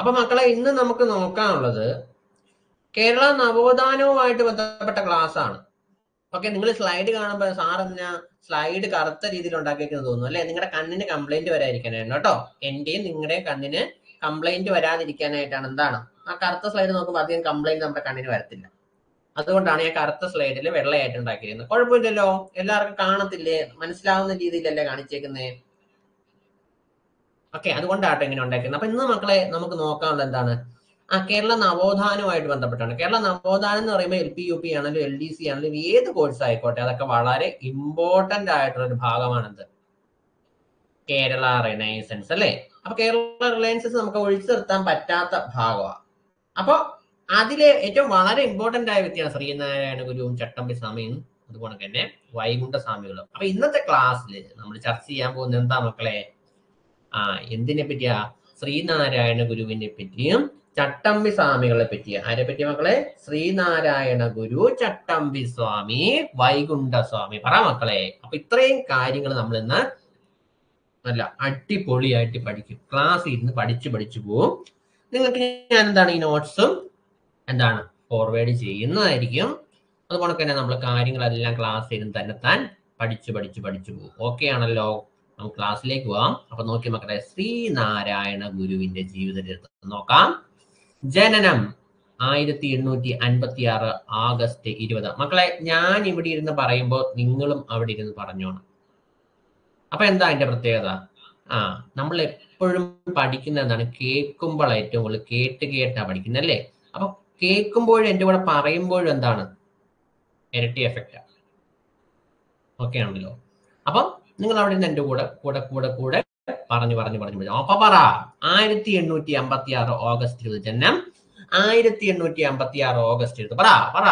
അപ്പൊ മക്കളെ ഇന്ന് നമുക്ക് നോക്കാനുള്ളത് കേരള നവോത്ഥാനവുമായിട്ട് ബന്ധപ്പെട്ട ക്ലാസ് ആണ് ഓക്കെ നിങ്ങൾ സ്ലൈഡ് കാണുമ്പോൾ സാർ എന്തിനാ സ്ലൈഡ് കറുത്ത രീതിയിൽ ഉണ്ടാക്കിയിരിക്കുന്നത് തോന്നുന്നു അല്ലെ നിങ്ങളുടെ കണ്ണിന് കംപ്ലൈന്റ് വരാതിരിക്കാനാണ് കേട്ടോ എന്റെയും നിങ്ങളുടെയും കണ്ണിന് കംപ്ലൈന്റ് വരാതിരിക്കാനായിട്ടാണ് എന്താണ് ആ കറുത്ത സ്ലൈഡ് നോക്കുമ്പോൾ അധികം കംപ്ലൈന്റ് നമ്മുടെ കണ്ണിന് വരത്തില്ല അതുകൊണ്ടാണ് ഞാൻ കറുത്ത സ്ലൈഡിൽ വെള്ളയായിട്ട് ഉണ്ടാക്കിയിരുന്നത് കുഴപ്പമില്ലല്ലോ എല്ലാവർക്കും കാണത്തില്ലേ മനസ്സിലാവുന്ന രീതിയിലല്ലേ കാണിച്ചേക്കുന്നേ ഓക്കെ അതുകൊണ്ടാട്ടോ ഇങ്ങനെ ഉണ്ടാക്കുന്നത് അപ്പൊ ഇന്ന് മക്കളെ നമുക്ക് നോക്കാനുള്ളത് എന്താണ് ആ കേരള നവോത്ഥാനവുമായിട്ട് ബന്ധപ്പെട്ടാണ് കേരള നവോത്ഥാനം എന്ന് പറയുമ്പോൾ എൽ പി യു പി ആണെങ്കിലും എൽ ഡി സി ആണെങ്കിലും ഏത് കോഴ്സ് ആയിക്കോട്ടെ അതൊക്കെ വളരെ ഇമ്പോർട്ടന്റ് ആയിട്ടുള്ള ഒരു ഭാഗമാണെന്ത് കേരള റിനൈസൻസ് അല്ലേ അപ്പൊ കേരള റിലയൻസസ് നമുക്ക് ഒഴിച്ചു നിർത്താൻ പറ്റാത്ത ഭാഗമാണ് അപ്പൊ അതിലെ ഏറ്റവും വളരെ ഇമ്പോർട്ടന്റ് ആയ വ്യക്തിയാണ് ശ്രീനാരായണ ഗുരുവും ചട്ടമ്പി സ്വാമിയും അതുപോലെ തന്നെ വൈകുണ്ഠ സ്വാമികളും അപ്പൊ ഇന്നത്തെ ക്ലാസ്സിൽ നമ്മൾ ചർച്ച ചെയ്യാൻ പോകുന്നത് എന്താ മക്കളെ ആ എന്തിനെ പറ്റിയാ ശ്രീനാരായണ ഗുരുവിനെ പറ്റിയും ചട്ടമ്പി സ്വാമികളെ പറ്റി ആരെ പറ്റി മക്കളെ ശ്രീനാരായണ ഗുരു ചട്ടമ്പി സ്വാമി വൈകുണ്ഠ സ്വാമി പറ മക്കളെ അപ്പൊ ഇത്രയും കാര്യങ്ങൾ നമ്മൾ ഇന്ന് നല്ല അടിപൊളിയായിട്ട് പഠിക്കും ക്ലാസ് ഇരുന്ന് പഠിച്ച് പഠിച്ചു പോവും നിങ്ങൾക്ക് ഞാൻ എന്താണ് ഈ നോട്ട്സും എന്താണ് ഫോർവേഡ് ചെയ്യുന്നതായിരിക്കും അതുപോലെ തന്നെ നമ്മൾ കാര്യങ്ങളെല്ലാം ക്ലാസ് ഇരുന്ന് തന്നെ താൻ പഠിച്ച് പഠിച്ച് പഠിച്ചു പോകും ഓക്കെ ആണല്ലോ നമുക്ക് ക്ലാസ്സിലേക്ക് പോവാം അപ്പൊ നോക്കി മക്കളെ ശ്രീനാരായണ ഗുരുവിന്റെ ജീവിത ചരിത്രം നോക്കാം ജനനം ആയിരത്തി എണ്ണൂറ്റി അൻപത്തി ആറ് ആഗസ്റ്റ് ഇരുപത് മക്കളെ ഞാൻ ഇവിടെ ഇരുന്ന് പറയുമ്പോൾ നിങ്ങളും അവിടെ ഇരുന്ന് പറഞ്ഞോണം അപ്പൊ എന്താ അതിന്റെ പ്രത്യേകത ആ നമ്മൾ എപ്പോഴും പഠിക്കുന്ന എന്താണ് കേൾക്കുമ്പോൾ ഏറ്റവും കൂടുതൽ കേട്ട് കേട്ടാ പഠിക്കുന്നത് അല്ലേ അപ്പൊ കേൾക്കുമ്പോഴും എന്റെ കൂടെ പറയുമ്പോഴും എന്താണ് ഇരട്ടി എഫക്റ്റ് ഓക്കെ ആണല്ലോ അപ്പം നിങ്ങൾ അവിടെ നിന്ന് എന്റെ കൂടെ കൂടെ കൂടെ കൂടെ പറഞ്ഞു പറഞ്ഞു പറഞ്ഞു പറഞ്ഞു അപ്പൊ പറ ആയിരത്തി എണ്ണൂറ്റി അമ്പത്തി ആറ് ഓഗസ്റ്റ് ഇരുപത് ജനനം ആയിരത്തി എണ്ണൂറ്റി അമ്പത്തി ആറ് ഓഗസ്റ്റ് ഇരുപത് പറ പറ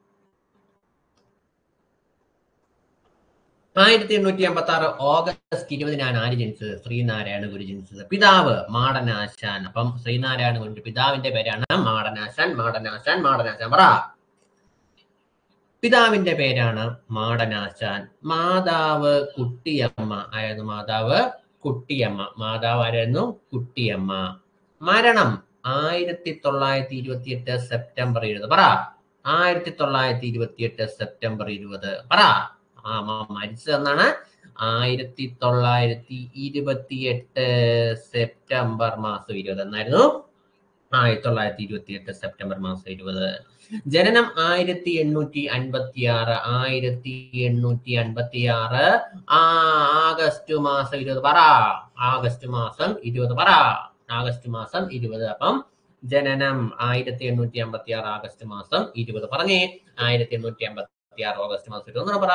ആയിരത്തി എണ്ണൂറ്റി അമ്പത്തി ആറ് ഓഗസ്റ്റ് ഇരുപതിനാണ് ആര് ജനിച്ചത് ശ്രീനാരായണ ഗുരു ജനിച്ചത് പിതാവ് മാടനാശാൻ അപ്പം ശ്രീനാരായണ ഗുരുവിന്റെ പിതാവിന്റെ പേരാണ് മാടനാശാൻ മാടനാശാൻ മാടനാശാൻ പറ പിതാവിന്റെ പേരാണ് മാടനാശാൻ മാതാവ് കുട്ടിയമ്മ ആയിരുന്നു മാതാവ് കുട്ടിയമ്മ മാതാവ് ആരായിരുന്നു കുട്ടിയമ്മ മരണം ആയിരത്തി തൊള്ളായിരത്തി ഇരുപത്തി എട്ട് സെപ്റ്റംബർ ഇരുപത് പറ ആയിരത്തി തൊള്ളായിരത്തി ഇരുപത്തി എട്ട് സെപ്റ്റംബർ ഇരുപത് പറ ആ മരിച്ചതെന്നാണ് ആയിരത്തി തൊള്ളായിരത്തി ഇരുപത്തി എട്ട് സെപ്റ്റംബർ മാസം ഇരുപത് എന്നായിരുന്നു ആയിരത്തി തൊള്ളായിരത്തി ഇരുപത്തി എട്ട് സെപ്റ്റംബർ മാസം ഇരുപത് ജനനം ആയിരത്തി എണ്ണൂറ്റി അൻപത്തി ആറ് ആയിരത്തി എണ്ണൂറ്റി അൻപത്തി ആറ് ആ ആഗസ്റ്റ് മാസം ഇരുപത് പറ ആഗസ്റ്റ് മാസം ഇരുപത് പറ ആഗസ്റ്റ് മാസം ഇരുപത് അപ്പം ജനനം ആയിരത്തി എണ്ണൂറ്റി അമ്പത്തി ആറ് ആഗസ്റ്റ് മാസം ഇരുപത് പറഞ്ഞേ ആയിരത്തി എണ്ണൂറ്റി അമ്പത്തി ആറ് ഓഗസ്റ്റ് മാസം ഇരുപത് പറ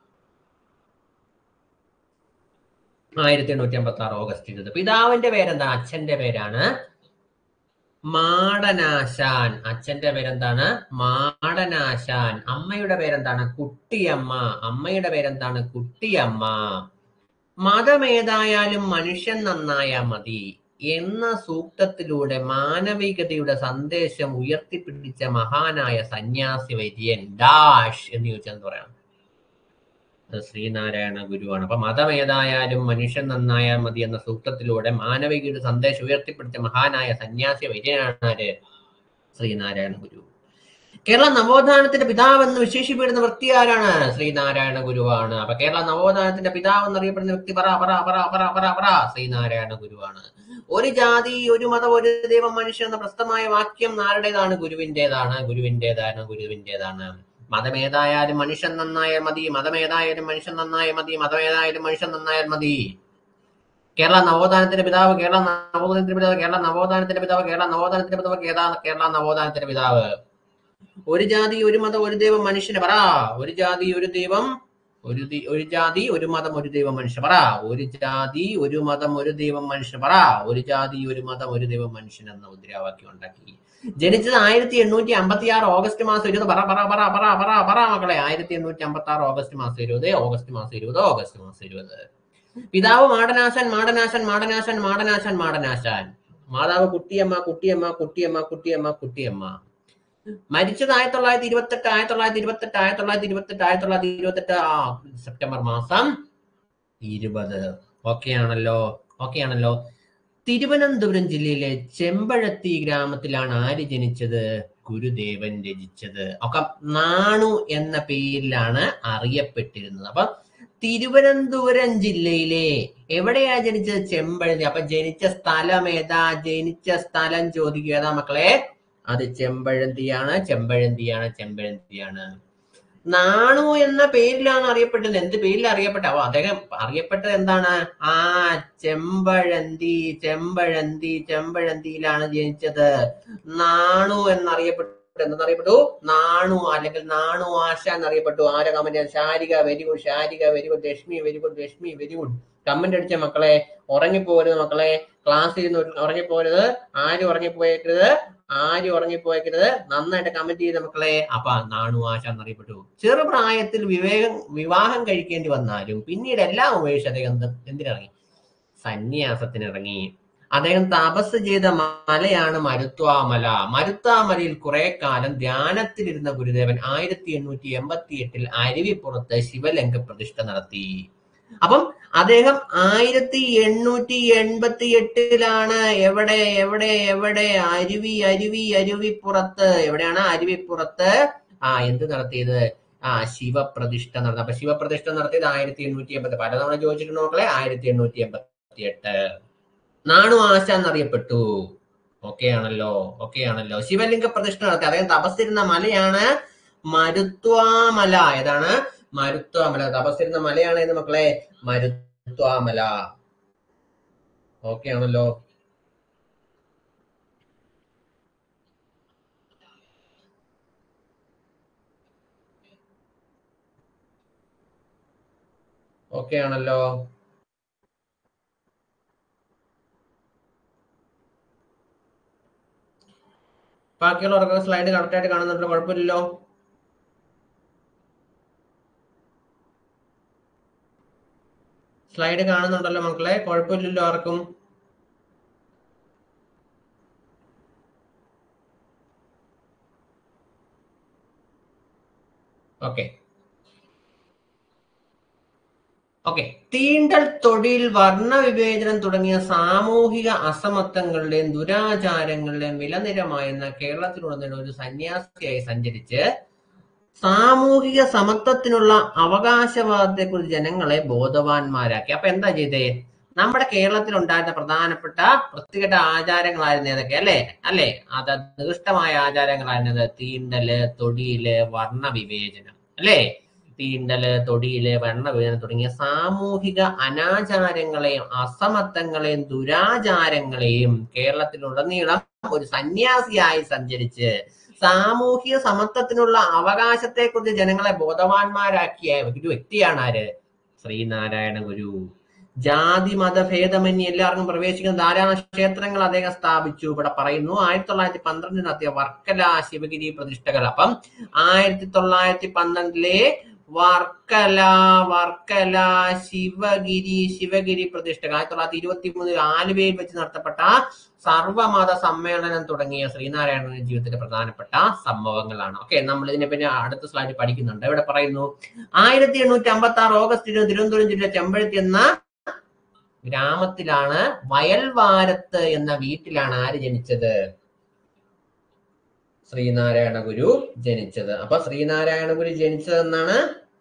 ആയിരത്തി എണ്ണൂറ്റി അമ്പത്തി ആറ് ഓഗസ്റ്റ് ഇരുപത് പിതാവിന്റെ പേരെന്താ അച്ഛന്റെ പേരാണ് മാടനാശാൻ അച്ഛന്റെ പേരെന്താണ് മാടനാശാൻ അമ്മയുടെ പേരെന്താണ് കുട്ടിയമ്മ അമ്മയുടെ പേരെന്താണ് കുട്ടിയമ്മ മതമേതായാലും മനുഷ്യൻ നന്നായാ മതി എന്ന സൂക്തത്തിലൂടെ മാനവികതയുടെ സന്ദേശം ഉയർത്തിപ്പിടിച്ച മഹാനായ സന്യാസി വൈദ്യൻ ഡാഷ് എന്ന് ചോദിച്ചാൽ പറയാം അത് ശ്രീനാരായണ ഗുരുവാണ് അപ്പൊ മതം ഏതായാലും മനുഷ്യൻ നന്നായാൽ മതി എന്ന സൂക്തത്തിലൂടെ മാനവികയുടെ സന്ദേശം ഉയർത്തിപ്പിടിച്ച മഹാനായ സന്യാസി വൈദ്യനാണ് ആര് ശ്രീനാരായണ ഗുരു കേരള നവോത്ഥാനത്തിന്റെ പിതാവ് എന്ന് വിശേഷിപ്പെടുന്ന വ്യക്തി ആരാണ് ശ്രീനാരായണ ഗുരുവാണ് അപ്പൊ കേരള നവോത്ഥാനത്തിന്റെ പിതാവ് എന്നറിയപ്പെടുന്ന വ്യക്തി പറ പറ പറ പറ പറ പറ ശ്രീനാരായണ ഗുരുവാണ് ഒരു ജാതി ഒരു മതം ഒരു ദൈവം മനുഷ്യൻ എന്ന പ്രസ്തമായ വാക്യം ആരുടേതാണ് ഗുരുവിന്റേതാണ് ഗുരുവിന്റേതാണ് ഗുരുവിന്റേതാണ് മതമേതായാലും മനുഷ്യൻ നന്നായാൽ മതി മതമേതായാലും മനുഷ്യൻ നന്നായാൽ മതി മതമേതായാലും മനുഷ്യൻ നന്നായാൽ മതി കേരള നവോത്ഥാനത്തിന്റെ പിതാവ് കേരള നവോത്ഥാനത്തിന്റെ പിതാവ് കേരള നവോത്ഥാനത്തിന്റെ പിതാവ് കേരള നവോത്ഥാനത്തിന്റെ പിതാവ് കേരള കേരള നവോത്ഥാനത്തിന്റെ പിതാവ് ഒരു ജാതി ഒരു മതം ഒരു ദൈവം മനുഷ്യന് പറ ഒരു ജാതി ഒരു ദൈവം ഒരു ദി- ഒരു ജാതി ഒരു മതം ഒരു ദൈവം മനുഷ്യൻ പറ ഒരു ജാതി ഒരു മതം ഒരു ദൈവം മനുഷ്യൻ പറ ഒരു ജാതി ഒരു മതം ഒരു ദൈവം മനുഷ്യൻ എന്ന മുദ്രാവാക്യം ഉണ്ടാക്കി ജനിച്ചത് ആയിരത്തി എണ്ണൂറ്റി അമ്പത്തി ആറ് ഓഗസ്റ്റ് മാസം ഇരുപത് പറ പറ പറ പറ പറ പറ മക്കളെ ആയിരത്തി എണ്ണൂറ്റി അമ്പത്തി ആറ് ഓഗസ്റ്റ് മാസം ഇരുപത് ഓഗസ്റ്റ് മാസം ഇരുപത് ഓഗസ്റ്റ് മാസം ഇരുപത് പിതാവ് മാടനാശാൻ മാടനാശാൻ മാടനാശാൻ മാടനാശാൻ മാടനാശാൻ മാതാവ് കുട്ടിയമ്മ കുട്ടിയമ്മ കുട്ടിയമ്മ കുട്ടിയമ്മ കുട്ടിയമ്മ മരിച്ചത് ആയിരത്തി തൊള്ളായിരത്തി ഇരുപത്തെട്ട് ആയിരത്തി തൊള്ളായിരത്തി ഇരുപത്തെട്ട് ആയിരത്തി തൊള്ളായിരത്തി ഇരുപത്തെട്ട് ആയിരത്തി തൊള്ളായിരത്തി ഇരുപത്തെട്ട് ആ സെപ്റ്റംബർ മാസം ഇരുപത് ഓക്കെ ആണല്ലോ ഓക്കെ ആണല്ലോ തിരുവനന്തപുരം ജില്ലയിലെ ചെമ്പഴത്തി ഗ്രാമത്തിലാണ് ആര് ജനിച്ചത് ഗുരുദേവൻ രചിച്ചത് ഒക്കെ നാണു എന്ന പേരിലാണ് അറിയപ്പെട്ടിരുന്നത് അപ്പൊ തിരുവനന്തപുരം ജില്ലയിലെ എവിടെയാ ജനിച്ചത് ചെമ്പഴന്തി അപ്പൊ ജനിച്ച സ്ഥലം ഏതാ ജനിച്ച സ്ഥലം ചോദിക്കുക ഏതാ മക്കളെ അത് ചെമ്പഴന്തിയാണ് ചെമ്പഴന്തിയാണ് ചെമ്പഴന്തിയാണ് നാണു എന്ന പേരിലാണ് അറിയപ്പെട്ടത് എന്ത് പേരിൽ അറിയപ്പെട്ട അപ്പൊ അദ്ദേഹം അറിയപ്പെട്ടത് എന്താണ് ആ ചെമ്പഴന്തി ചെമ്പഴന്തി ചെമ്പഴന്തിയിലാണ് ജനിച്ചത് നാണു എന്നറിയപ്പെട്ടു എന്തെന്നറിയപ്പെട്ടു നാണു അല്ലെങ്കിൽ നാണു ആശ എന്നറിയപ്പെട്ടു ആരെ comment Sarika very good Sarika very good Rashmi very good Rashmi very good comment അടിച്ച മക്കളെ ഉറങ്ങിപ്പോരുത് മക്കളെ ക്ലാസ്സിൽ ഇരുന്ന് ഉറങ്ങിപ്പോരുത് ആരും ഉറങ്ങിപ്പോയേക്കരുത് ആരും ഉറങ്ങിപ്പോയേക്കരുത് നന്നായിട്ട് കമന്റ് ചെയ്ത മക്കളെ അപ്പ നാണു ആശ എന്നറിയപ്പെട്ടു ചെറുപ്രായത്തിൽ വിവേകം വിവാഹം കഴിക്കേണ്ടി വന്നാലും പിന്നീട് എല്ലാം ഉപേക്ഷിച്ച് അദ്ദേഹം എന്ത് എന്തിനിറങ്ങി സന്യാസത്തിനിറങ്ങി അദ്ദേഹം തപസ് ചെയ്ത മലയാണ് മരുത്വാമല മരുത്വാമലയിൽ കുറെ കാലം ധ്യാനത്തിലിരുന്ന ഗുരുദേവൻ ആയിരത്തി എണ്ണൂറ്റി എൺപത്തി എട്ടിൽ അരുവിപ്പുറത്ത് ശിവലിംഗ പ്രതിഷ്ഠ നടത്തി അപ്പം അദ്ദേഹം ആയിരത്തി എണ്ണൂറ്റി എൺപത്തി എട്ടിലാണ് എവിടെ എവിടെ എവിടെ അരുവി അരുവി അരുവിപ്പുറത്ത് എവിടെയാണ് അരുവിപ്പുറത്ത് ആ എന്ത് നടത്തിയത് ആ ശിവപ്രതിഷ്ഠ നടത്തി അപ്പൊ ശിവപ്രതിഷ്ഠ നടത്തിയത് ആയിരത്തി എണ്ണൂറ്റി എൺപത്തി പലതവണ ചോദിച്ചിട്ടുണ്ട് നോക്കളെ ആയിരത്തി എണ്ണൂറ്റി എൺപത്തി എട്ട് നാണു ആശ എന്നറിയപ്പെട്ടു ഓക്കെ ആണല്ലോ ഓക്കെ ആണല്ലോ ശിവലിംഗ പ്രതിഷ്ഠ നടത്തി അദ്ദേഹം തപസ്സിരുന്ന മലയാണ് മരുത്വാമല ഏതാണ് മരുത്വാമല തപസ്സിരുന്ന മലയാണ് എന്ന് മക്കളെ മരുത്വാമല ഓക്കെ ആണല്ലോ ഓക്കെ ആണല്ലോ ബാക്കിയുള്ളവർക്ക് സ്ലൈഡ് കറക്റ്റ് ആയിട്ട് കാണുന്നുണ്ട് കുഴപ്പമില്ലല്ലോ സ്ലൈഡ് കാണുന്നുണ്ടല്ലോ മക്കളെ കുഴപ്പമില്ലല്ലോ ആർക്കും ഓക്കെ ഓക്കെ തീണ്ടൽ തൊഴിൽ വർണ്ണവിവേചനം തുടങ്ങിയ സാമൂഹിക അസമത്വങ്ങളുടെയും ദുരാചാരങ്ങളുടെയും വിലനിരമായെന്ന കേരളത്തിലുടനീളം ഒരു സന്യാസിയായി സഞ്ചരിച്ച് സാമൂഹിക സമത്വത്തിനുള്ള അവകാശവാദത്തെക്കുറിച്ച് ജനങ്ങളെ ബോധവാന്മാരാക്കി അപ്പൊ എന്താ ചെയ്തേ നമ്മുടെ കേരളത്തിൽ ഉണ്ടായിരുന്ന പ്രധാനപ്പെട്ട വൃത്തികെട്ട ആചാരങ്ങളായിരുന്നു ഏതൊക്കെ അല്ലേ അല്ലേ അത് നികൃഷ്ടമായ ആചാരങ്ങളായിരുന്നത് തീണ്ടല് തൊടിയില് വർണ്ണവിവേചനം അല്ലേ തീണ്ടല് തൊടിയില് വർണ്ണവിവേചനം തുടങ്ങിയ സാമൂഹിക അനാചാരങ്ങളെയും അസമത്വങ്ങളെയും ദുരാചാരങ്ങളെയും കേരളത്തിലുടനീളം ഒരു സന്യാസിയായി സഞ്ചരിച്ച് സാമൂഹിക സമത്വത്തിനുള്ള അവകാശത്തെക്കുറിച്ച് ജനങ്ങളെ ബോധവാന്മാരാക്കിയ ഒരു വ്യക്തിയാണ് ആര് ശ്രീനാരായണ ഗുരു ജാതി മതഭേദമന്യേ എല്ലാവർക്കും പ്രവേശിക്കുന്ന ധാരാളം ക്ഷേത്രങ്ങൾ അദ്ദേഹം സ്ഥാപിച്ചു ഇവിടെ പറയുന്നു ആയിരത്തി തൊള്ളായിരത്തി പന്ത്രണ്ടിൽ നടത്തിയ വർക്കല ശിവഗിരി പ്രതിഷ്ഠകൾ അപ്പം ആയിരത്തി തൊള്ളായിരത്തി പന്ത്രണ്ടിലെ വർക്കല വർക്കല ശിവഗിരി ശിവഗിരി പ്രതിഷ്ഠകൾ ആയിരത്തി തൊള്ളായിരത്തി ഇരുപത്തി മൂന്നിൽ ആലുവയിൽ വെച്ച് നടത്തപ്പെട്ട സർവമത സമ്മേളനം തുടങ്ങിയ ശ്രീനാരായണന്റെ ജീവിതത്തിലെ പ്രധാനപ്പെട്ട സംഭവങ്ങളാണ് ഓക്കെ നമ്മൾ ഇതിനെ പിന്നെ അടുത്ത സ്ലൈഡ് പഠിക്കുന്നുണ്ട് ഇവിടെ പറയുന്നു ആയിരത്തി എണ്ണൂറ്റി അമ്പത്തി ആറ് ഓഗസ്റ്റ് ഇരുപത് തിരുവനന്തപുരം ജില്ല ചെമ്പഴത്തി എന്ന ഗ്രാമത്തിലാണ് വയൽവാരത്ത് എന്ന വീട്ടിലാണ് ആര് ജനിച്ചത് ശ്രീനാരായണ ഗുരു ജനിച്ചത് അപ്പൊ ശ്രീനാരായണ ഗുരു ജനിച്ചതെന്നാണ്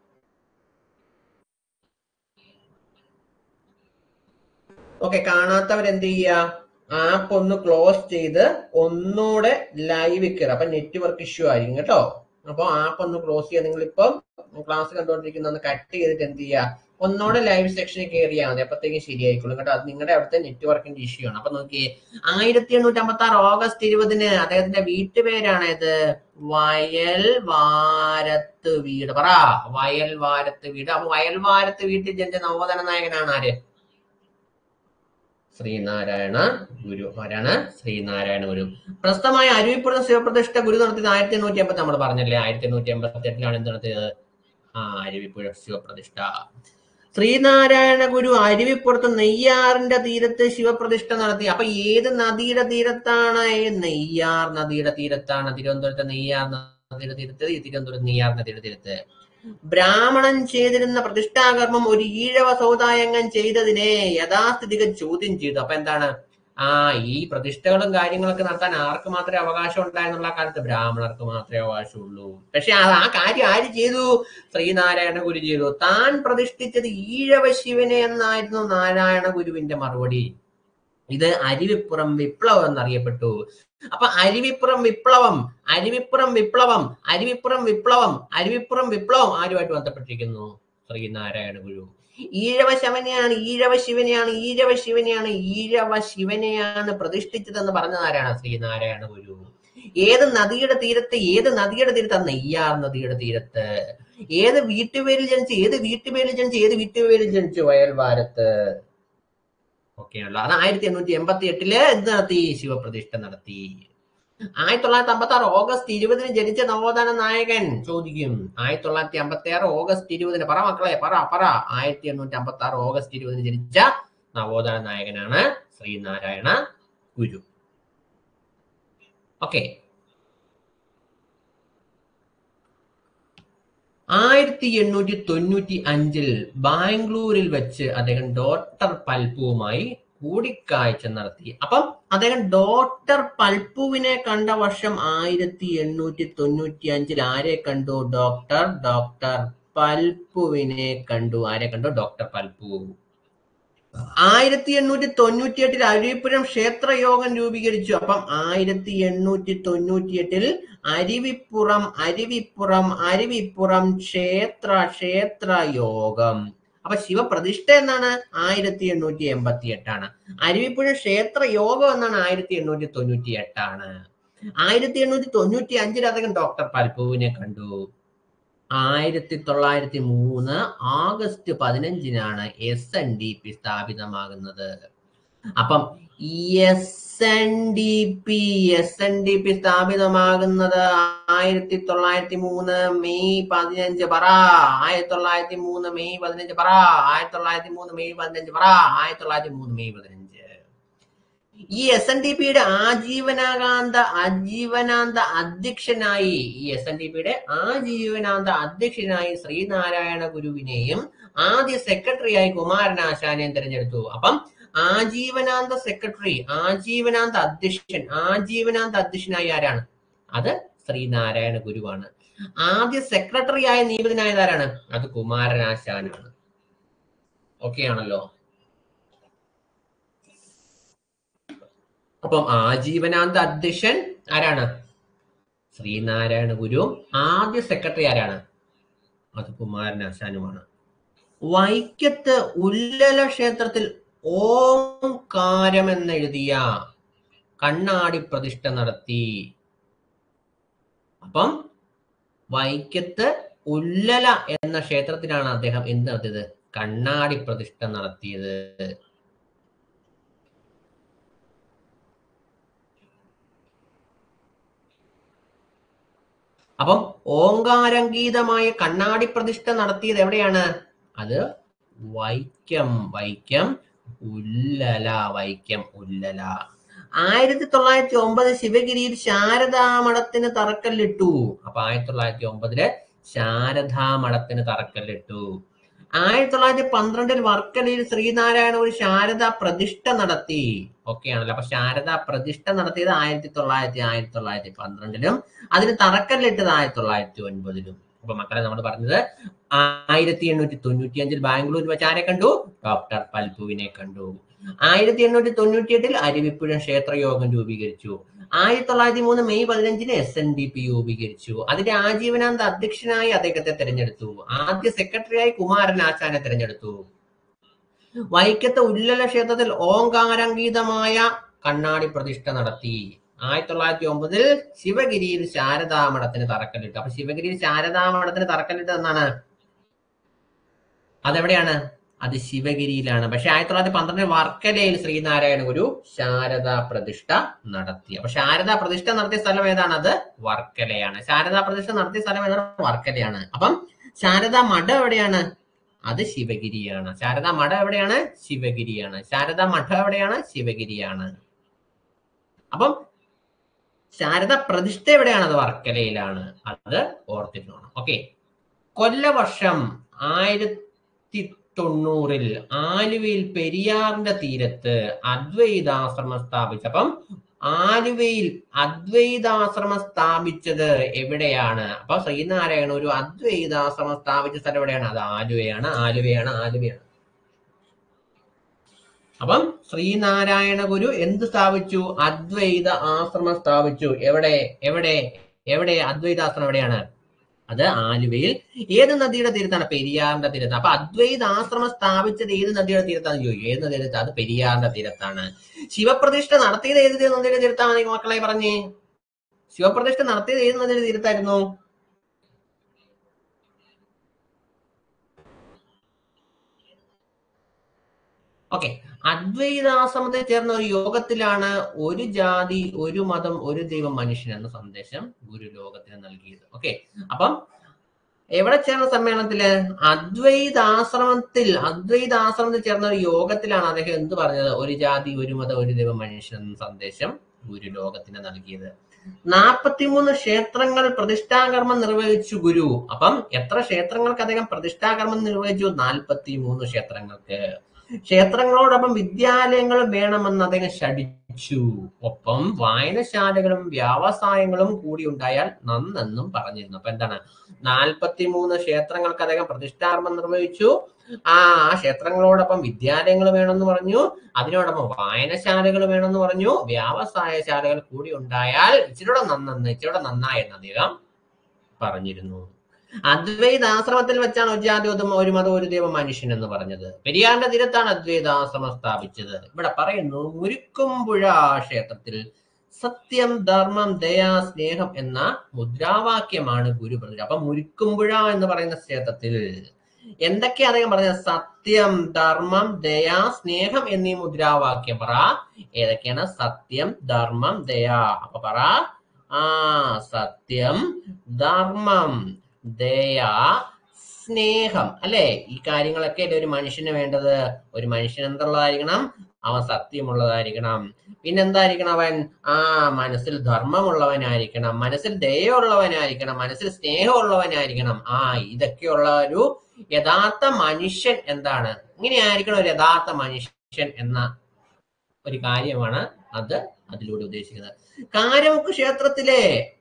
ഓക്കെ കാണാത്തവർ എന്ത് ചെയ്യുക ആപ്പ് ഒന്ന് ക്ലോസ് ചെയ്ത് ഒന്നുകൂടെ ലൈവ് കയറുക അപ്പൊ നെറ്റ്വർക്ക് ഇഷ്യൂ ആയിരിക്കും കേട്ടോ അപ്പൊ ആപ്പ് ഒന്ന് ക്ലോസ് ചെയ്യുക നിങ്ങൾ ഇപ്പം ക്ലാസ് കണ്ടുകൊണ്ടിരിക്കുന്ന ഒന്ന് കട്ട് ചെയ്തിട്ട് എന്ത് ചെയ്യുക ഒന്നുകൂടെ ലൈവ് സെക്ഷനിൽ കയറിയാൽ മതി അപ്പത്തേക്കും ശരിയായിക്കോളും കേട്ടോ അത് നിങ്ങളുടെ അവിടുത്തെ നെറ്റ്വർക്കിന്റെ ഇഷ്യൂ ആണ് അപ്പൊ നോക്കിയേ ആയിരത്തി എണ്ണൂറ്റി അമ്പത്തി ആറ് ഓഗസ്റ്റ് ഇരുപതിന് അദ്ദേഹത്തിന്റെ വീട്ടുപേരാണ് ഇത് വയൽ വാരത്ത് വീട് പറ വയൽ വാരത്ത് വീട് അപ്പൊ വയൽ വാരത്ത് വീട്ടിൽ ജനിച്ച നവോധന നായകനാണ് ആര് ശ്രീനാരായണ ഗുരു ആരാണ് ശ്രീനാരായണ ഗുരു പ്രസ്തമായ അരുവിപ്പുറം ശിവപ്രതിഷ്ഠ ഗുരു നടത്തിയത് ആയിരത്തി എണ്ണൂറ്റി എൺപത്തി നമ്മൾ പറഞ്ഞല്ലേ ആയിരത്തി എണ്ണൂറ്റി എൺപത്തി എട്ടിലാണ് എന്ത് നടത്തിയത് ആ അരുവിപ്പുഴ ശിവപ്രതിഷ്ഠ ശ്രീനാരായണ ഗുരു അരുവിപ്പുറത്ത് നെയ്യാറിന്റെ തീരത്ത് ശിവപ്രതിഷ്ഠ നടത്തി അപ്പൊ ഏത് നദിയുടെ തീരത്താണ് ഈ നെയ്യാർ നദിയുടെ തീരത്താണ് തിരുവനന്തപുരത്തെ നെയ്യാർ നദിയുടെ തീരത്ത് ഈ തിരുവനന്തപുരം നെയ്യാർ നദിയുടെ തീരത്ത് ബ്രാഹ്മണൻ ചെയ്തിരുന്ന പ്രതിഷ്ഠാകർമ്മം ഒരു ഈഴവ സമുദായംഗം ചെയ്തതിനെ യഥാസ്ഥിതിക ചോദ്യം ചെയ്തു അപ്പൊ എന്താണ് ആ ഈ പ്രതിഷ്ഠകളും കാര്യങ്ങളൊക്കെ നടത്താൻ ആർക്ക് മാത്രമേ അവകാശം ഉണ്ടായിരുന്നുള്ള ആ കാലത്ത് ബ്രാഹ്മണർക്ക് മാത്രമേ അവകാശമുള്ളൂ പക്ഷെ ആ ആ കാര്യം ആര് ചെയ്തു ശ്രീനാരായണ ഗുരു ചെയ്തു താൻ പ്രതിഷ്ഠിച്ചത് ഈഴവ ശിവനെ എന്നായിരുന്നു നാരായണ ഗുരുവിന്റെ മറുപടി ഇത് അരുവിപ്പുറം വിപ്ലവം എന്നറിയപ്പെട്ടു അപ്പൊ അരുവിപ്പുറം വിപ്ലവം അരുവിപ്പുറം വിപ്ലവം അരുവിപ്പുറം വിപ്ലവം അരുവിപ്പുറം വിപ്ലവം ആരുമായിട്ട് ബന്ധപ്പെട്ടിരിക്കുന്നു ശ്രീനാരായണ ഗുരു ഈഴവ ശവനെയാണ് ഈഴവ ശിവനെയാണ് ഈഴവ ശിവനെയാണ് ഈഴവ ശിവനെയാണ് പ്രതിഷ്ഠിച്ചതെന്ന് പറഞ്ഞത് ആരാണ് ശ്രീനാരായണ ഗുരു ഏത് നദിയുടെ തീരത്ത് ഏത് നദിയുടെ തീരത്ത് നെയ്യാർ നദിയുടെ തീരത്ത് ഏത് വീട്ടുപേരിൽ ജനിച്ച് ഏത് വീട്ടുപേരിൽ ജനിച്ച് ഏത് വീട്ടുപേരിൽ ജനിച്ചു വയൽവാരത്ത് ഒക്കെയാണല്ലോ അത് ആയിരത്തി എണ്ണൂറ്റി എൺപത്തി എട്ടില് എന്ത് നടത്തി ശിവപ്രതിഷ്ഠ നടത്തി ആയിരത്തി തൊള്ളായിരത്തി അമ്പത്തി ആറ് ഓഗസ്റ്റ് ഇരുപതിന് ജനിച്ച നവോത്ഥാന നായകൻ ചോദിക്കും ആയിരത്തി തൊള്ളായിരത്തി അമ്പത്തി ആറ് ഓഗസ്റ്റ് ഇരുപതിന് പറ മക്കളെ പറ പറ ആയിരത്തി എണ്ണൂറ്റി അമ്പത്തി ആറ് ഓഗസ്റ്റ് ഇരുപതിന് ജനിച്ച നവോത്ഥാന നായകനാണ് ശ്രീനാരായണ ഗുരു ഓക്കെ ആയിരത്തി എണ്ണൂറ്റി തൊണ്ണൂറ്റി അഞ്ചിൽ ബാംഗ്ലൂരിൽ വെച്ച് അദ്ദേഹം ഡോക്ടർ പൽപ്പുവുമായി കൂടിക്കാഴ്ച നടത്തി അപ്പം അദ്ദേഹം ഡോക്ടർ പൽപ്പുവിനെ കണ്ട വർഷം ആയിരത്തി എണ്ണൂറ്റി തൊണ്ണൂറ്റി അഞ്ചിൽ ആരെ കണ്ടു ഡോക്ടർ ഡോക്ടർ പൽപ്പുവിനെ കണ്ടു ആരെ കണ്ടു ഡോക്ടർ പൽപ്പു ആയിരത്തി എണ്ണൂറ്റി തൊണ്ണൂറ്റി എട്ടിൽ അരുവിപ്പുരം ക്ഷേത്രയോഗം രൂപീകരിച്ചു അപ്പം ആയിരത്തി എണ്ണൂറ്റി തൊണ്ണൂറ്റി എട്ടിൽ അരുവിപ്പുറം അരുവിപ്പുറം അരുവിപ്പുറം ക്ഷേത്ര ക്ഷേത്ര യോഗം അപ്പൊ ശിവപ്രതിഷ്ഠ എന്നാണ് ആയിരത്തി എണ്ണൂറ്റി എൺപത്തി എട്ടാണ് അരുവിപ്പുഴ ക്ഷേത്ര യോഗം എന്നാണ് ആയിരത്തി എണ്ണൂറ്റി തൊണ്ണൂറ്റി എട്ടാണ് ആയിരത്തി എണ്ണൂറ്റി തൊണ്ണൂറ്റി അഞ്ചിൽ അദ്ദേഹം ഡോക്ടർ പൽപ്പുവിനെ കണ്ടു ആയിരത്തി തൊള്ളായിരത്തി മൂന്ന് ആഗസ്റ്റ് പതിനഞ്ചിനാണ് എസ് എൻ ഡി പി സ്ഥാപിതമാകുന്നത് അപ്പം S N D P S N D P സ്ഥാപിതമാകുന്നത് ആയിരത്തി തൊള്ളായിരത്തി മൂന്ന് മെയ് പതിനഞ്ച് പറ ആയിരത്തി തൊള്ളായിരത്തി മൂന്ന് മെയ് പതിനഞ്ച് പറ ആയിരത്തി തൊള്ളായിരത്തി മൂന്ന് മെയ് പതിനഞ്ച് പറ ആയിരത്തി തൊള്ളായിരത്തി മൂന്ന് മെയ് പതിനഞ്ച് ഈ എസ് എൻ ഡി പിയുടെ ആജീവനാകാന്ത ആജീവനാന്ത അധ്യക്ഷനായി ഈ എസ് എൻ ഡി പിയുടെ ആജീവനാന്ത അധ്യക്ഷനായി ശ്രീനാരായണ ഗുരുവിനെയും ആദ്യ സെക്രട്ടറിയായി കുമാരനാശാനെയും തിരഞ്ഞെടുത്തു അപ്പം ആജീവനാന്ത സെക്രട്ടറി ആജീവനാന്ത അധ്യക്ഷൻ ആജീവനാന്ത അധ്യക്ഷനായി ആരാണ് അത് ശ്രീനാരായണ ഗുരുവാണ് ആദ്യ സെക്രട്ടറിയായി നിയമിതനായത് ആരാണ് അത് കുമാരനാശാനാണ് ഓക്കെ ആണല്ലോ അപ്പം ആജീവനാന്ത അധ്യക്ഷൻ ആരാണ് ശ്രീനാരായണ ഗുരു ആദ്യ സെക്രട്ടറി ആരാണ് അത് കുമാരനാശാനുമാണ് വൈക്കത്ത് ഉല്ലല ക്ഷേത്രത്തിൽ ഓംകാരം എന്നെഴുതിയ കണ്ണാടി പ്രതിഷ്ഠ നടത്തി അപ്പം വൈക്കത്ത് ഉല്ലല എന്ന ക്ഷേത്രത്തിലാണ് അദ്ദേഹം എന്ത് നടത്തിയത് കണ്ണാടി പ്രതിഷ്ഠ നടത്തിയത് അപ്പം ഓങ്കാരംഗീതമായ കണ്ണാടി പ്രതിഷ്ഠ നടത്തിയത് എവിടെയാണ് അത് വൈക്കം വൈക്കം ഉല്ലല വൈക്കം ഉല്ലല ആയിരത്തി തൊള്ളായിരത്തി ഒമ്പത് ശിവഗിരിയിൽ ശാരദാമഠത്തിന് തറക്കല്ലിട്ടു അപ്പൊ ആയിരത്തി തൊള്ളായിരത്തി ഒമ്പതില് ശാരദാമഠത്തിന് തറക്കല്ലിട്ടു ആയിരത്തി തൊള്ളായിരത്തി പന്ത്രണ്ടിൽ വർക്കലയിൽ ശ്രീനാരായണ ഒരു ശാരദ പ്രതിഷ്ഠ നടത്തി ഓക്കെ ആണല്ലോ അപ്പൊ ശാരദ പ്രതിഷ്ഠ നടത്തിയത് ആയിരത്തി തൊള്ളായിരത്തി ആയിരത്തി തൊള്ളായിരത്തി പന്ത്രണ്ടിലും അതിന് തറക്കല്ലിട്ടത് ആയിരത്തി തൊള്ളായിരത്തി ഒൻപതിലും അപ്പൊ മക്കളെ നമ്മൾ പറഞ്ഞത് ആയിരത്തി എണ്ണൂറ്റി തൊണ്ണൂറ്റി അഞ്ചിൽ ബാംഗ്ലൂരിൽ വെച്ച് ആരെ കണ്ടു ഡോക്ടർ പൽപുവിനെ കണ്ടു ആയിരത്തി എണ്ണൂറ്റി തൊണ്ണൂറ്റി എട്ടിൽ അരുവിപ്പുഴ ക്ഷേത്രയോഗം രൂപീകരിച്ചു ആയിരത്തി തൊള്ളായിരത്തി മൂന്ന് മെയ് പതിനഞ്ചിന് എസ് എൻ ഡി പി രൂപീകരിച്ചു അതിന്റെ ആജീവനാന്ത അധ്യക്ഷനായി അദ്ദേഹത്തെ തിരഞ്ഞെടുത്തു ആദ്യ സെക്രട്ടറിയായി കുമാരൻ ആശാനെ തിരഞ്ഞെടുത്തു വൈക്കത്തെ ഉല്ലല ക്ഷേത്രത്തിൽ ഓങ്കാരംഗീതമായ കണ്ണാടി പ്രതിഷ്ഠ നടത്തി ആയിരത്തി തൊള്ളായിരത്തി ഒമ്പതിൽ ശിവഗിരിയിൽ ശാരദാമഠത്തിന് തറക്കല്ലിട്ടു അപ്പൊ ശിവഗിരിയിൽ ശാരദാമഠത്തിന് തറക്കല്ലിട്ടത് എന്നാണ് അതെവിടെയാണ് അത് ശിവഗിരിയിലാണ് പക്ഷെ ആയിരത്തി തൊള്ളായിരത്തി പന്ത്രണ്ടിൽ വർക്കലയിൽ ശ്രീനാരായണ ഗുരു ശാരദാ പ്രതിഷ്ഠ നടത്തി അപ്പൊ ശാരദാ പ്രതിഷ്ഠ നടത്തിയ സ്ഥലം ഏതാണ് അത് വർക്കലയാണ് ശാരദാ പ്രതിഷ്ഠ നടത്തിയ സ്ഥലം ഏതാണ് വർക്കലയാണ് അപ്പം ശാരദാ മഠം എവിടെയാണ് അത് ശിവഗിരിയാണ് ശാരദാ മഠം എവിടെയാണ് ശിവഗിരിയാണ് ശാരദാ മഠം എവിടെയാണ് ശിവഗിരിയാണ് അപ്പം ശാരദ പ്രതിഷ്ഠ എവിടെയാണ് അത് വർക്കലയിലാണ് അത് ഓർത്തിരുന്നോണം ഓക്കെ കൊല്ലവർഷം ആയിരത്തി തൊണ്ണൂറിൽ ആലുവയിൽ പെരിയാറിന്റെ തീരത്ത് അദ്വൈതാശ്രമം സ്ഥാപിച്ചപ്പം ആലുവയിൽ അദ്വൈതാശ്രമം സ്ഥാപിച്ചത് എവിടെയാണ് അപ്പൊ ശ്രീനാരായണ ഒരു അദ്വൈതാശ്രമം സ്ഥാപിച്ച സ്ഥലം എവിടെയാണ് അത് ആലുവയാണ് ആലുവയാണ് ആലുവയാണ് അപ്പം ശ്രീനാരായണ ഗുരു എന്ത് സ്ഥാപിച്ചു അദ്വൈത ആശ്രമം സ്ഥാപിച്ചു എവിടെ എവിടെ എവിടെ അദ്വൈതാശ്രമം എവിടെയാണ് അത് ആലുവയിൽ ഏത് നദിയുടെ തീരത്താണ് പെരിയാറിന്റെ തീരത്ത് അപ്പൊ അദ്വൈത ആശ്രമം സ്ഥാപിച്ചത് ഏത് നദിയുടെ തീരത്താണെന്ന് ചോദിക്കും ഏത് നദിയുടെ തീരത്ത് അത് പെരിയാറിന്റെ തീരത്താണ് ശിവപ്രതിഷ്ഠ നടത്തിയത് ഏത് തീ- നദിയുടെ തീരത്താണ് നിങ്ങൾ മക്കളെ പറഞ്ഞേ ശിവപ്രതിഷ്ഠ നടത്തിയത് ഏത് നദിയുടെ തീരത്തായിരുന്നു ഓക്കെ അദ്വൈതാശ്രമത്തിൽ ചേർന്ന ഒരു യോഗത്തിലാണ് ഒരു ജാതി ഒരു മതം ഒരു ദൈവം മനുഷ്യൻ എന്ന സന്ദേശം ഗുരു ലോകത്തിന് നൽകിയത് ഓക്കെ അപ്പം എവിടെ ചേർന്ന സമ്മേളനത്തില് അദ്വൈതാശ്രമത്തിൽ അദ്വൈതാശ്രമത്തിൽ ചേർന്ന ഒരു യോഗത്തിലാണ് അദ്ദേഹം എന്ത് പറഞ്ഞത് ഒരു ജാതി ഒരു മതം ഒരു ദൈവം മനുഷ്യൻ എന്ന സന്ദേശം ഗുരു ലോകത്തിന് നൽകിയത് നാൽപ്പത്തിമൂന്ന് ക്ഷേത്രങ്ങൾ പ്രതിഷ്ഠാകർമ്മം നിർവഹിച്ചു ഗുരു അപ്പം എത്ര ക്ഷേത്രങ്ങൾക്ക് അദ്ദേഹം പ്രതിഷ്ഠാകർമ്മം നിർവഹിച്ചു നാൽപ്പത്തി മൂന്ന് ക്ഷേത്രങ്ങൾക്ക് ക്ഷേത്രങ്ങളോടൊപ്പം വിദ്യാലയങ്ങളും വേണമെന്ന് അദ്ദേഹം ശഠിച്ചു ഒപ്പം വായനശാലകളും വ്യവസായങ്ങളും കൂടി ഉണ്ടായാൽ നന്നെന്നും പറഞ്ഞിരുന്നു അപ്പൊ എന്താണ് നാൽപ്പത്തി മൂന്ന് ക്ഷേത്രങ്ങൾക്ക് അദ്ദേഹം പ്രതിഷ്ഠാകർമ്മം നിർവഹിച്ചു ആ ആ ക്ഷേത്രങ്ങളോടൊപ്പം വിദ്യാലയങ്ങൾ വേണമെന്ന് പറഞ്ഞു അതിനോടൊപ്പം വായനശാലകൾ വേണമെന്ന് പറഞ്ഞു വ്യവസായശാലകൾ കൂടി ഉണ്ടായാൽ ഇച്ചിരൂടെ നന്നെന്ന് ഇച്ചിരൂടെ നന്നായെന്ന് അദ്ദേഹം പറഞ്ഞിരുന്നു അദ്വൈതാശ്രമത്തിൽ വെച്ചാണ് ഒരു ജാതി ഒരു ഒരു മതം ഒരു ദൈവം മനുഷ്യൻ എന്ന് പറഞ്ഞത് പെരിയാറിന്റെ തീരത്താണ് അദ്വൈതാശ്രമം സ്ഥാപിച്ചത് ഇവിടെ പറയുന്നു മുരുക്കുംപുഴ ക്ഷേത്രത്തിൽ സത്യം ധർമ്മം ദയാ സ്നേഹം എന്ന മുദ്രാവാക്യമാണ് ഗുരു പറഞ്ഞത് അപ്പൊ മുരുക്കുംപുഴ എന്ന് പറയുന്ന ക്ഷേത്രത്തിൽ എന്തൊക്കെയാ അദ്ദേഹം പറഞ്ഞത് സത്യം ധർമ്മം ദയാ സ്നേഹം എന്നീ മുദ്രാവാക്യം പറ ഏതൊക്കെയാണ് സത്യം ധർമ്മം ദയാ അപ്പൊ പറ ആ സത്യം ധർമ്മം ദയ സ്നേഹം അല്ലെ ഈ കാര്യങ്ങളൊക്കെ അല്ലേ ഒരു മനുഷ്യന് വേണ്ടത് ഒരു മനുഷ്യൻ എന്തുള്ളതായിരിക്കണം അവൻ സത്യമുള്ളതായിരിക്കണം പിന്നെന്തായിരിക്കണം അവൻ ആ മനസ്സിൽ ധർമ്മമുള്ളവനായിരിക്കണം മനസ്സിൽ ദയുള്ളവനായിരിക്കണം മനസ്സിൽ സ്നേഹമുള്ളവനായിരിക്കണം ആ ഇതൊക്കെയുള്ള ഒരു യഥാർത്ഥ മനുഷ്യൻ എന്താണ് ഇങ്ങനെയായിരിക്കണം ഒരു യഥാർത്ഥ മനുഷ്യൻ എന്ന ഒരു കാര്യമാണ് അത് അതിലൂടെ ഉദ്ദേശിക്കുന്നത് കാരമുക്ക് ക്ഷേത്രത്തിലെ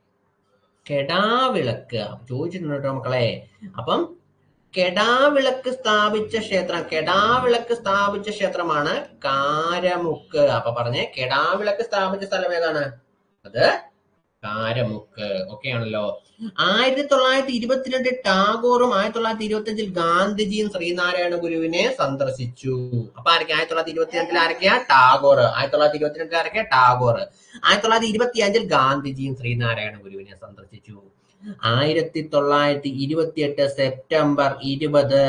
കെടാവിളക്ക് ചോദിച്ചിട്ടുണ്ട് കേട്ടോ മക്കളെ അപ്പം കെടാവിളക്ക് സ്ഥാപിച്ച ക്ഷേത്രം കെടാവിളക്ക് സ്ഥാപിച്ച ക്ഷേത്രമാണ് കാരമുക്ക് അപ്പൊ പറഞ്ഞേ കെടാവിളക്ക് സ്ഥാപിച്ച സ്ഥലം ഏതാണ് അത് കാരമുക്ക് ഒക്കെ ആണല്ലോ ആയിരത്തി തൊള്ളായിരത്തി ഇരുപത്തിരണ്ട് ടാഗോറും ആയിരത്തി തൊള്ളായിരത്തി ഇരുപത്തി അഞ്ചിൽ ഗാന്ധിജിയും ശ്രീനാരായണ ഗുരുവിനെ സന്ദർശിച്ചു അപ്പൊ ആരൊക്കെ ആയിരത്തി തൊള്ളായിരത്തി ഇരുപത്തിരണ്ടിൽ ആരൊക്കെയാ ടാഗോർ ആയിരത്തി തൊള്ളായിരത്തി ഇരുപത്തിരണ്ടിൽ ആരൊക്കെയാ ടാഗോർ ആയിരത്തി തൊള്ളായിരത്തി ഇരുപത്തി അഞ്ചിൽ ഗാന്ധിജിയും ശ്രീനാരായണ ഗുരുവിനെ സന്ദർശിച്ചു ആയിരത്തി തൊള്ളായിരത്തി ഇരുപത്തിയെട്ട് സെപ്റ്റംബർ ഇരുപത്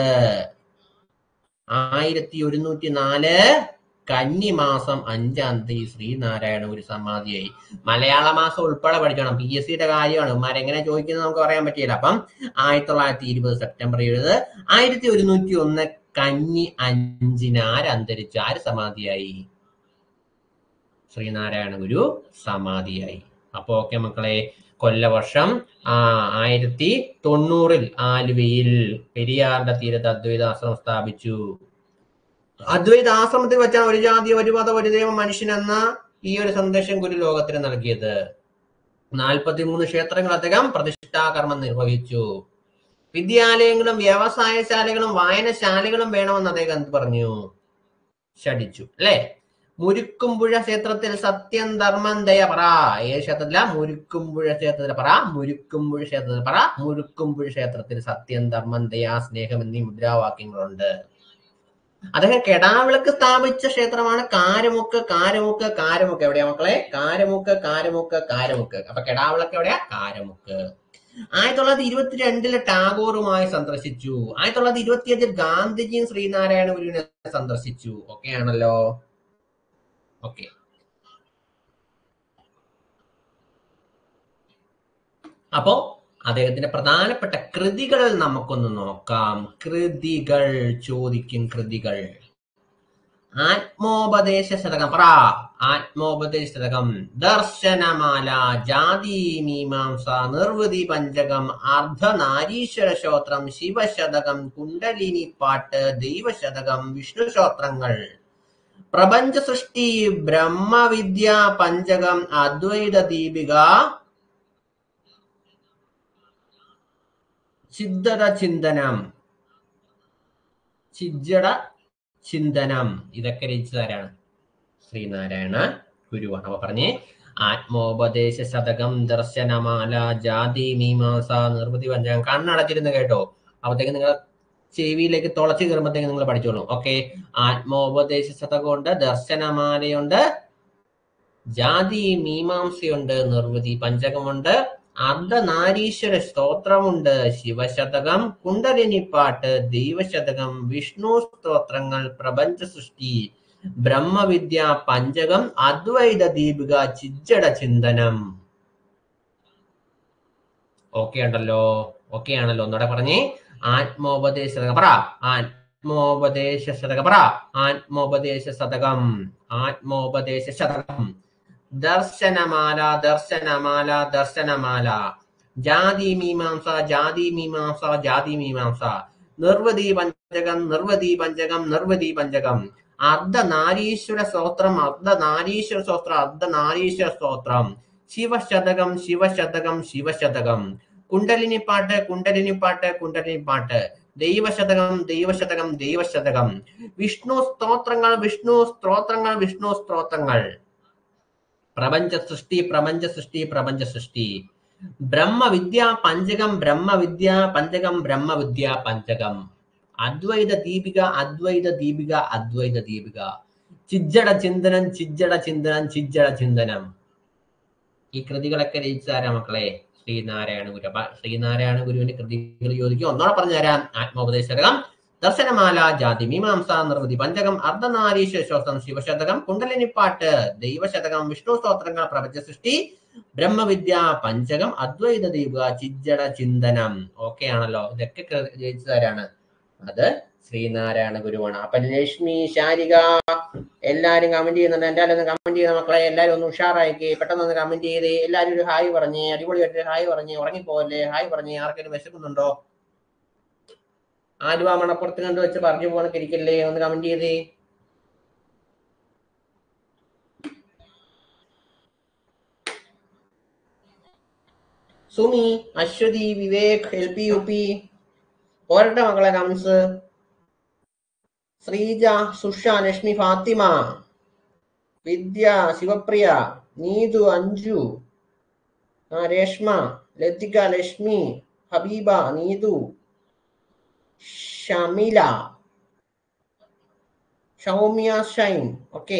ആയിരത്തി ഒരുന്നൂറ്റി നാല് കന്നിമാസം അഞ്ചാം തീയതി ശ്രീനാരായണ ഗുരു സമാധിയായി മലയാള മാസം ഉൾപ്പെടെ പഠിക്കണം പി എസ് സിയുടെ കാര്യമാണ് ഉമ്മാരെങ്ങനെ ചോദിക്കുന്നത് നമുക്ക് പറയാൻ പറ്റില്ല അപ്പം ആയിരത്തി തൊള്ളായിരത്തി ഇരുപത് സെപ്റ്റംബർ ഇരുപത് ആയിരത്തി ഒരുന്നൂറ്റി ഒന്ന് കന്നി അഞ്ചിന് ആര് അന്തരിച്ചു ആര് സമാധിയായി ശ്രീനാരായണ ഗുരു സമാധിയായി അപ്പൊ ഓക്കെ മക്കളെ കൊല്ലവർഷം ആ ആയിരത്തി തൊണ്ണൂറിൽ ആലുവയിൽ പെരിയാറിന്റെ തീരത്ത് അദ്വൈതാശ്രമം സ്ഥാപിച്ചു അദ്വൈത ആശ്രമത്തിൽ വെച്ചാണ് ഒരു ജാതി ഒരു മതം ഒരു ദൈവം മനുഷ്യൻ എന്ന ഈ ഒരു സന്ദേശം ഗുരു ലോകത്തിന് നൽകിയത് നാൽപ്പത്തിമൂന്ന് ക്ഷേത്രങ്ങൾ അദ്ദേഹം പ്രതിഷ്ഠാകർമ്മം നിർവഹിച്ചു വിദ്യാലയങ്ങളും വ്യവസായശാലകളും വായനശാലകളും വേണമെന്ന് അദ്ദേഹം എന്ത് പറഞ്ഞു ശഠിച്ചു അല്ലെ മുരുക്കുംപുഴ ക്ഷേത്രത്തിൽ സത്യം ധർമ്മം ദയ പറ ഏത് ക്ഷേത്രത്തില മുരുക്കുംപുഴ ക്ഷേത്രത്തിൽ പറ മുരുക്കുംപുഴ ക്ഷേത്രത്തിൽ പറ മുരുക്കുംപുഴ ക്ഷേത്രത്തിൽ സത്യം ധർമ്മം ദയ സ്നേഹം എന്നീ മുദ്രാവാക്യങ്ങളുണ്ട് അദ്ദേഹം കെടാവിളക്ക് സ്ഥാപിച്ച ക്ഷേത്രമാണ് കാരമുക്ക് കാരമുക്ക് കാരമുക്ക് എവിടെയാ മക്കളെ കാരമുക്ക് കാരമുക്ക് കാരമുക്ക് അപ്പൊ കെടാവിളക്ക് എവിടെയാ കാരമുക്ക് ആയിരത്തി തൊള്ളായിരത്തി ഇരുപത്തിരണ്ടില് ടാഗോറുമായി സന്ദർശിച്ചു ആയിരത്തി തൊള്ളായിരത്തി ഇരുപത്തിയഞ്ചിൽ ഗാന്ധിജിയും ശ്രീനാരായണ ഗുരുവിനെ സന്ദർശിച്ചു ഓക്കെ ആണല്ലോ ഓക്കെ അപ്പോ അദ്ദേഹത്തിന്റെ പ്രധാനപ്പെട്ട കൃതികളിൽ നമുക്കൊന്ന് നോക്കാം കൃതികൾ ചോദിക്കും കൃതികൾ ആത്മോപദേശ ശതകം പറ ആത്മോപദേശ ശതകം ദർശനമാല ജാതി മീമാംസ നിർവൃതി പഞ്ചകം അർദ്ധനാരീശ്വര ശ്രോത്രം ശിവശതകം കുണ്ടലിനി പാട്ട് ദൈവശതകം വിഷ്ണു ശ്രോത്രങ്ങൾ പ്രപഞ്ച സൃഷ്ടി ബ്രഹ്മവിദ്യ പഞ്ചകം അദ്വൈത ദീപിക ചിദ്ധത ചിന്തനം ചിജ്ജട ചിന്തനം ഇതൊക്കെ രചിച്ചതാരാണ് ശ്രീനാരായണ ഗുരുവാണ് അപ്പൊ പറഞ്ഞേ ആത്മോപദേശ ശതകം ദർശനമാല ജാതി മീമാംസ നിർവൃതി പഞ്ചകം കണ്ണടച്ചിരുന്ന് കേട്ടോ അപ്പത്തേക്ക് നിങ്ങൾ ചെവിയിലേക്ക് തുളച്ചു കയറുമ്പോഴത്തേക്ക് നിങ്ങൾ പഠിച്ചോളൂ ഓക്കെ ആത്മോപദേശ ശതകമുണ്ട് ദർശനമാലയുണ്ട് ജാതി മീമാംസയുണ്ട് നിർവൃതി പഞ്ചകമുണ്ട് അർദ്ധനാരീശ്വര സ്തോത്രമുണ്ട് ശിവശതകം കുണ്ടലിനിപ്പാട്ട് ദൈവശതകം വിഷ്ണു സ്തോത്രങ്ങൾ പ്രപഞ്ച സൃഷ്ടി ബ്രഹ്മവിദ്യ പഞ്ചകം അദ്വൈത ദീപിക ചിജ്ജട ചിന്തനം ഓക്കെ ഉണ്ടല്ലോ ഓക്കെ ആണല്ലോ ഒന്നുകൂടെ പറഞ്ഞേ ആത്മോപദേശ ശതകം പറ ആത്മോപദേശ ശതകം പറ ആത്മോപദേശ ശതകം ആത്മോപദേശ ശതകം ദർശനമാല ദർശനമാല ദർശനമാല ജാതി മീമാംസ ജാതി മീമാംസ ജാതി മീമാംസ നിർവതി പഞ്ചകം നിർവതി പഞ്ചകം നിർവതി പഞ്ചകം അർദ്ധനാരീശ്വര സ്തോത്രം അർദ്ധനാരീശ്വര സ്തോത്രം അർദ്ധനാരീശ്വര സ്തോത്രം ശിവശതകം ശിവശതകം ശിവശതകം കുണ്ടലിനിപ്പാട്ട് കുണ്ടലിനിപ്പാട്ട് കുണ്ടലിനിപ്പാട്ട് ദൈവശതകം ദൈവശതകം ദൈവശതകം വിഷ്ണു സ്തോത്രങ്ങൾ വിഷ്ണു സ്തോത്രങ്ങൾ വിഷ്ണു സ്തോത്രങ്ങൾ പ്രപഞ്ച സൃഷ്ടി പ്രപഞ്ച സൃഷ്ടി പ്രപഞ്ച സൃഷ്ടി ബ്രഹ്മവിദ്യ പഞ്ചകം ബ്രഹ്മവിദ്യ പഞ്ചകം ബ്രഹ്മവിദ്യ പഞ്ചകം അദ്വൈത ദീപിക അദ്വൈത ദീപിക അദ്വൈത ദീപിക ചിജ്ജട ചിന്തനം ചിജ്ജട ചിന്തനം ചിജ്ജട ചിന്തനം ഈ കൃതികളൊക്കെ രചിച്ചാരാ മക്കളെ ശ്രീനാരായണ ഗുരു അപ്പൊ ശ്രീനാരായണ ഗുരുവിന്റെ കൃതികൾ ചോദിക്കും ഒന്നോടെ പറഞ്ഞു തരാം ആത്മോപദേശകം ദർശനമാല ജാതി മീമാംസ നിർവൃതി പഞ്ചകം അർദ്ധനാരീശ്വര ശ്വാസം ശിവശതകം കുണ്ടലിനിപ്പാട്ട് ദൈവശതകം വിഷ്ണു സ്തോത്രങ്ങൾ പ്രപഞ്ച സൃഷ്ടി ബ്രഹ്മവിദ്യ പഞ്ചകം അദ്വൈത ദീപ ചിജ്ജട ചിന്തനം ഓക്കെ ആണല്ലോ ഇതൊക്കെ ജയിച്ചതാരാണ് അത് ശ്രീനാരായണ ഗുരുവാണ് അപ്പൊ ലക്ഷ്മി ശാരിക എല്ലാരും കമന്റ് ചെയ്യുന്നുണ്ട് എല്ലാവരും ഒന്ന് കമന്റ് ചെയ്യുന്ന മക്കളെ എല്ലാരും ഒന്ന് ഉഷാറാക്കി പെട്ടെന്ന് ഒന്ന് കമന്റ് ചെയ്ത് എല്ലാരും ഒരു ഹായ് പറഞ്ഞ് അടിപൊളിയായിട്ട് ഹായ് പറഞ്ഞ് ഉറങ്ങിപ്പോവല്ലേ ഹായ് പറഞ്ഞ് ആർക്കെങ്കിലും വിശക്കുന്നുണ്ടോ ആലുവ മണപ്പുറത്ത് കണ്ടു വെച്ച് പറഞ്ഞു പോകണക്ക് ഇരിക്കല്ലേ ഒന്ന് കമന്റ് ചെയ്തേ Sumi Aswathy Vivek L P U P പോരട്ടെ മക്കളെ കമൻസ് ശ്രീജ സുഷ ലക്ഷ്മി ഫാത്തിമ വിദ്യ ശിവപ്രിയ നീതു അഞ്ജു ആ, രേഷ്മ ലതിക ലക്ഷ്മി ഹബീബ നീതു ഷമില സൗമ്യ ഷൈൻ ഓക്കെ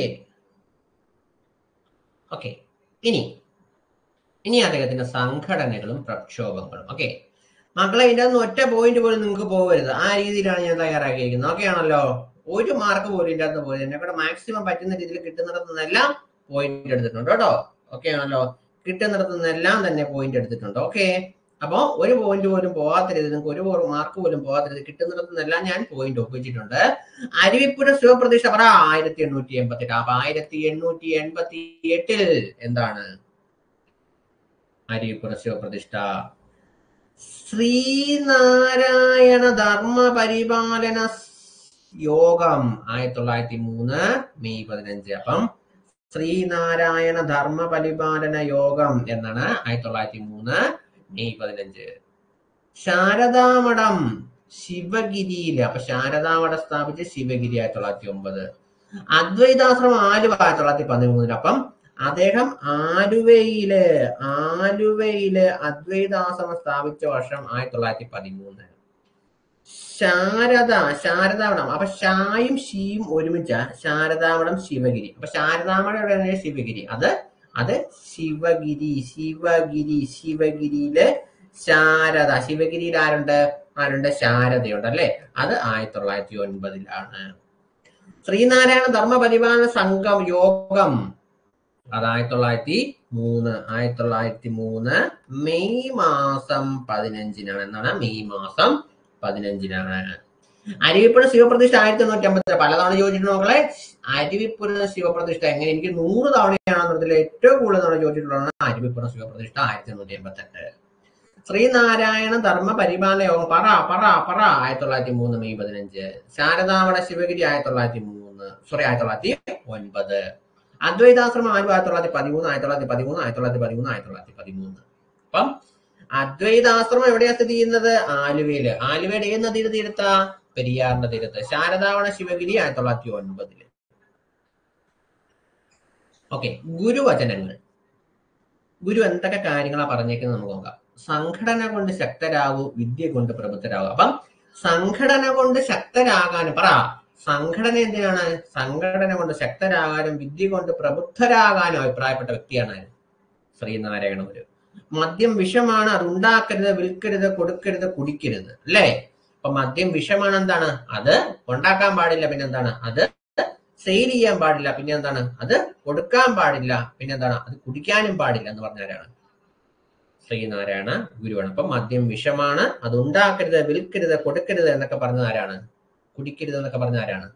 ഓക്കെ ഇനി ഇനി അദ്ദേഹത്തിന്റെ സംഘടനകളും പ്രക്ഷോഭങ്ങളും ഓക്കെ മക്കളെ ഇതിന്റെ ഒന്നും ഒറ്റ പോയിന്റ് പോലും നിങ്ങൾക്ക് പോകരുത് ആ രീതിയിലാണ് ഞാൻ തയ്യാറാക്കിയിരിക്കുന്നത് ഓക്കെ ആണല്ലോ ഒരു മാർക്ക് പോലും ഇതിന്റെ അകത്ത് പോയത് എന്നെ കൂടെ മാക്സിമം പറ്റുന്ന രീതിയിൽ കിട്ടുന്നിടത്തുനിന്നെല്ലാം പോയിന്റ് എടുത്തിട്ടുണ്ട് കേട്ടോ ഓക്കെ ആണല്ലോ കിട്ടുന്നിടത്തുനിന്നെല്ലാം തന്നെ പോയിന്റ് എടുത്തിട്ടുണ്ട് ഓക്കെ അപ്പോ ഒരു പോയിന്റ് പോലും പോകാത്ത രീതിയിൽ നിങ്ങൾക്ക് ഒരു മാർക്ക് പോലും പോകാത്ത രീതിയിൽ കിട്ടുന്നിടത്തുനിന്നെല്ലാം ഞാൻ പോയിന്റ് ഒപ്പിച്ചിട്ടുണ്ട് അരുവിപ്പുര ശിവപ്രതീക്ഷ പറ ആയിരത്തി എണ്ണൂറ്റി എൺപത്തി എട്ട് അപ്പൊ ആയിരത്തി എണ്ണൂറ്റി എൺപത്തി എട്ടിൽ എന്താണ് അരുവിപ്പുര ശിവപ്രതിഷ്ഠ ശ്രീനാരായണ ധർമ്മ പരിപാലന യോഗം ആയിരത്തി തൊള്ളായിരത്തി മൂന്ന് മെയ് പതിനഞ്ച് അപ്പം ശ്രീനാരായണ ധർമ്മ പരിപാലന യോഗം എന്നാണ് ആയിരത്തി തൊള്ളായിരത്തി മൂന്ന് മെയ് പതിനഞ്ച് ശാരദാമഠം ശിവഗിരിയില് അപ്പൊ ശാരദാമഠം സ്ഥാപിച്ച് ശിവഗിരി ആയിരത്തി തൊള്ളായിരത്തി ഒമ്പത് അദ്വൈതാശ്രമം ആലുവ ആയിരത്തി തൊള്ളായിരത്തി പതിമൂന്നിൽ അപ്പം അദ്ദേഹം ആലുവയില് ആലുവയില് അദ്വൈതാശ്രമം സ്ഥാപിച്ച വർഷം ആയിരത്തി തൊള്ളായിരത്തി പതിമൂന്ന് ശാരദ ശാരദാമഠം അപ്പൊ ഷായും ഷീയും ഒരുമിച്ച ശാരദാമഠം ശിവഗിരി അപ്പൊ ശാരദാമഠം എവിടെയാണ് ശിവഗിരി അത് അത് ശിവഗിരി ശിവഗിരി ശിവഗിരിയില് ശാരദ ശിവഗിരിയിൽ ആരുണ്ട് ആരുണ്ട് ശാരദയുണ്ട് അല്ലെ അത് ആയിരത്തി തൊള്ളായിരത്തി ഒൻപതിലാണ് ശ്രീനാരായണ ധർമ്മ പരിപാലന സംഘം യോഗം അത് ആയിരത്തി തൊള്ളായിരത്തി മൂന്ന് ആയിരത്തി തൊള്ളായിരത്തി മൂന്ന് മെയ് മാസം പതിനഞ്ചിനാണ് എന്നാണ് മെയ് മാസം പതിനഞ്ചിനാണ് അരുവിപ്പുഴ ശിവപ്രതിഷ്ഠ ആയിരത്തി തൊണ്ണൂറ്റി അമ്പത്തി പലതവണ ചോദിച്ചിട്ടുണ്ട് മക്കളെ അരുവിപ്പുര ശിവപ്രതിഷ്ഠ എങ്ങനെ എനിക്ക് നൂറ് തവണയാണെന്നതിൽ ഏറ്റവും കൂടുതൽ തവണ ചോദിച്ചിട്ടുള്ളതാണ് അരുവിപ്പുര ശിവപ്രതിഷ്ഠ ആയിരത്തി തൊണ്ണൂറ്റി എൺപത്തി എട്ട് ശ്രീനാരായണ ധർമ്മ പരിപാലന യോഗം പറ പറ പറ ആയിരത്തി തൊള്ളായിരത്തി മൂന്ന് മെയ് പതിനഞ്ച് ശാരദാവട ശിവഗിരി ആയിരത്തി തൊള്ളായിരത്തി മൂന്ന് സോറി ആയിരത്തി തൊള്ളായിരത്തി ഒൻപത് അദ്വൈതാശ്രമം ആയിരത്തി ആയിരത്തി തൊള്ളായിരത്തി പതിമൂന്ന് ആയിരത്തി തൊള്ളായിരത്തി പതിമൂന്ന് ആയിരത്തി തൊള്ളായിരത്തി പതിമൂന്ന് ആയിരത്തി തൊള്ളായിരത്തി പതിമൂന്ന് അപ്പം അദ്വൈതാശ്രമം എവിടെയാ സ്ഥിതി ചെയ്യുന്നത് ആലുവയില് ആലുവയുടെ ഏത് നദിയുടെ തീരത്താ പെരിയാറിന്റെ തീരത്ത് ശാരദാവണ ശിവഗിരി ആയിരത്തി തൊള്ളായിരത്തി ഒൻപതില് ഓക്കെ ഗുരുവചനങ്ങൾ ഗുരു എന്തൊക്കെ കാര്യങ്ങളാ പറഞ്ഞേക്കുന്നത് നമുക്ക് നോക്കാം സംഘടന കൊണ്ട് ശക്തരാകൂ വിദ്യ കൊണ്ട് പ്രബുദ്ധരാകൂ അപ്പം സംഘടന കൊണ്ട് ശക്തരാകാനും പറ സംഘടന എന്തിനാണ് സംഘടന കൊണ്ട് ശക്തരാകാനും വിദ്യ കൊണ്ട് പ്രബുദ്ധരാകാനും അഭിപ്രായപ്പെട്ട വ്യക്തിയാണ് ആര്? ശ്രീനാരായണ ഗുരു മദ്യം വിഷമാണ് അത് ഉണ്ടാക്കരുത് വിൽക്കരുത് കൊടുക്കരുത് കുടിക്കരുത് അല്ലേ അപ്പൊ മദ്യം വിഷമാണ് എന്താണ് അത് ഉണ്ടാക്കാൻ പാടില്ല പിന്നെന്താണ് അത് സെയിൽ ചെയ്യാൻ പാടില്ല പിന്നെ എന്താണ് അത് കൊടുക്കാൻ പാടില്ല പിന്നെ എന്താണ് അത് കുടിക്കാനും പാടില്ല എന്ന് പറഞ്ഞാരാണ് ശ്രീനാരായണ ഗുരുവാണ് അപ്പൊ മദ്യം വിഷമാണ് അത് ഉണ്ടാക്കരുത് വിൽക്കരുത് കൊടുക്കരുത് എന്നൊക്കെ പറഞ്ഞത് ആരാണ് കുടിക്കരുത് എന്നൊക്കെ പറഞ്ഞ ആരാണ്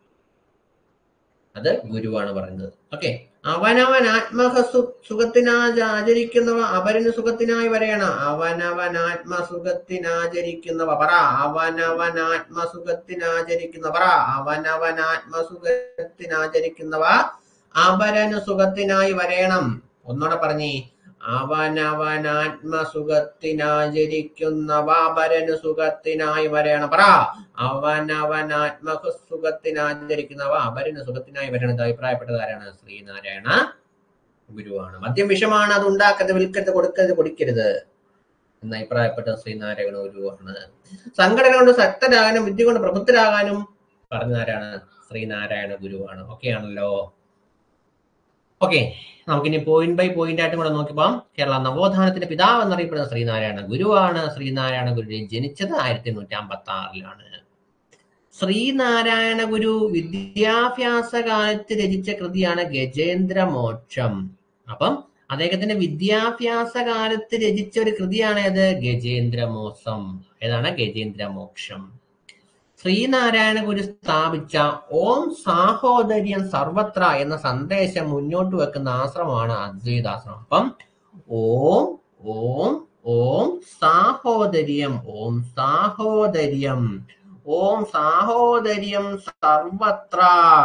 അത് ഗുരുവാണ് പറയുന്നത് ഓക്കെ അവനവൻ ആത്മഹ സു- സുഖത്തിനായി ആചരിക്കുന്നവ അപരന് സുഖത്തിനായി വരെയാണ് അവനവൻ ആത്മസുഖത്തിനാചരിക്കുന്നവ പറ അവനവൻ ആത്മസുഖത്തിനാചരിക്കുന്ന പറ അവനവൻ ആത്മസുഖത്തിനാചരിക്കുന്നവ അപരന് സുഖത്തിനായി വരയണം ഒന്നുകൂടെ പറഞ്ഞേ അവനവൻ ആത്മസുഖത്തിനാചരിക്കുന്നവ അപരന് സുഖത്തിനായി വരയണം പറ അവനവൻ ആത്മസുഖത്തിനാചരിക്കുന്നവ അപരന് സുഖത്തിനായി വരണം ഇത് അഭിപ്രായപ്പെട്ടത് ആരാണ് ശ്രീനാരായണ ഗുരുവാണ് മദ്യം വിഷമാണ് അത് ഉണ്ടാക്കരുത് വിൽക്കരുത് കൊടുക്കരുത് കുടിക്കരുത് എന്ന് അഭിപ്രായപ്പെട്ട ശ്രീനാരായണ ഗുരുവാണ് സംഘടന കൊണ്ട് ശക്തരാകാനും വിദ്യ കൊണ്ട് പ്രബുദ്ധരാകാനും പറഞ്ഞാരാണ് ശ്രീനാരായണ ഗുരുവാണ് ഓക്കെ ആണല്ലോ ഓക്കെ നമുക്കിനി പോയിന്റ് ബൈ പോയിന്റ് ആയിട്ട് കൂടെ നോക്കിപ്പോം കേരള നവോത്ഥാനത്തിന്റെ പിതാവ് എന്നറിയപ്പെടുന്ന ശ്രീനാരായണ ഗുരുവാണ് ശ്രീനാരായണ ഗുരു ജനിച്ചത് ആയിരത്തി എണ്ണൂറ്റി അമ്പത്തി ആറിലാണ് ശ്രീനാരായണ ഗുരു വിദ്യാഭ്യാസ കാലത്ത് രചിച്ച കൃതിയാണ് ഗജേന്ദ്ര മോക്ഷം അപ്പം അദ്ദേഹത്തിന്റെ വിദ്യാഭ്യാസ കാലത്ത് രചിച്ച ഒരു കൃതിയാണ് ഏത് ഗജേന്ദ്രമോസം ഏതാണ് ഗജേന്ദ്രമോക്ഷം ശ്രീനാരായണ ഗുരു സ്ഥാപിച്ച ഓം സാഹോദര്യം സർവത്ര എന്ന സന്ദേശം മുന്നോട്ട് വെക്കുന്ന ആശ്രമമാണ് അദ്വൈതാശ്രമം അപ്പം ഓം ഓം ഓം സാഹോദര്യം ഓം സാഹോദര്യം ഓം സാഹോദര്യം സർവത്ര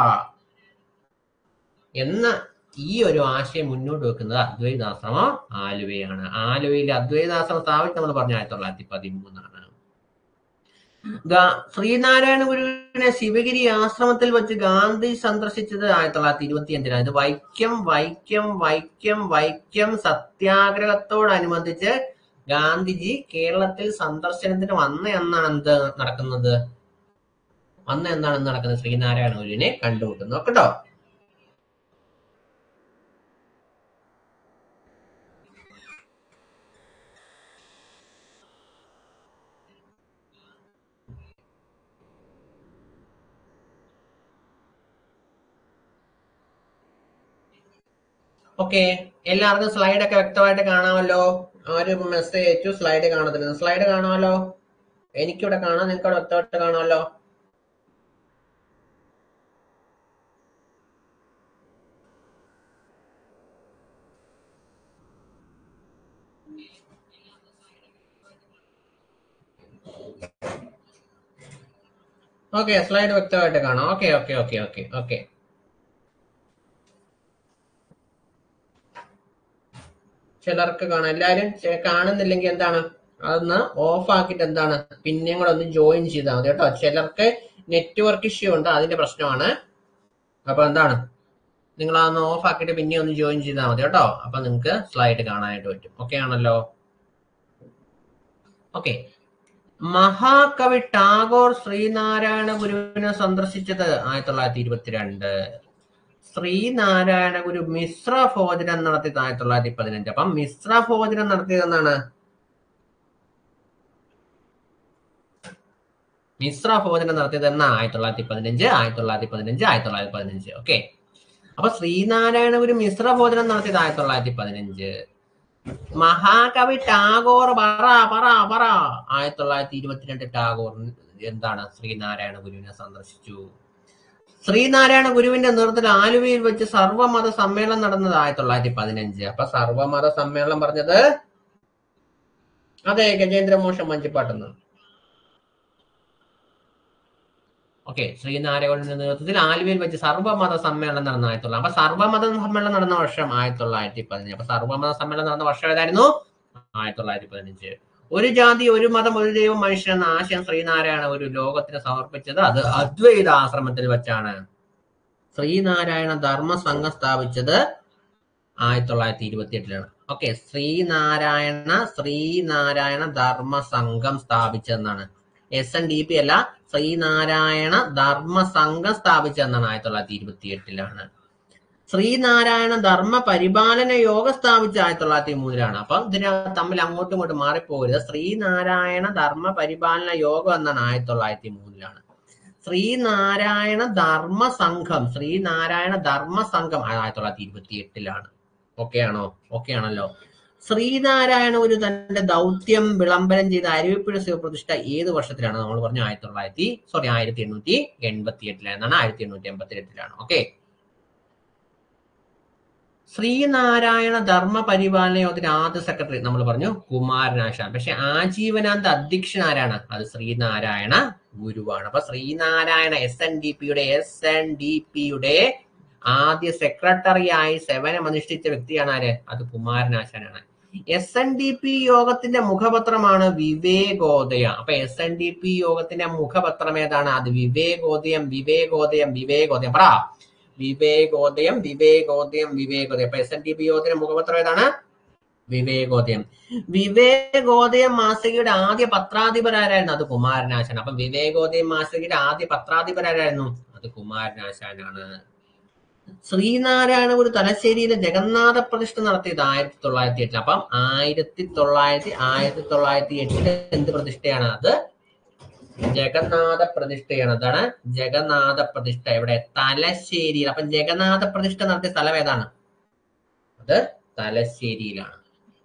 എന്ന ഈ ഒരു ആശയം മുന്നോട്ട് വെക്കുന്നത് അദ്വൈതാശ്രമം ആലുവയാണ് ആലുവയിലെ അദ്വൈതാശ്രമം സ്ഥാപിച്ച് നമ്മൾ പറഞ്ഞ ആയിരത്തി തൊള്ളായിരത്തി പതിമൂന്നാണ് ഗാ- ശ്രീനാരായണ ഗുരുവിനെ ശിവഗിരി ആശ്രമത്തിൽ വെച്ച് ഗാന്ധി സന്ദർശിച്ചത് ആയിരത്തി തൊള്ളായിരത്തി ഇരുപത്തി അഞ്ചിനാണ് ഇത് വൈക്കം വൈക്കം വൈക്കം വൈക്കം സത്യാഗ്രഹത്തോടനുബന്ധിച്ച് ഗാന്ധിജി കേരളത്തിൽ സന്ദർശനത്തിന് വന്ന എന്നാണ് എന്ത് നടക്കുന്നത് വന്ന എന്നാണ് ഇന്ന് നടക്കുന്നത് ശ്രീനാരായണ ഗുരുവിനെ കണ്ടുമുട്ടുന്നു കേട്ടോ ഓക്കെ എല്ലാവർക്കും സ്ലൈഡ് ഒക്കെ വ്യക്തമായിട്ട് കാണാമല്ലോ ആര് മെസ്സേജ് അയച്ചു സ്ലൈഡ് കാണത്തില്ല സ്ലൈഡ് കാണാമല്ലോ എനിക്കിവിടെ കാണാം നിങ്ങൾക്ക് അവിടെ വ്യക്തമായിട്ട് കാണാമല്ലോ ഓക്കെ സ്ലൈഡ് വ്യക്തമായിട്ട് കാണാം okay okay okay okay okay ചിലർക്ക് കാണാം എല്ലാരും ചെ- കാണുന്നില്ലെങ്കിൽ എന്താണ് അതൊന്ന് ഓഫ് ആക്കിയിട്ട് എന്താണ് പിന്നെയും കൂടെ ഒന്ന് ജോയിൻ ചെയ്താൽ മതി കേട്ടോ ചിലർക്ക് നെറ്റ്വർക്ക് ഇഷ്യൂ ഉണ്ട് അതിന്റെ പ്രശ്നമാണ് അപ്പൊ എന്താണ് നിങ്ങൾ അതൊന്ന് ഓഫ് ആക്കിയിട്ട് പിന്നെ ഒന്ന് ജോയിൻ ചെയ്താൽ മതി കേട്ടോ അപ്പൊ നിങ്ങൾക്ക് സ്ലൈഡ് കാണാനായിട്ട് പറ്റും ഓക്കെ ആണല്ലോ ഓക്കെ മഹാകവി ടാഗോർ ശ്രീനാരായണ ഗുരുവിനെ സന്ദർശിച്ചത് ആയിരത്തി തൊള്ളായിരത്തി ഇരുപത്തിരണ്ട് ശ്രീനാരായണ ഗുരു മിശ്ര ഭോജനം നടത്തിയത് ആയിരത്തി തൊള്ളായിരത്തി പതിനഞ്ച് അപ്പം മിശ്ര ഭോജനം നടത്തിയത് എന്നാണ് മിശ്ര ഭോജനം നടത്തിയത് എന്നാ ആയിരത്തി തൊള്ളായിരത്തി പതിനഞ്ച് ആയിരത്തി തൊള്ളായിരത്തി പതിനഞ്ച് ആയിരത്തി തൊള്ളായിരത്തി പതിനഞ്ച് ഓക്കെ അപ്പൊ ശ്രീനാരായണ ഗുരു മിശ്ര ഭോജനം നടത്തിയത് ആയിരത്തി തൊള്ളായിരത്തി പതിനഞ്ച് മഹാകവി ടാഗോർ പറ പറ പറ ആയിരത്തി തൊള്ളായിരത്തി ഇരുപത്തിരണ്ട് ടാഗോർ എന്താണ് ശ്രീനാരായണ ഗുരുവിനെ സന്ദർശിച്ചു ശ്രീനാരായണ ഗുരുവിന്റെ നേതൃത്വത്തിൽ ആലുവയിൽ വെച്ച് സർവമത സമ്മേളനം നടന്നത് ആയിരത്തി തൊള്ളായിരത്തി പതിനഞ്ച് അപ്പൊ സർവമത സമ്മേളനം പറഞ്ഞത് അതെ ഗജേന്ദ്രമോഷൻ മഞ്ചിപ്പാട്ടെന്ന് ഓക്കെ ശ്രീനാരായണന്റെ നേതൃത്വത്തിൽ ആലുവയിൽ വെച്ച് സർവമത സമ്മേളനം നടന്ന ആയിരത്തി തൊള്ളായിരത്തി അപ്പൊ സർവമത സമ്മേളനം നടന്ന വർഷം ആയിരത്തി തൊള്ളായിരത്തി പതിനഞ്ച് അപ്പൊ സർവമത സമ്മേളനം നടന്ന വർഷം ഏതായിരുന്നു ആയിരത്തി തൊള്ളായിരത്തി പതിനഞ്ച് ഒരു ജാതി ഒരു മതം ഒരു ദൈവം മനുഷ്യൻ എന്ന ആശയം ശ്രീനാരായണ ഒരു ലോകത്തിന് സമർപ്പിച്ചത് അത് അദ്വൈത ആശ്രമത്തിൽ വെച്ചാണ് ശ്രീനാരായണ ധർമ്മ സംഘം സ്ഥാപിച്ചത് ആയിരത്തി തൊള്ളായിരത്തി ഇരുപത്തി എട്ടിലാണ് ഓക്കെ ശ്രീനാരായണ ശ്രീനാരായണ ധർമ്മ സംഘം സ്ഥാപിച്ചതെന്നാണ് എസ് എൻ ഡി പി അല്ല ശ്രീനാരായണ ധർമ്മ സംഘം സ്ഥാപിച്ചതെന്നാണ് ആയിരത്തി തൊള്ളായിരത്തി ഇരുപത്തി എട്ടിലാണ് ശ്രീനാരായണ ധർമ്മ പരിപാലന യോഗം സ്ഥാപിച്ച ആയിരത്തി തൊള്ളായിരത്തി മൂന്നിലാണ് അപ്പം ഇതിന് തമ്മിൽ അങ്ങോട്ടും ഇങ്ങോട്ടും മാറിപ്പോകരുത് ശ്രീനാരായണ ധർമ്മ പരിപാലന യോഗം എന്നാണ് ആയിരത്തി തൊള്ളായിരത്തി മൂന്നിലാണ് ശ്രീനാരായണ ധർമ്മ സംഘം ശ്രീനാരായണ ധർമ്മ സംഘം ആയിരത്തി തൊള്ളായിരത്തി ഇരുപത്തി എട്ടിലാണ് ഓക്കെ ആണോ ഓക്കെ ആണല്ലോ ശ്രീനാരായണ ഒരു തന്റെ ദൗത്യം വിളംബരം ചെയ്ത അരുവിപ്പുഴ ശിവപ്രതിഷ്ഠ ഏത് വർഷത്തിലാണ് നമ്മൾ പറഞ്ഞു ആയിരത്തി തൊള്ളായിരത്തി സോറി ആയിരത്തി എണ്ണൂറ്റി എൺപത്തി എട്ടിലാണ് ആയിരത്തി എണ്ണൂറ്റി എൺപത്തി എട്ടിലാണ് ഓക്കെ ശ്രീനാരായണ ധർമ്മ പരിപാലന യോഗത്തിന്റെ ആദ്യ സെക്രട്ടറി നമ്മൾ പറഞ്ഞു കുമാരനാശാൻ പക്ഷെ ആജീവനാന്ത അധ്യക്ഷൻ ആരാണ് അത് ശ്രീനാരായണ ഗുരുവാണ് അപ്പൊ ശ്രീനാരായണ എസ് എൻ ഡി പിയുടെ എസ് എൻ ഡി പിയുടെ ആദ്യ സെക്രട്ടറിയായി സേവനം അനുഷ്ഠിച്ച വ്യക്തിയാണ് ആര് അത് കുമാരനാശാനാണ് എസ് എൻ ഡി പി യോഗത്തിന്റെ മുഖപത്രമാണ് വിവേകോദയം അപ്പൊ എസ് എൻ ഡി പി യോഗത്തിന്റെ മുഖപത്രം ഏതാണ് അത് വിവേകോദയം വിവേകോദയം വിവേകോദയം പറ വിവേകോദയം വിവേകോദയം വിവേകോദയം അപ്പൊ എസ് എൻ ഡി പി യോഗത്തിന്റെ മുഖപത്രം ഏതാണ് വിവേകോദയം വിവേകോദയം മാസികയുടെ ആദ്യ പത്രാധിപരായിരുന്നു അത് കുമാരനാശാൻ അപ്പൊ വിവേകോദയം മാസികയുടെ ആദ്യ പത്രാധിപരായിരുന്നു അത് കുമാരനാശാനാണ് ശ്രീനാരായണ ഗുരു തലശ്ശേരിയിലെ ജഗന്നാഥ പ്രതിഷ്ഠ നടത്തിയത് ആയിരത്തി തൊള്ളായിരത്തി എട്ടിൽ അപ്പം ആയിരത്തി തൊള്ളായിരത്തി ആയിരത്തി തൊള്ളായിരത്തി എട്ടില് എന്ത് പ്രതിഷ്ഠയാണ് അത് ജഗന്നാഥ പ്രതിഷ്ഠയാണ് അതാണ് ജഗന്നാഥ പ്രതിഷ്ഠ ഇവിടെ തലശ്ശേരിയിൽ അപ്പം ജഗന്നാഥ പ്രതിഷ്ഠ നടത്തിയ സ്ഥലം ഏതാണ് അത് തലശ്ശേരിയിലാണ്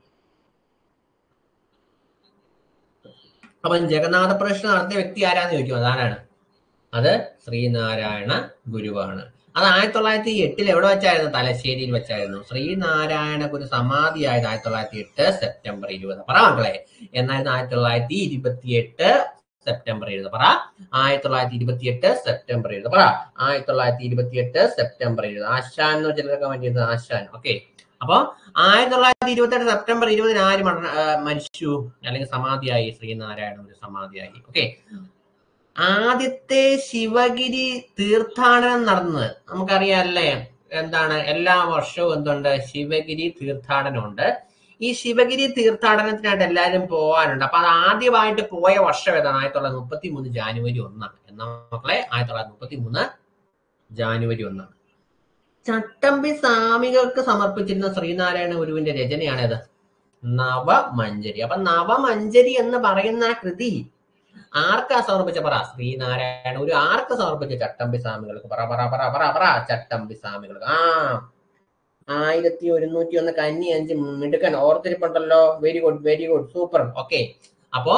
അപ്പം ജഗന്നാഥ പ്രതിഷ്ഠ നടത്തിയ വ്യക്തി ആരാന്ന് ചോദിക്കും അതാരാണ് അത് ശ്രീനാരായണ ഗുരുവാണ് അത് ആയിരത്തി തൊള്ളായിരത്തി എട്ടിൽ എവിടെ വെച്ചായിരുന്നു തലശ്ശേരിയിൽ വെച്ചായിരുന്നു ശ്രീനാരായണ ഗുരു സമാധിയായത് ആയിരത്തി തൊള്ളായിരത്തി എട്ട് സെപ്റ്റംബർ ഇരുപത് പറ മക്കളെ എന്നായിരുന്നു ആയിരത്തി തൊള്ളായിരത്തി ഇരുപത്തി എട്ട് സെപ്റ്റംബർ എഴുപത് പറ ആയിരത്തി തൊള്ളായിരത്തി ഇരുപത്തി എട്ട് സെപ്റ്റംബർ എഴുപത് പറ ആയിരത്തി തൊള്ളായിരത്തി ഇരുപത്തി എട്ട് സെപ്റ്റംബർ എഴുപത് ആശാൻ എന്ന് ചിലർ കമന്റ് ചെയ്തത് ആശാൻ ഓക്കെ അപ്പൊ ആയിരത്തി തൊള്ളായിരത്തി ഇരുപത്തി എട്ട് സെപ്റ്റംബർ ഇരുപതിന് ആര് മരണ- ആ, മരിച്ചു അല്ലെങ്കിൽ സമാധിയായി ശ്രീനാരായണ ഗുരു സമാധിയായി ഓക്കെ ആദ്യത്തെ ശിവഗിരി തീർത്ഥാടനം നടന്നത് നമുക്കറിയാമല്ലേ എന്താണ് എല്ലാ വർഷവും എന്തുണ്ട് ശിവഗിരി തീർത്ഥാടനമുണ്ട് ഈ ശിവഗിരി തീർത്ഥാടനത്തിനായിട്ട് എല്ലാവരും പോകാനുണ്ട് അപ്പൊ അത് ആദ്യമായിട്ട് പോയ വർഷം ഏതാണ് ആയിരത്തി തൊള്ളായിരത്തി മുപ്പത്തി മൂന്ന് ജാനുവരി ഒന്നാണ് എന്നാ മക്കളെ ആയിരത്തി തൊള്ളായിരത്തി മുപ്പത്തി മൂന്ന് ജാനുവരി ഒന്നാണ് ചട്ടമ്പി സ്വാമികൾക്ക് സമർപ്പിച്ചിരുന്ന ശ്രീനാരായണ ഗുരുവിന്റെ രചനയാണേത് നവമഞ്ജരി അപ്പൊ നവമഞ്ജരി എന്ന് പറയുന്ന ആ കൃതി ആർക്കാ സമർപ്പിച്ച പറ ശ്രീനാരായണ ഗുരു ആർക്ക് സമർപ്പിച്ച ചട്ടമ്പി സ്വാമികൾക്ക് പറ പറ പറ പറ പറ ചട്ടമ്പി സ്വാമികൾക്ക് ആ ആയിരത്തി ഒരുന്നൂറ്റി ഒന്ന് കന്നി അഞ്ച് മിടുക്കൻ ഓർത്തിരിപ്പുണ്ടല്ലോ very good very good super okay അപ്പോ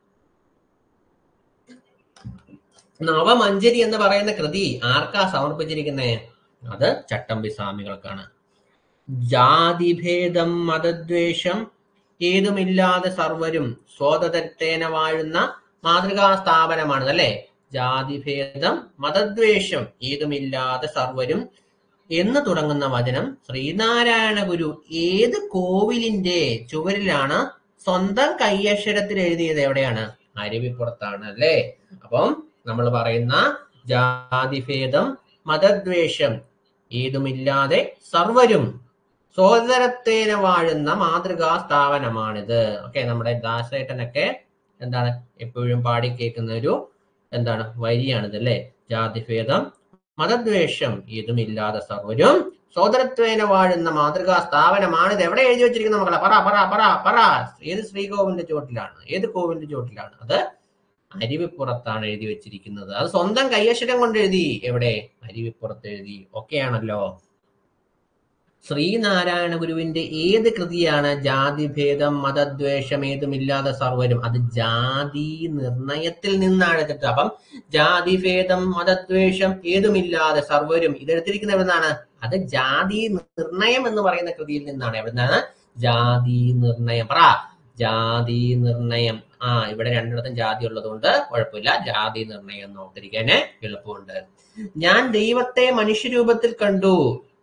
നവമഞ്ജരി എന്ന് പറയുന്ന കൃതി ആർക്കാ സമർപ്പിച്ചിരിക്കുന്നേ അത് ചട്ടമ്പി സ്വാമികൾക്കാണ് ജാതിഭേദം മതദ്വേഷം ഏതുമില്ലാതെ സർവരും സ്വതന്ത്രേന വാഴുന്ന മാതൃകാ സ്ഥാപനമാണ് അല്ലെ ജാതിഭേദം മതദ്വേഷം ഏതുമില്ലാതെ സർവരും എന്ന് തുടങ്ങുന്ന വചനം ശ്രീനാരായണ ഗുരു ഏത് കോവിലിന്റെ ചുവരിലാണ് സ്വന്തം കയ്യക്ഷരത്തിൽ എഴുതിയത് എവിടെയാണ് അരുവിപ്പുറത്താണ് അല്ലേ അപ്പം നമ്മൾ പറയുന്ന ജാതിഭേദം മതദ്വേഷം ഏതുമില്ലാതെ സർവരും സോദരത്തേന വാഴുന്ന മാതൃകാ സ്ഥാപനമാണിത് ഓക്കെ നമ്മുടെ ദാസേട്ടനൊക്കെ എന്താണ് എപ്പോഴും പാടി കേൾക്കുന്ന ഒരു എന്താണ് വരിയാണിത് അല്ലെ ജാതിഭേദം മതദ്വേഷം ഏതുമില്ലാതെ സർവരും സോദരത്വേന വാഴുന്ന മാതൃകാ സ്ഥാപനമാണ് ഇത് എവിടെ എഴുതി വെച്ചിരിക്കുന്ന മക്കളെ പറ പറ പറ പറ ഏത് ശ്രീകോവിലിന്റെ ചോട്ടിലാണ് ഏത് കോവിലിന്റെ ചോട്ടിലാണ് അത് അരുവിപ്പുറത്താണ് എഴുതി വെച്ചിരിക്കുന്നത് അത് സ്വന്തം കയ്യക്ഷരം കൊണ്ട് എഴുതി എവിടെ അരുവിപ്പുറത്ത് എഴുതി ഒക്കെയാണല്ലോ ശ്രീനാരായണ ഗുരുവിന്റെ ഏത് കൃതിയാണ് ജാതിഭേദം മതദ്വേഷം ഏതുമില്ലാതെ സർവരും അത് ജാതി നിർണയത്തിൽ നിന്നാണ് എടുത്തത് അപ്പം ജാതിഭേദം മതദ്വേഷം ഏതുമില്ലാതെ സർവരും ഇതെടുത്തിരിക്കുന്നത് എവിടുന്നാണ് അത് ജാതി നിർണയം എന്ന് പറയുന്ന കൃതിയിൽ നിന്നാണ് എവിടുന്നാണ് ജാതി നിർണയം പറ ജാതി നിർണയം ആ ഇവിടെ രണ്ടിടത്തും ജാതി ഉള്ളതുകൊണ്ട് കുഴപ്പമില്ല ജാതി നിർണയം നോക്കിയിരിക്കാന് എളുപ്പമുണ്ട് ഞാൻ ദൈവത്തെ മനുഷ്യരൂപത്തിൽ കണ്ടു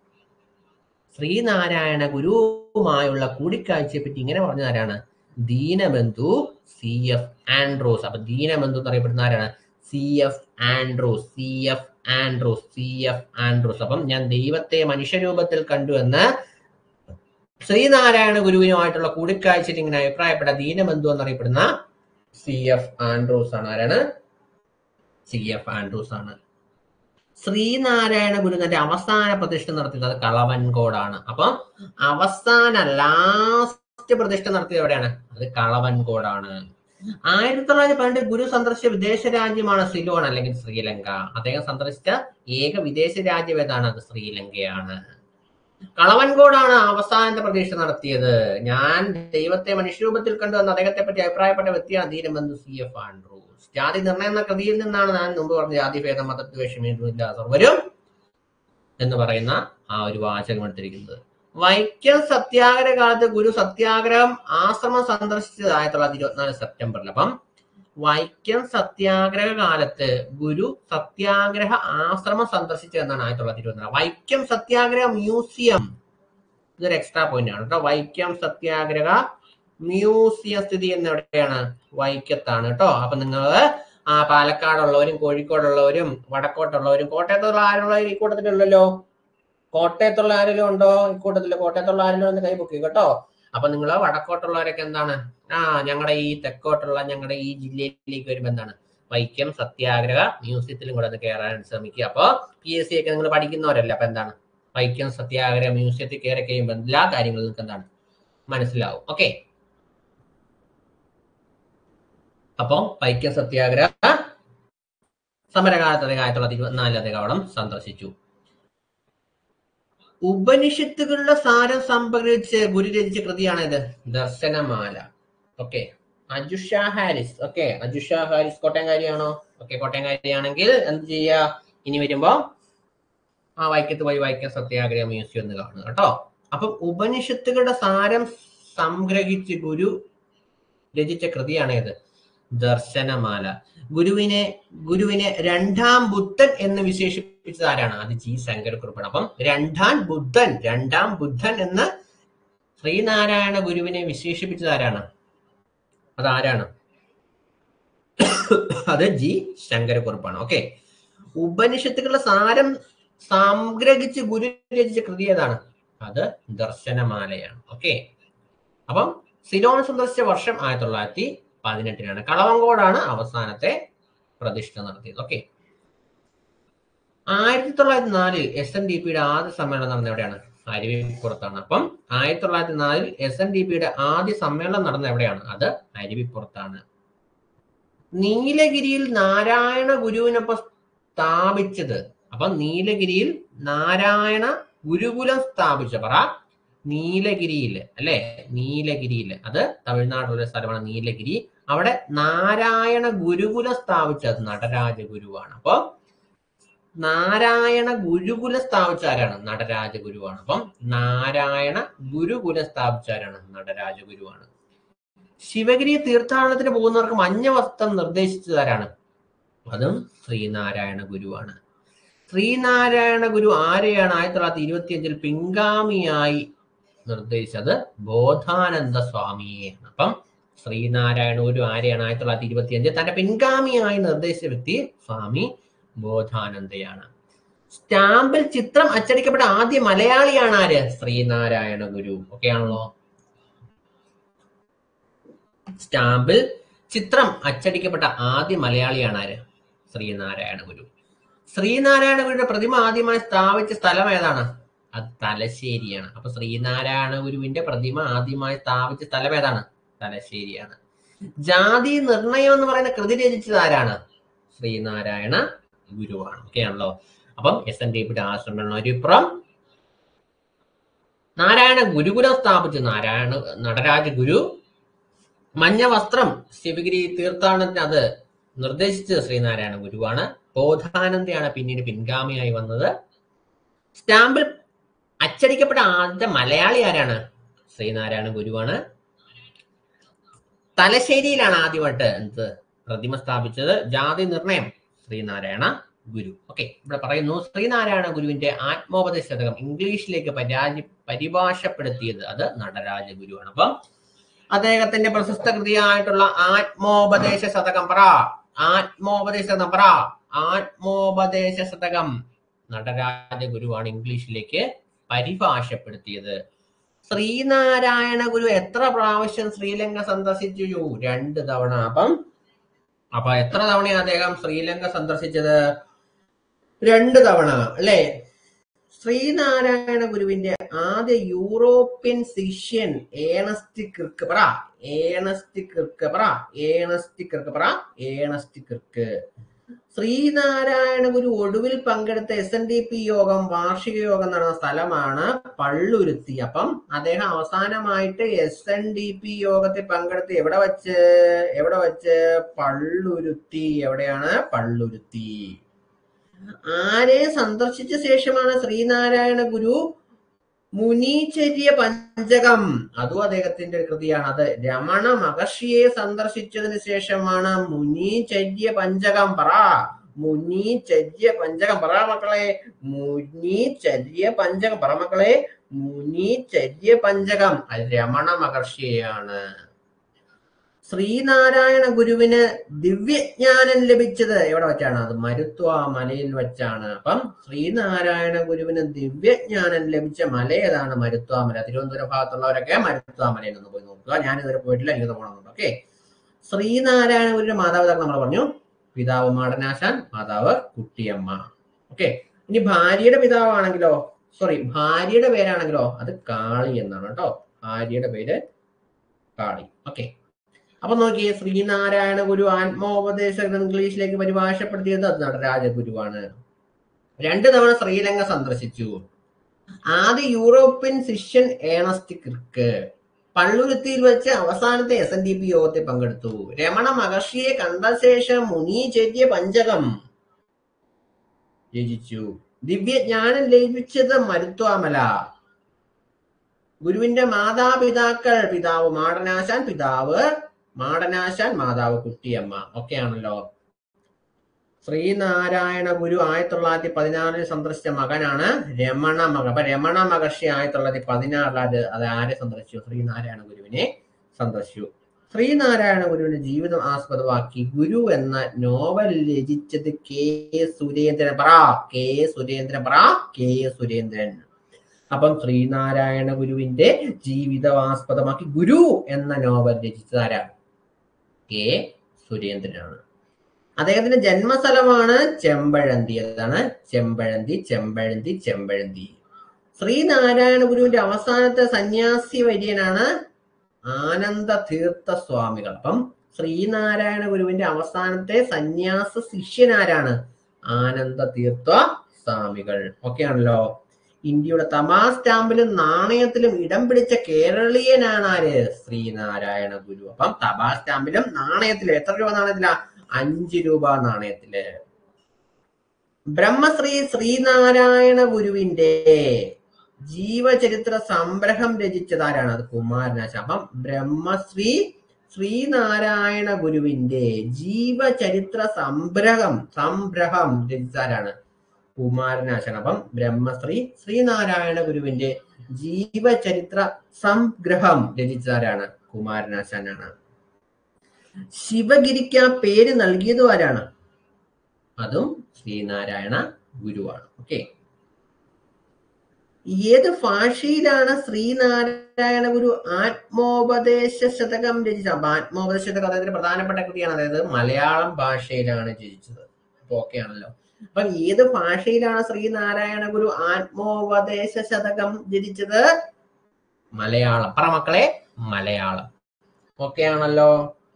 ശ്രീനാരായണ ഗുരുവുമായുള്ള കൂടിക്കാഴ്ചയെ പറ്റി ഇങ്ങനെ പറഞ്ഞത് ആരാണ് ദീനബന്ധു സി എഫ് ആൻഡ്രോസ് അപ്പൊ ദീനബന്ധു എന്ന് അറിയപ്പെടുന്ന ആരാണ് C F Andrews C F Andrews C F Andrews അപ്പം ഞാൻ ദൈവത്തെ മനുഷ്യരൂപത്തിൽ കണ്ടു എന്ന് ശ്രീനാരായണ ഗുരുവിനുമായിട്ടുള്ള കൂടിക്കാഴ്ചയിൽ ഇങ്ങനെ അഭിപ്രായപ്പെട്ട ദീനബന്ധു എന്നറിയപ്പെടുന്ന സി എഫ് ആൻഡ്രോസ് ആണ് ആരാണ് സി എഫ് ആൻഡ്രോസ് ആണ് ശ്രീനാരായണ ഗുരുവിന്റെ അവസാന പ്രതിഷ്ഠ നടത്തിയത് കളവൻകോടാണ് അപ്പം അവസാന ലാസ്റ്റ് പ്രതിഷ്ഠ നടത്തിയത് എവിടെയാണ് അത് കളവൻകോടാണ് ആയിരത്തി തൊള്ളായിരത്തി പന്ത്രണ്ടിൽ ഗുരു സന്ദർശിച്ച വിദേശ രാജ്യമാണ് സിലോൺ അല്ലെങ്കിൽ ശ്രീലങ്ക അദ്ദേഹം സന്ദർശിച്ച ഏക വിദേശ രാജ്യം ഏതാണ് അത് ശ്രീലങ്കയാണ് കളവൻകോടാണ് അവസാനത്തെ പ്രതീക്ഷ നടത്തിയത് ഞാൻ ദൈവത്തെ മനുഷ്യരൂപത്തിൽ കണ്ടു എന്ന് അദ്ദേഹത്തെ പറ്റി അഭിപ്രായപ്പെട്ട വ്യക്തിയാണ് ധീരബന്ധു സി എഫ് ആൻഡ്രൂസ് ജാതി നിർണയം എന്ന കൃതിയിൽ നിന്നാണ് ഞാൻ മുമ്പ് പറഞ്ഞ ജാതിഭേദം മതദ്വേഷമേതുമില്ല സർവരും എന്ന് പറയുന്ന ആ ഒരു വാചകം എടുത്തിരിക്കുന്നത് വൈക്കം സത്യാഗ്രഹ കാലത്ത് ഗുരു സത്യാഗ്രഹം ആശ്രമം സന്ദർശിച്ചത് ആയിരത്തി തൊള്ളായിരത്തി ഇരുപത്തിനാല് സെപ്റ്റംബറിൽ അപ്പം വൈക്കം സത്യാഗ്രഹ കാലത്ത് ഗുരു സത്യാഗ്രഹ ആശ്രമം സന്ദർശിച്ചത് എന്നാണ് ആയിരത്തി തൊള്ളായിരത്തി ഇരുപത്തിനാല് വൈക്കം സത്യാഗ്രഹ മ്യൂസിയം ഇതൊരു എക്സ്ട്രാ പോയിന്റ് ആണ് കേട്ടോ വൈക്കം സത്യാഗ്രഹ മ്യൂസിയം സ്ഥിതി ചെയ്യുന്ന എവിടെയാണ് വൈക്കത്താണ് കേട്ടോ അപ്പൊ നിങ്ങൾ ആ പാലക്കാടുള്ളവരും കോഴിക്കോടുള്ളവരും വടക്കോട്ടുള്ളവരും കോട്ടയത്തുള്ള ആരുള്ളവരും ഈ കൂട്ടത്തിലുള്ളല്ലോ കോട്ടയത്തുള്ള ആരെങ്കിലും ഉണ്ടോ ഈ കൂട്ടത്തില് കോട്ടയത്തുള്ള ആരെങ്കിലും ഒന്ന് കൈപൊക്കി കേട്ടോ അപ്പൊ നിങ്ങൾ വടക്കോട്ടുള്ളവരൊക്കെ എന്താണ് ആ ഞങ്ങളുടെ ഈ തെക്കോട്ടുള്ള ഞങ്ങളുടെ ഈ ജില്ലയിലേക്ക് വരുമ്പോ എന്താണ് വൈക്കം സത്യാഗ്രഹ മ്യൂസിയത്തിലും കൂടെ ഒന്ന് കയറാൻ ശ്രമിക്കുക അപ്പൊ പി എസ് സി ഒക്കെ നിങ്ങൾ പഠിക്കുന്നവരല്ല അപ്പൊ എന്താണ് വൈക്കം സത്യാഗ്രഹ മ്യൂസിയത്തിൽ കയറി കഴിയുമ്പോൾ എല്ലാ കാര്യങ്ങളും നിങ്ങൾക്ക് എന്താണ് മനസ്സിലാവും ഓക്കെ അപ്പൊ വൈക്കം സത്യാഗ്രഹ സമരകാലത്ത് അദ്ദേഹം ആയിരത്തി തൊള്ളായിരത്തി ഇരുപത്തിനാലിൽ അദ്ദേഹം അവിടെ സന്ദർശിച്ചു ഉപനിഷത്തുകളുടെ സാരം സംഭരിച്ച് ഗുരു രചിച്ച കൃതിയാണ് ഇത് ദർശനമാല ഓക്കെ അജുഷ ഹാരിസ് ഓക്കെ അജുഷ ഹാരിസ് കോട്ടയംകാരിയാണോ ഓക്കെ കോട്ടയംകാരിയാണെങ്കിൽ എന്ത് ചെയ്യുക ഇനി വരുമ്പോ ആ വൈക്കത്ത് പോയി വൈക്കം സത്യാഗ്രഹ മ്യൂസിയം എന്ന് കാണുക കേട്ടോ അപ്പം ഉപനിഷത്തുകളുടെ സാരം സംഗ്രഹിച്ച് ഗുരു രചിച്ച കൃതിയാണ് ഇത് ദർശനമാല ഗുരുവിനെ ഗുരുവിനെ രണ്ടാം ബുദ്ധൻ എന്ന് വിശേഷിപ്പിച്ചത് ആരാണ് അത് ജി ശങ്കരക്കുറുപ്പാണ് അപ്പം രണ്ടാം ബുദ്ധൻ രണ്ടാം ബുദ്ധൻ എന്ന് ശ്രീനാരായണ ഗുരുവിനെ വിശേഷിപ്പിച്ചത് ആരാണ് അത് ആരാണ് അത് ജി ശങ്കരക്കുറുപ്പാണ് ഓക്കെ ഉപനിഷത്തുക്കളുടെ സാരം സംഗ്രഹിച്ച് ഗുരു രചിച്ച കൃതി ഏതാണ് അത് ദർശനമാലയാണ് ഓക്കെ അപ്പം സിലോൺ സന്ദർശിച്ച വർഷം ആയിരത്തി തൊള്ളായിരത്തി പതിനെട്ടിനാണ് കളവങ്കോടാണ് അവസാനത്തെ പ്രതിഷ്ഠ നടത്തിയത് ഓക്കെ ആയിരത്തി തൊള്ളായിരത്തി നാലിൽ എസ് എൻ ഡി പിയുടെ ആദ്യ സമ്മേളനം നടന്ന എവിടെയാണ് അരുവിപ്പുറത്താണ് അപ്പം ആയിരത്തി തൊള്ളായിരത്തി നാലിൽ എസ് എൻ ഡി പിയുടെ ആദ്യ സമ്മേളനം നടന്ന എവിടെയാണ് അത് അരുവിപ്പുറത്താണ് നീലഗിരിയിൽ നാരായണ ഗുരുവിനൊപ്പം സ്ഥാപിച്ചത് അപ്പൊ നീലഗിരിയിൽ നാരായണ ഗുരുകുലം സ്ഥാപിച്ച പറ നീലഗിരിയിൽ അല്ലെ നീലഗിരിയിൽ അത് തമിഴ്നാട്ടിലുള്ള സ്ഥലമാണ് നീലഗിരി അവിടെ നാരായണ ഗുരുകുലം സ്ഥാപിച്ചത് നടരാജ ഗുരുവാണ് അപ്പൊ നാരായണ ഗുരുകുലം സ്ഥാപിച്ച ആരാണ് നടരാജ ഗുരുവാണ് അപ്പം നാരായണ ഗുരുകുലം സ്ഥാപിച്ച ആരാണ് നടരാജ ഗുരുവാണ് ശിവഗിരി തീർത്ഥാടനത്തിന് പോകുന്നവർക്ക് മഞ്ഞ വസ്ത്രം നിർദ്ദേശിച്ചത് ആരാണ് അതും ശ്രീനാരായണ ഗുരുവാണ് ശ്രീനാരായണ ഗുരു ആരെയാണ് ആയിരത്തി തൊള്ളായിരത്തി ഇരുപത്തി അഞ്ചിൽ പിൻഗാമിയായി നിർദ്ദേശിച്ചത് ബോധാനന്ദ സ്വാമിയെയാണ് അപ്പം ശ്രീനാരായണ ഗുരു ആരെയാണ് ആയിരത്തി തൊള്ളായിരത്തി ഇരുപത്തി അഞ്ചിൽ തന്റെ പിൻഗാമിയായി നിർദ്ദേശിച്ച വ്യക്തി സ്വാമി ബോധാനന്ദയാണ് സ്റ്റാമ്പിൽ ചിത്രം അച്ചടിക്കപ്പെട്ട ആദ്യ മലയാളിയാണ് ആര് ശ്രീനാരായണ ഗുരു ഓക്കെ ആണല്ലോ സ്റ്റാമ്പിൽ ചിത്രം അച്ചടിക്കപ്പെട്ട ആദ്യ മലയാളിയാണ് ആര് ശ്രീനാരായണ ഗുരു ശ്രീനാരായണ ഗുരുവിന്റെ പ്രതിമ ആദ്യമായി സ്ഥാപിച്ച സ്ഥലം ഏതാണ് അത് തലശ്ശേരിയാണ് അപ്പൊ ശ്രീനാരായണ ഗുരുവിന്റെ പ്രതിമ ആദ്യമായി സ്ഥാപിച്ച സ്ഥലം ഏതാണ് തലശ്ശേരിയാണ് ജാതി നിർണയം എന്ന് പറയുന്ന കൃതി രചിച്ചത് ആരാണ് ശ്രീനാരായണ ഗുരുവാണ് ഓക്കെ ആണല്ലോ അപ്പം എസ് എൻ ഡി പിയുടെ ആശ്രമം ഒരിപ്പുറം നാരായണ ഗുരുകുലം സ്ഥാപിച്ചു നാരായണ നടരാജ ഗുരു മഞ്ഞ വസ്ത്രം ശിവഗിരി തീർത്ഥാടനത്തിന് അത് നിർദ്ദേശിച്ചത് ശ്രീനാരായണ ഗുരുവാണ് ബോധാനന്ദയാണ് പിന്നീട് പിൻഗാമിയായി വന്നത് സ്റ്റാമ്പിൽ അച്ചടിക്കപ്പെട്ട ആദ്യത്തെ മലയാളി ആരാണ് ശ്രീനാരായണ ഗുരുവാണ് തലശ്ശേരിയിലാണ് ആദ്യമായിട്ട് എന്ത് പ്രതിമ സ്ഥാപിച്ചത് ജാതി നിർണയം ശ്രീനാരായണ ഗുരു ഓക്കെ ഇവിടെ പറയുന്നു ശ്രീനാരായണ ഗുരുവിന്റെ ആത്മോപദേശ ശതകം ഇംഗ്ലീഷിലേക്ക് പരാജി പരിഭാഷപ്പെടുത്തിയത് അത് നടരാജ ഗുരുവാണ് അപ്പം അദ്ദേഹത്തിന്റെ പ്രശസ്ത കൃതിയായിട്ടുള്ള ആത്മോപദേശ ശതകം പറ ആത്മോപദേശ ശതകം പറ ആത്മോപദേശ ശതകം നടരാജ ഗുരുവാണ് ഇംഗ്ലീഷിലേക്ക് പരിഭാഷപ്പെടുത്തിയത് ശ്രീനാരായണ ഗുരു എത്ര പ്രാവശ്യം ശ്രീലങ്ക സന്ദർശിച്ചു രണ്ട് തവണ അപ്പം അപ്പൊ എത്ര തവണയാണ് അദ്ദേഹം ശ്രീലങ്ക സന്ദർശിച്ചത് രണ്ട് തവണ അല്ലേ ശ്രീനാരായണ ഗുരുവിന്റെ ആദ്യ യൂറോപ്യൻ ശിഷ്യൻ ഏണസ്റ്റി കിർക്ക് പറ ഏണസ്റ്റി കിർക്ക് പറ ഏണസ്റ്റി കിർക്ക് പറ ഏണസ്റ്റി കിർക്ക് ശ്രീനാരായണ ഗുരു ഒടുവിൽ പങ്കെടുത്ത എസ് എൻ ഡി പി യോഗം വാർഷിക യോഗം നടന്ന സ്ഥലമാണ് പള്ളുരുത്തി അപ്പം അദ്ദേഹം അവസാനമായിട്ട് എസ് എൻ ഡി പി യോഗത്തിൽ പങ്കെടുത്ത് എവിടെ വച്ച് എവിടെ വച്ച് പള്ളുരുത്തി എവിടെയാണ് പള്ളുരുത്തി ആരെ സന്ദർശിച്ച ശേഷമാണ് ശ്രീനാരായണ ഗുരു മുനീചര്യ പഞ്ചകം അതും അദ്ദേഹത്തിന്റെ ഒരു കൃതിയാണ് അത് രമണ മഹർഷിയെ സന്ദർശിച്ചതിന് ശേഷമാണ് മുനീചര്യ പഞ്ചകം പറ മുനീചര്യ പഞ്ചകം പറ മക്കളെ മുനീചര്യ പഞ്ചകം പറ മക്കളെ മുനീചര്യ പഞ്ചകം അത് രമണ മഹർഷിയെയാണ് ശ്രീനാരായണ ഗുരുവിന് ദിവ്യജ്ഞാനം ലഭിച്ചത് എവിടെ വെച്ചാണ് അത് മരുത്വ മലയിൽ വെച്ചാണ് അപ്പം ശ്രീനാരായണ ഗുരുവിന് ദിവ്യജ്ഞാനം ലഭിച്ച മല ഏതാണ് മരുത്വ മല തിരുവനന്തപുരം ഭാഗത്തുള്ളവരൊക്കെ മരുത്വ മലയിൽ ഒന്ന് പോയി നോക്കുക ഞാൻ ഇതുവരെ പോയിട്ടില്ല എനിക്ക് പോകണമെന്നുണ്ട് ഓക്കെ ശ്രീനാരായണ ഗുരുവിന്റെ മാതാപിതാക്കൾ നമ്മൾ പറഞ്ഞു പിതാവ് മാടനാശാൻ മാതാവ് കുട്ടിയമ്മ ഓക്കെ ഇനി ഭാര്യയുടെ പിതാവാണെങ്കിലോ സോറി ഭാര്യയുടെ പേരാണെങ്കിലോ അത് കാളി എന്നാണ് കേട്ടോ ഭാര്യയുടെ പേര് കാളി ഓക്കെ അപ്പൊ നോക്കിയേ ശ്രീനാരായണ ഗുരു ആത്മോപദേശം ഇംഗ്ലീഷിലേക്ക് പരിഭാഷപ്പെടുത്തിയത് അത് നടരാജ ഗുരുവാണ് രണ്ടു തവണ ശ്രീലങ്ക സന്ദർശിച്ചു ആദ്യ യൂറോപ്യൻ ശിഷ്യൻ ഏണസ്റ്റ് കിർക്ക് പള്ളുരുത്തിയിൽ വെച്ച് അവസാനത്തെ എസ് എൻ ഡി പി യോഗത്തിൽ പങ്കെടുത്തു രമണ മഹർഷിയെ കണ്ട ശേഷം മുനീചര്യ പഞ്ചകം രചിച്ചു ദിവ്യജ്ഞാനം ലഭിച്ചത് മരുത്വാമല ഗുരുവിന്റെ മാതാപിതാക്കൾ പിതാവ് മാടനാശാൻ പിതാവ് മാടനാശാൻ മാതാവ് കുട്ടിയമ്മ ഒക്കെയാണല്ലോ ശ്രീനാരായണ ഗുരു ആയിരത്തി തൊള്ളായിരത്തി പതിനാറിൽ സന്ദർശിച്ച മകനാണ് രമണ മക അപ്പൊ രമണ മഹർഷി ആയിരത്തി തൊള്ളായിരത്തി പതിനാറിൽ അത് ആരെ സന്ദർശിച്ചു ശ്രീനാരായണ ഗുരുവിനെ സന്ദർശിച്ചു ശ്രീനാരായണ ഗുരുവിന്റെ ജീവിതം ആസ്പദമാക്കി ഗുരു എന്ന നോവൽ രചിച്ചത് കെ സുരേന്ദ്രൻ പറ കെ സുരേന്ദ്രൻ പറ കെ സുരേന്ദ്രൻ അപ്പം ശ്രീനാരായണ ഗുരുവിന്റെ ജീവിതം ആസ്പദമാക്കി ഗുരു എന്ന നോവൽ രചിച്ചത് ആരാ കെ സുരേന്ദ്രനാണ് അദ്ദേഹത്തിന്റെ ജന്മസ്ഥലമാണ് ചെമ്പഴന്തി അതാണ് ചെമ്പഴന്തി ചെമ്പഴന്തി ചെമ്പഴന്തി ശ്രീനാരായണ ഗുരുവിന്റെ അവസാനത്തെ സന്യാസി വര്യനാണ് ആനന്ദ തീർത്ഥ സ്വാമികൾ അപ്പം ശ്രീനാരായണ ഗുരുവിന്റെ അവസാനത്തെ സന്യാസ ശിഷ്യനാരാണ് ആനന്ദ തീർത്ഥ സ്വാമികൾ ഒക്കെയാണല്ലോ ഇന്ത്യയുടെ തമാ സ്റ്റാമ്പിലും നാണയത്തിലും ഇടം പിടിച്ച കേരളീയനാണ് ആര് ശ്രീനാരായണ ഗുരു അപ്പം തപാ സ്റ്റാമ്പിലും നാണയത്തിലും എത്ര രൂപ നാണയത്തിലാ അഞ്ച് രൂപ നാണയത്തില് ബ്രഹ്മശ്രീ ശ്രീനാരായണ ഗുരുവിന്റെ ജീവചരിത്ര സംഗ്രഹം രചിച്ചതാരാണ് അത് കുമാരനാശ അപ്പം ബ്രഹ്മശ്രീ ശ്രീനാരായണ ഗുരുവിന്റെ ജീവചരിത്ര സംഗ്രഹം സംഗ്രഹം രചിച്ചാരാണ് കുമാരനാശൻ അപ്പം ബ്രഹ്മശ്രീ ശ്രീനാരായണ ഗുരുവിന്റെ ജീവചരിത്ര സംഗ്രഹം രചിച്ചതാരാണ് കുമാരനാശാനാണ് ശിവഗിരിക്ക് ആ പേര് നൽകിയതും ആരാണ് അതും ശ്രീനാരായണ ഗുരുവാണ് ഓക്കെ ഏത് ഭാഷയിലാണ് ശ്രീനാരായണ ഗുരു ആത്മോപദേശ ശതകം രചിച്ചത് അപ്പൊ ആത്മോപദേശ ശതകം അദ്ദേഹത്തിന്റെ പ്രധാനപ്പെട്ട കൃതിയാണ് അതായത് മലയാളം ഭാഷയിലാണ് രചിച്ചത് അപ്പൊ ഓക്കെ ആണല്ലോ അപ്പൊ ഏത് ഭാഷയിലാണ് ശ്രീനാരായണ ഗുരു ആത്മോപദേശ ശതകം രചിച്ചത് മലയാളം പറ മക്കളെ മലയാളം ഓക്കെ ആണല്ലോ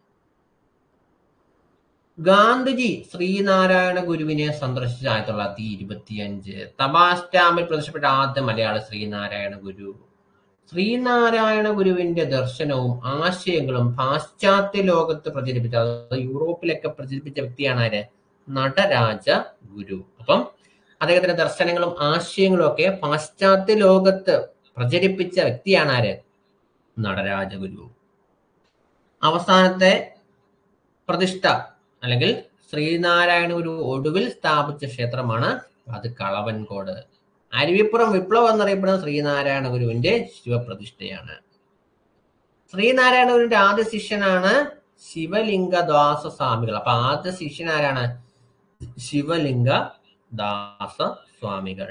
ഗാന്ധിജി ശ്രീനാരായണ ഗുരുവിനെ സന്ദർശിച്ച ആയിരത്തി തൊള്ളായിരത്തി ഇരുപത്തി അഞ്ച് തപാ സ്റ്റാമ്പിൽ പ്രദർശിപ്പെട്ട ആദ്യ മലയാള ശ്രീനാരായണ ഗുരു ശ്രീനാരായണ ഗുരുവിന്റെ ദർശനവും ആശയങ്ങളും പാശ്ചാത്യ ലോകത്ത് പ്രചരിപ്പിച്ച അതായത് യൂറോപ്പിലൊക്കെ പ്രചരിപ്പിച്ച വ്യക്തിയാണ് ആര് നടരാജ ഗുരു അപ്പം അദ്ദേഹത്തിന്റെ ദർശനങ്ങളും ആശയങ്ങളും ഒക്കെ പാശ്ചാത്യ ലോകത്ത് പ്രചരിപ്പിച്ച വ്യക്തിയാണ് ആര് നടരാജ ഗുരു അവസാനത്തെ പ്രതിഷ്ഠ അല്ലെങ്കിൽ ശ്രീനാരായണ ഗുരു ഒടുവിൽ സ്ഥാപിച്ച ക്ഷേത്രമാണ് അത് കളവൻകോട് അരുവിപ്പുറം വിപ്ലവം എന്നറിയപ്പെടുന്ന ശ്രീനാരായണ ഗുരുവിന്റെ ശിവപ്രതിഷ്ഠയാണ് ശ്രീനാരായണ ഗുരുവിന്റെ ആദ്യ ശിഷ്യനാണ് ശിവലിംഗദാസ സ്വാമികൾ അപ്പൊ ആദ്യ ശിഷ്യൻ ആരാണ് ശിവലിംഗ ദാസ സ്വാമികൾ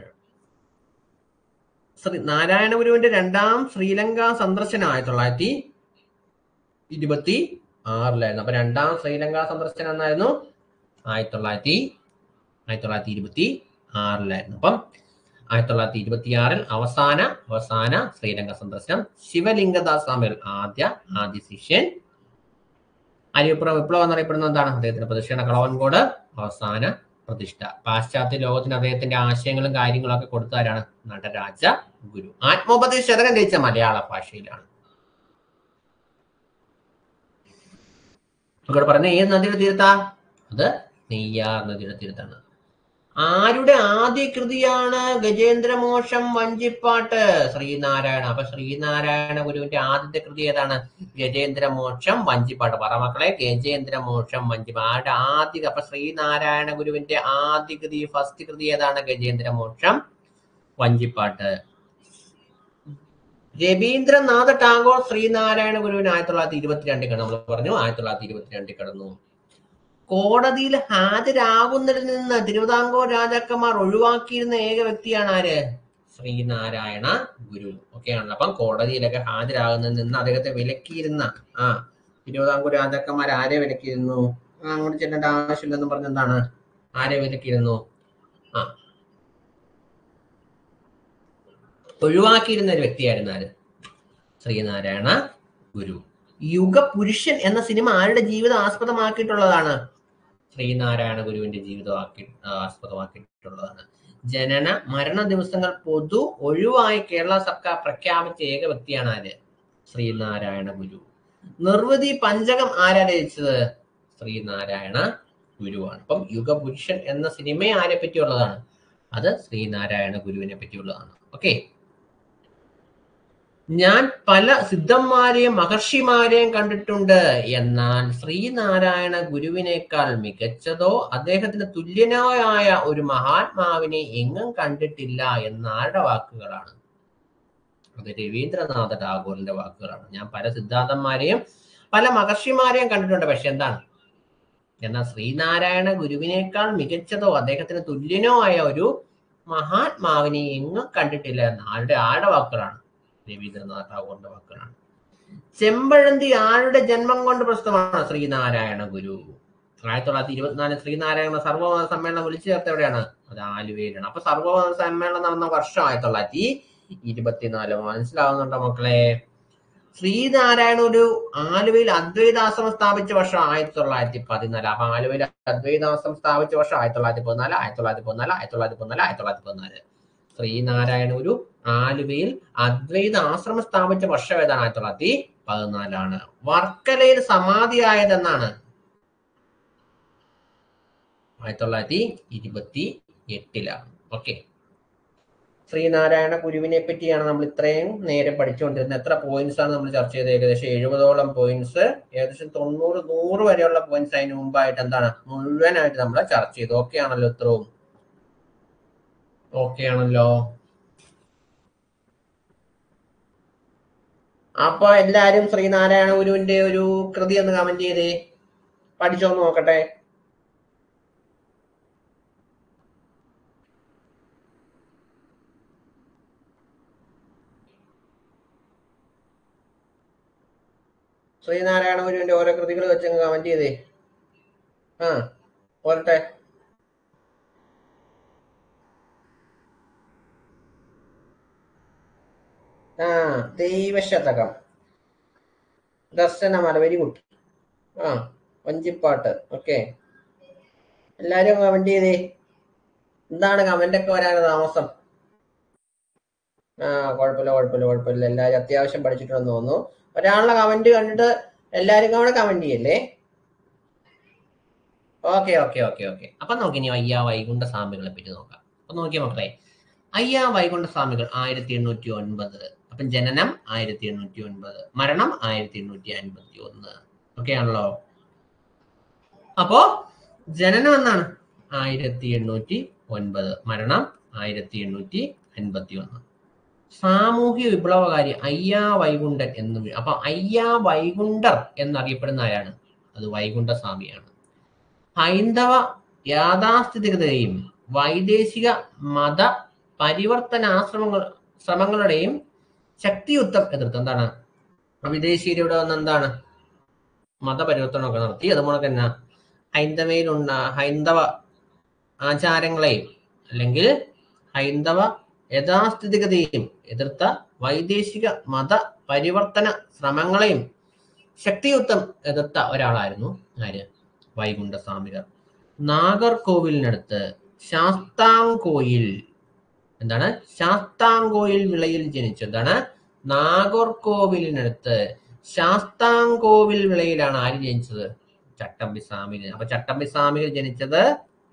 ശ്രീ നാരായണ ഗുരുവിന്റെ രണ്ടാം ശ്രീലങ്ക സന്ദർശനം ആയിരത്തി തൊള്ളായിരത്തി ഇരുപത്തി ആറിലായിരുന്നു അപ്പൊ രണ്ടാം ശ്രീലങ്ക സന്ദർശനം എന്നായിരുന്നു ആയിരത്തി തൊള്ളായിരത്തി ആയിരത്തി തൊള്ളായിരത്തി ഇരുപത്തി ആറിലായിരുന്നു അപ്പം ആയിരത്തി തൊള്ളായിരത്തി ഇരുപത്തി ആറിൽ അവസാന അവസാന ശ്രീലങ്ക സന്ദർശനം ശിവലിംഗദാസ് സ്വാമികൾ ആദ്യ ആദ്യ ശിഷ്യൻ അരിയപ്പുറം വിപ്ലവം എന്നറിയപ്പെടുന്ന എന്താണ് അദ്ദേഹത്തിന്റെ പ്രതിഷ്ഠയാണ് കളവൻകോട് അവസാന പ്രതിഷ്ഠ പാശ്ചാത്യ ലോകത്തിന് അദ്ദേഹത്തിന്റെ ആശയങ്ങളും കാര്യങ്ങളും ഒക്കെ കൊടുത്തവരാണ് നടരാജ ഗുരു ആത്മോപദേശ ശതകം രചിച്ച മലയാള ഭാഷയിലാണ് ഇവിടെ പറഞ്ഞ ഏത് നദിയുടെ തീരത്താ അത് നെയ്യാർ നദിയുടെ തീരത്താണ് ആരുടെ ആദ്യ കൃതിയാണ് ഗജേന്ദ്രമോക്ഷം വഞ്ചിപ്പാട്ട് ശ്രീനാരായണ അപ്പൊ ശ്രീനാരായണ ഗുരുവിന്റെ ആദ്യത്തെ കൃതി ഏതാണ് ഗജേന്ദ്രമോക്ഷം വഞ്ചിപ്പാട്ട് പറ മക്കളെ ഗജേന്ദ്രമോക്ഷം വഞ്ചിപ്പാട്ട് ആരുടെ ആദ്യ അപ്പൊ ശ്രീനാരായണ ഗുരുവിന്റെ ആദ്യ കൃതി ഫസ്റ്റ് കൃതി ഏതാണ് ഗജേന്ദ്രമോക്ഷം വഞ്ചിപ്പാട്ട് രവീന്ദ്രനാഥ ടാഗോർ ശ്രീനാരായണ ഗുരുവിന് ആയിരത്തി തൊള്ളായിരത്തി ഇരുപത്തിരണ്ടിൽ കടന്നു നമ്മൾ പറഞ്ഞു ആയിരത്തി തൊള്ളായിരത്തി ഇരുപത്തിരണ്ടിൽ കടന്നു കോടതിയിൽ ഹാജരാകുന്നതിൽ നിന്ന് തിരുവിതാംകൂർ രാജാക്കന്മാർ ഒഴിവാക്കിയിരുന്ന ഏക വ്യക്തിയാണ് ആര് ശ്രീനാരായണ ഗുരു ഒക്കെ ആണല്ലോ അപ്പം കോടതിയിലൊക്കെ ഹാജരാകുന്നതിൽ നിന്ന് അദ്ദേഹത്തെ വിലക്കിയിരുന്ന ആ തിരുവിതാംകൂർ രാജാക്കന്മാർ ആരെ വിലക്കിയിരുന്നു ആ, അങ്ങോട്ട് ചെല്ലേണ്ട ആവശ്യമില്ലെന്ന് പറഞ്ഞ എന്താണ് ആരെ വിലക്കിയിരുന്നു ആ ഒഴിവാക്കിയിരുന്ന ഒരു വ്യക്തിയായിരുന്നു ആര് ശ്രീനാരായണ ഗുരു യുഗപുരുഷൻ എന്ന സിനിമ ആരുടെ ജീവിതം ആസ്പദമാക്കിയിട്ടുള്ളതാണ് ശ്രീനാരായണ ഗുരുവിന്റെ ജീവിതം ആക്കി ആസ്പദമാക്കിയിട്ടുള്ളതാണ് ജനന മരണ ദിവസങ്ങൾ പൊതു ഒഴിവായി കേരള സർക്കാർ പ്രഖ്യാപിച്ച ഏക വ്യക്തിയാണ് ആര് ശ്രീനാരായണ ഗുരു നിർവൃതി പഞ്ചകം ആരാ രചിച്ചത് ശ്രീനാരായണ ഗുരുവാണ് അപ്പം യുഗപുരുഷൻ എന്ന സിനിമ ആരെ പറ്റിയുള്ളതാണ് അത് ശ്രീനാരായണ ഗുരുവിനെ പറ്റിയുള്ളതാണ് ഓക്കെ ഞാൻ പല സിദ്ധന്മാരെയും മഹർഷിമാരെയും കണ്ടിട്ടുണ്ട് എന്നാൽ ശ്രീനാരായണ ഗുരുവിനേക്കാൾ മികച്ചതോ അദ്ദേഹത്തിന് തുല്യനോ ആയ ഒരു മഹാത്മാവിനെ എങ്ങും കണ്ടിട്ടില്ല എന്നാരുടെ വാക്കുകളാണ് അത് രവീന്ദ്രനാഥ ടാഗോറിന്റെ വാക്കുകളാണ് ഞാൻ പല സിദ്ധാന്തന്മാരെയും പല മഹർഷിമാരെയും കണ്ടിട്ടുണ്ട് പക്ഷെ എന്താണ് എന്നാൽ ശ്രീനാരായണ ഗുരുവിനേക്കാൾ മികച്ചതോ അദ്ദേഹത്തിന് തുല്യനോ ആയ ഒരു മഹാത്മാവിനെ എങ്ങും കണ്ടിട്ടില്ല എന്ന ആരുടെ ആരുടെ വാക്കുകളാണ് രവീന്ദ്രനാഥ ടാഗോറിന്റെ വാക്കുകളാണ് ചെമ്പഴന്തി ആരുടെ ജന്മം കൊണ്ട് പ്രസ്തുതമാണ് ശ്രീനാരായണ ഗുരു ആയിരത്തി തൊള്ളായിരത്തി ഇരുപത്തിനാല് ശ്രീനാരായണ സർവമത സമ്മേളനം വിളിച്ചു ചേർത്ത എവിടെയാണ് അത് ആലുവയിലാണ് അപ്പൊ സർവമത സമ്മേളനം നടന്ന വർഷം ആയിരത്തി തൊള്ളായിരത്തി ഇരുപത്തിനാല് മനസ്സിലാവുന്നുണ്ടോ മക്കളെ ശ്രീനാരായണ ഒരു ആലുവയിൽ അദ്വൈതാശ്രമം സ്ഥാപിച്ച വർഷം ആയിരത്തി തൊള്ളായിരത്തി പതിനാല് അപ്പൊ ആലുവയിൽ അദ്വൈതാശ്രമം സ്ഥാപിച്ച വർഷം ആയിരത്തി തൊള്ളായിരത്തി പതിനാല് ആയിരത്തി തൊള്ളായിരത്തി പതിനാല് ആയിരത്തി തൊള്ളായിരത്തി പതിനാല് ആയിരത്തി തൊള്ളായിരത്തി പതിനാല് ശ്രീനാരായണ ഒരു ആലുവയിൽ അദ്വൈത ആശ്രമം സ്ഥാപിച്ച വർഷം ഏതാണ് ആയിരത്തി തൊള്ളായിരത്തി പതിനാലാണ് വർക്കലയിൽ സമാധിയായതെന്നാണ് ആയിരത്തി തൊള്ളായിരത്തി ഇരുപത്തി എട്ടിലാണ് ഓക്കെ ശ്രീനാരായണ ഗുരുവിനെ പറ്റിയാണ് നമ്മൾ ഇത്രയും നേരം പഠിച്ചുകൊണ്ടിരുന്നത് എത്ര പോയിന്റ്സ് ആണ് നമ്മൾ ചർച്ച ചെയ്തത് ഏകദേശം എഴുപതോളം പോയിന്റ്സ് ഏകദേശം തൊണ്ണൂറ് നൂറ് വരെയുള്ള പോയിന്റ്സ് അതിന് മുമ്പായിട്ട് എന്താണ് മുഴുവനായിട്ട് നമ്മൾ ചർച്ച ചെയ്തു ഓക്കെ ആണല്ലോ ഇത്രയും ഓക്കെ ആണല്ലോ അപ്പൊ എല്ലാരും ശ്രീനാരായണ ഗുരുവിന്റെ ഒരു കൃതി ഒന്ന് കമന്റ് ചെയ്തേ പഠിച്ചോന്ന് നോക്കട്ടെ ശ്രീനാരായണ ഗുരുവിന്റെ ഓരോ കൃതികൾ വെച്ച് കമന്റ് ചെയ്തേ ആ പോരട്ടെ ആ ദൈവശതകം ദർശനമാല വെരി ഗുഡ് ആ വഞ്ചിപ്പാട്ട് ഓക്കെ എല്ലാരും കമന്റ് ചെയ്തേ എന്താണ് കമന്റ് ഒക്കെ വരാൻ താമസം ആ കുഴപ്പമില്ല കുഴപ്പമില്ല കുഴപ്പമില്ല എല്ലാവരും അത്യാവശ്യം പഠിച്ചിട്ടുണ്ടെന്ന് തോന്നുന്നു ഒരാളുടെ കമന്റ് കണ്ടിട്ട് എല്ലാവരും കൂടെ കമന്റ് ചെയ്യല്ലേ ഓക്കെ ഓക്കെ ഓക്കെ ഓക്കെ അപ്പൊ നമുക്ക് ഇനി അയ്യാ വൈകുണ്ഠ സ്വാമികളെ പറ്റി നോക്കാം അപ്പൊ നോക്കിയ മക്കളെ അയ്യാ വൈകുണ്ഠ സ്വാമികൾ ആയിരത്തി എണ്ണൂറ്റി ഒൻപത് അപ്പം ജനനം ആയിരത്തി എണ്ണൂറ്റി ഒൻപത് മരണം ആയിരത്തി എണ്ണൂറ്റി അൻപത്തി ഒന്ന് ഓക്കെ ആണല്ലോ അപ്പോ ജനനം എന്നാണ് ആയിരത്തി എണ്ണൂറ്റി ഒൻപത് മരണം ആയിരത്തി എണ്ണൂറ്റി അൻപത്തി ഒന്ന് സാമൂഹ്യ വിപ്ലവകാരി അയ്യാ വൈകുണ്ഠൻ എന്ന് വി- അപ്പൊ അയ്യാ വൈകുണ്ഠർ എന്നറിയപ്പെടുന്ന ആരാണ് അത് വൈകുണ്ഠ സ്വാമിയാണ് ഹൈന്ദവ യാഥാസ്ഥിതികതയും വൈദേശിക മത പരിവർത്തനാശ്രമങ്ങൾ ശ്രമങ്ങളുടെയും ശക്തിയുക്തം എതിർത്ത് എന്താണ് വിദേശീയരുടെ വന്ന് എന്താണ് മതപരിവർത്തനമൊക്കെ നടത്തി അതുപോലെ തന്നെ ഹൈന്ദവയിലുണ്ട ഹൈന്ദവ ആചാരങ്ങളെയും അല്ലെങ്കിൽ ഹൈന്ദവ യഥാസ്ഥിതികതയെയും എതിർത്ത വൈദേശിക മത പരിവർത്തന ശ്രമങ്ങളെയും ശക്തിയുക്തം എതിർത്ത ഒരാളായിരുന്നു ആര് വൈകുണ്ഠ സ്വാമികൾ നാഗർകോവിലിനടുത്ത് ശാസ്താംകോയിൽ എന്താണ് ശാസ്താംകോയിൽ വിളയിൽ ജനിച്ചു എന്താണ് നാഗർകോവിലിനടുത്ത് ശാസ്താംകോവിൽ വിളയിലാണ് ആര് ജനിച്ചത് ചട്ടമ്പി സ്വാമികൾ അപ്പൊ ചട്ടമ്പി സ്വാമികൾ ജനിച്ചത്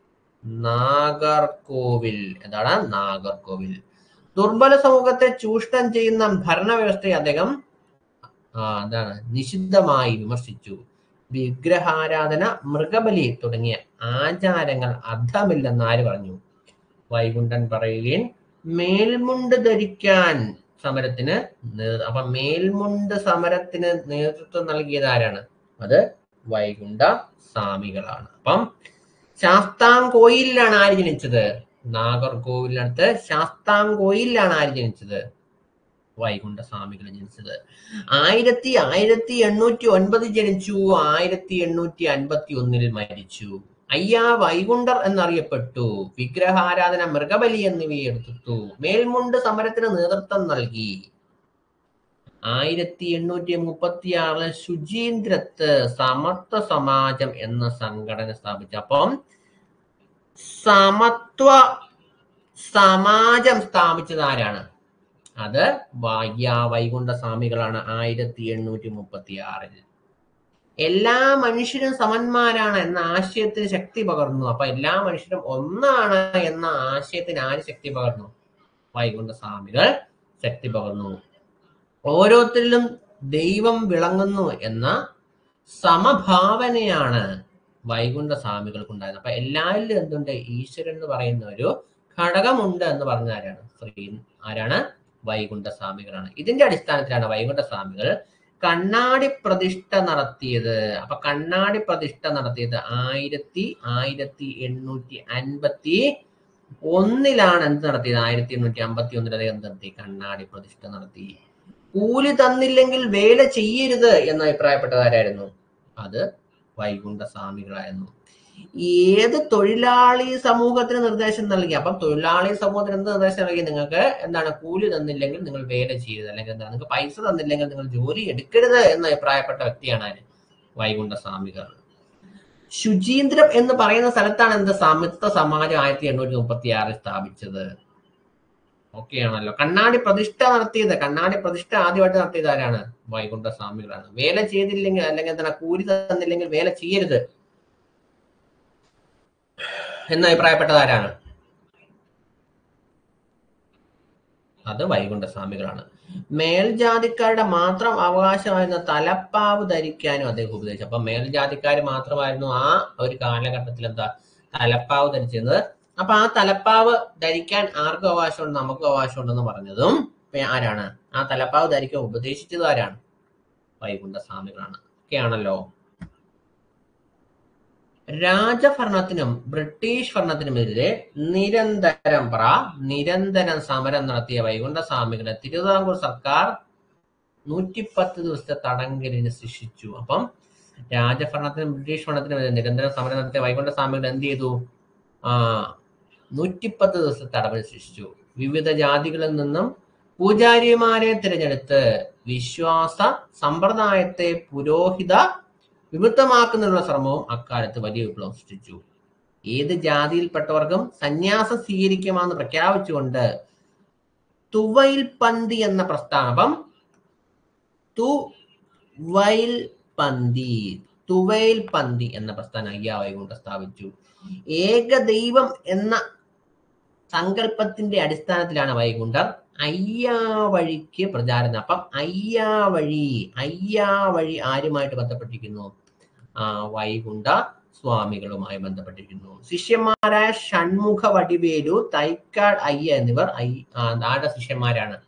നാഗർകോവിൽ എന്താണ് നാഗർകോവിൽ ദുർബല സമൂഹത്തെ ചൂഷണം ചെയ്യുന്ന ഭരണവ്യവസ്ഥയെ അദ്ദേഹം ആ എന്താണ് നിഷിദ്ധമായി വിമർശിച്ചു വിഗ്രഹാരാധന മൃഗബലി തുടങ്ങിയ ആചാരങ്ങൾ അർത്ഥമില്ലെന്ന് ആര് പറഞ്ഞു വൈകുണ്ഠൻ പറയുകയും മേൽമുണ്ട് ധരിക്കാൻ സമരത്തിന് നേ- അപ്പൊ മേൽമുണ്ട് സമരത്തിന് നേതൃത്വം നൽകിയത് ആരാണ് അത് വൈകുണ്ഠ സ്വാമികളാണ് അപ്പം ശാസ്താംകോയിലാണ് ആര് ജനിച്ചത് നാഗർകോവിലിനടുത്ത് ശാസ്താംകോയിലാണ് ആര് ജനിച്ചത് വൈകുണ്ഠ സ്വാമികൾ ജനിച്ചത് ആയിരത്തി ആയിരത്തി എണ്ണൂറ്റി ഒൻപത് ജനിച്ചു ആയിരത്തി എണ്ണൂറ്റി അൻപത്തി ഒന്നിൽ മരിച്ചു അയ്യാ വൈകുണ്ഠർ എന്നറിയപ്പെട്ടു വിഗ്രഹാരാധന മൃഗബലി എന്നിവയെ എടുത്തു മേൽമുണ്ട് സമരത്തിന് നേതൃത്വം നൽകി ആയിരത്തി എണ്ണൂറ്റി മുപ്പത്തി ആറിൽ ശുചീന്ദ്രത്ത് സമത്വ സമാജം എന്ന സംഘടന സ്ഥാപിച്ചു അപ്പം സമത്വ സമാജം സ്ഥാപിച്ചത് ആരാണ് അത് വാഗ്യ വൈകുണ്ഠ സ്വാമികളാണ് ആയിരത്തി എണ്ണൂറ്റി മുപ്പത്തി ആറിൽ എല്ലാ മനുഷ്യരും സമന്മാരാണ് എന്ന ആശയത്തിന് ശക്തി പകർന്നു അപ്പൊ എല്ലാ മനുഷ്യരും ഒന്നാണ് എന്ന ആശയത്തിന് ആര് ശക്തി പകർന്നു വൈകുണ്ഠ സ്വാമികൾ ശക്തി പകർന്നു ഓരോരുത്തരിലും ദൈവം വിളങ്ങുന്നു എന്ന സമഭാവനയാണ് വൈകുണ്ഠ സ്വാമികൾക്കുണ്ടായത് അപ്പൊ എല്ലാവരിലും എന്തുണ്ട് ഈശ്വരൻ എന്ന് പറയുന്ന ഒരു ഘടകമുണ്ട് എന്ന് പറഞ്ഞ ആരാണ് ശ്രീ ആരാണ് വൈകുണ്ഠ സ്വാമികളാണ് ഇതിന്റെ അടിസ്ഥാനത്തിലാണ് വൈകുണ്ഠ സ്വാമികൾ കണ്ണാടി പ്രതിഷ്ഠ നടത്തിയത് അപ്പൊ കണ്ണാടി പ്രതിഷ്ഠ നടത്തിയത് ആയിരത്തി ആയിരത്തി എണ്ണൂറ്റി അൻപത്തി ഒന്നിലാണ് എന്ത് നടത്തിയത് ആയിരത്തി എണ്ണൂറ്റി അമ്പത്തി ഒന്നിൽ അദ്ദേഹം എന്ത് നടത്തി കണ്ണാടി പ്രതിഷ്ഠ നടത്തി കൂലി തന്നില്ലെങ്കിൽ വേല ചെയ്യരുത് എന്ന് അഭിപ്രായപ്പെട്ടത് ആരായിരുന്നു അത് വൈകുണ്ഠ സ്വാമികളായിരുന്നു ഏത് തൊഴിലാളി സമൂഹത്തിന് നിർദ്ദേശം നൽകി അപ്പം തൊഴിലാളി സമൂഹത്തിന് എന്ത് നിർദ്ദേശം നൽകി നിങ്ങൾക്ക് എന്താണ് കൂലി തന്നില്ലെങ്കിൽ നിങ്ങൾ വേല ചെയ്യരുത് അല്ലെങ്കിൽ എന്താണ് നിങ്ങൾക്ക് പൈസ തന്നില്ലെങ്കിൽ നിങ്ങൾ ജോലി എടുക്കരുത് എന്ന് അഭിപ്രായപ്പെട്ട വ്യക്തിയാണ് ആര് വൈകുണ്ഠ സ്വാമികൾ ശുചീന്ദ്രം എന്ന് പറയുന്ന സ്ഥലത്താണ് എന്ത് സമത്വ സമാജം ആയിരത്തി എണ്ണൂറ്റി മുപ്പത്തി ആറിൽ സ്ഥാപിച്ചത് ഓക്കെ ആണല്ലോ കണ്ണാടി പ്രതിഷ്ഠ നടത്തിയത് കണ്ണാടി പ്രതിഷ്ഠ ആദ്യമായിട്ട് നടത്തിയത് ആരാണ് വൈകുണ്ഠ സ്വാമികളാണ് വേല ചെയ്തില്ലെങ്കിൽ അല്ലെങ്കിൽ എന്താണ് കൂലി തന്നില്ലെങ്കിൽ വേല ചെയ്യരുത് എന്ന് അഭിപ്രായപ്പെട്ടത് ആരാണ് അത് വൈകുണ്ഠ സ്വാമികളാണ് മേൽജാതിക്കാരുടെ മാത്രം അവകാശമായിരുന്ന തലപ്പാവ് ധരിക്കാനും അദ്ദേഹം ഉപദേശിച്ചു അപ്പൊ മേൽജാതിക്കാർ മാത്രമായിരുന്നു ആ ഒരു കാലഘട്ടത്തിൽ എന്താ തലപ്പാവ് ധരിച്ചിരുന്നത് അപ്പൊ ആ തലപ്പാവ് ധരിക്കാൻ ആർക്കും അവകാശമുണ്ട് നമുക്കും അവകാശമുണ്ടെന്ന് പറഞ്ഞതും ഇപ്പൊ ആരാണ് ആ തലപ്പാവ് ധരിക്കാൻ ഉപദേശിച്ചത് ആരാണ് വൈകുണ്ഠ സ്വാമികളാണ് ഒക്കെയാണല്ലോ രാജഭരണത്തിനും ബ്രിട്ടീഷ് ഭരണത്തിനുമെതിരെ നിരന്തരം പറ നിരന്തരം സമരം നടത്തിയ വൈകുണ്ഠ സ്വാമികളെ തിരുവിതാംകൂർ സർക്കാർ നൂറ്റിപ്പത്ത് ദിവസത്തെ തടങ്കലിന് ശിക്ഷിച്ചു അപ്പം രാജഭരണത്തിനും ബ്രിട്ടീഷ് ഭരണത്തിനുമെതിരെ നിരന്തരം സമരം നടത്തിയ വൈകുണ്ഠ സ്വാമികൾ എന്ത് ചെയ്തു ആ നൂറ്റിപ്പത്ത് ദിവസത്തെ തടവിൽ ശിക്ഷിച്ചു വിവിധ ജാതികളിൽ നിന്നും പൂജാരിമാരെ തിരഞ്ഞെടുത്ത് വിശ്വാസ സമ്പ്രദായത്തെ പുരോഹിത വിമുക്തമാക്കുന്നതിനുള്ള ശ്രമവും അക്കാലത്ത് വലിയ വിപ്ലവം സൃഷ്ടിച്ചു ഏത് ജാതിയിൽപ്പെട്ടവർക്കും സന്യാസം സ്വീകരിക്കുമെന്ന് പ്രഖ്യാപിച്ചുകൊണ്ട് തുവൈൽ പന്തി എന്ന പ്രസ്ഥാനം അപ്പം തുവൈൽ പന്തി തുവൈൽ പന്തി എന്ന പ്രസ്ഥാനം അയ്യാ വൈകുണ്ഠം സ്ഥാപിച്ചു ഏകദൈവം എന്ന സങ്കല്പത്തിന്റെ അടിസ്ഥാനത്തിലാണ് വൈകുണ്ഠർ അയ്യാ വഴിക്ക് പ്രചാരണം അപ്പം അയ്യാ വഴി അയ്യാ വഴി ആരുമായിട്ട് ബന്ധപ്പെട്ടിരിക്കുന്നു ആ വൈകുണ്ഠ സ്വാമികളുമായി ബന്ധപ്പെട്ടിരിക്കുന്നു ശിഷ്യന്മാരായ ഷൺമുഖ വടിവേലു തൈക്കാട് അയ്യ എന്നിവർ ഐ ആ, ആരുടെ ശിഷ്യന്മാരാണ്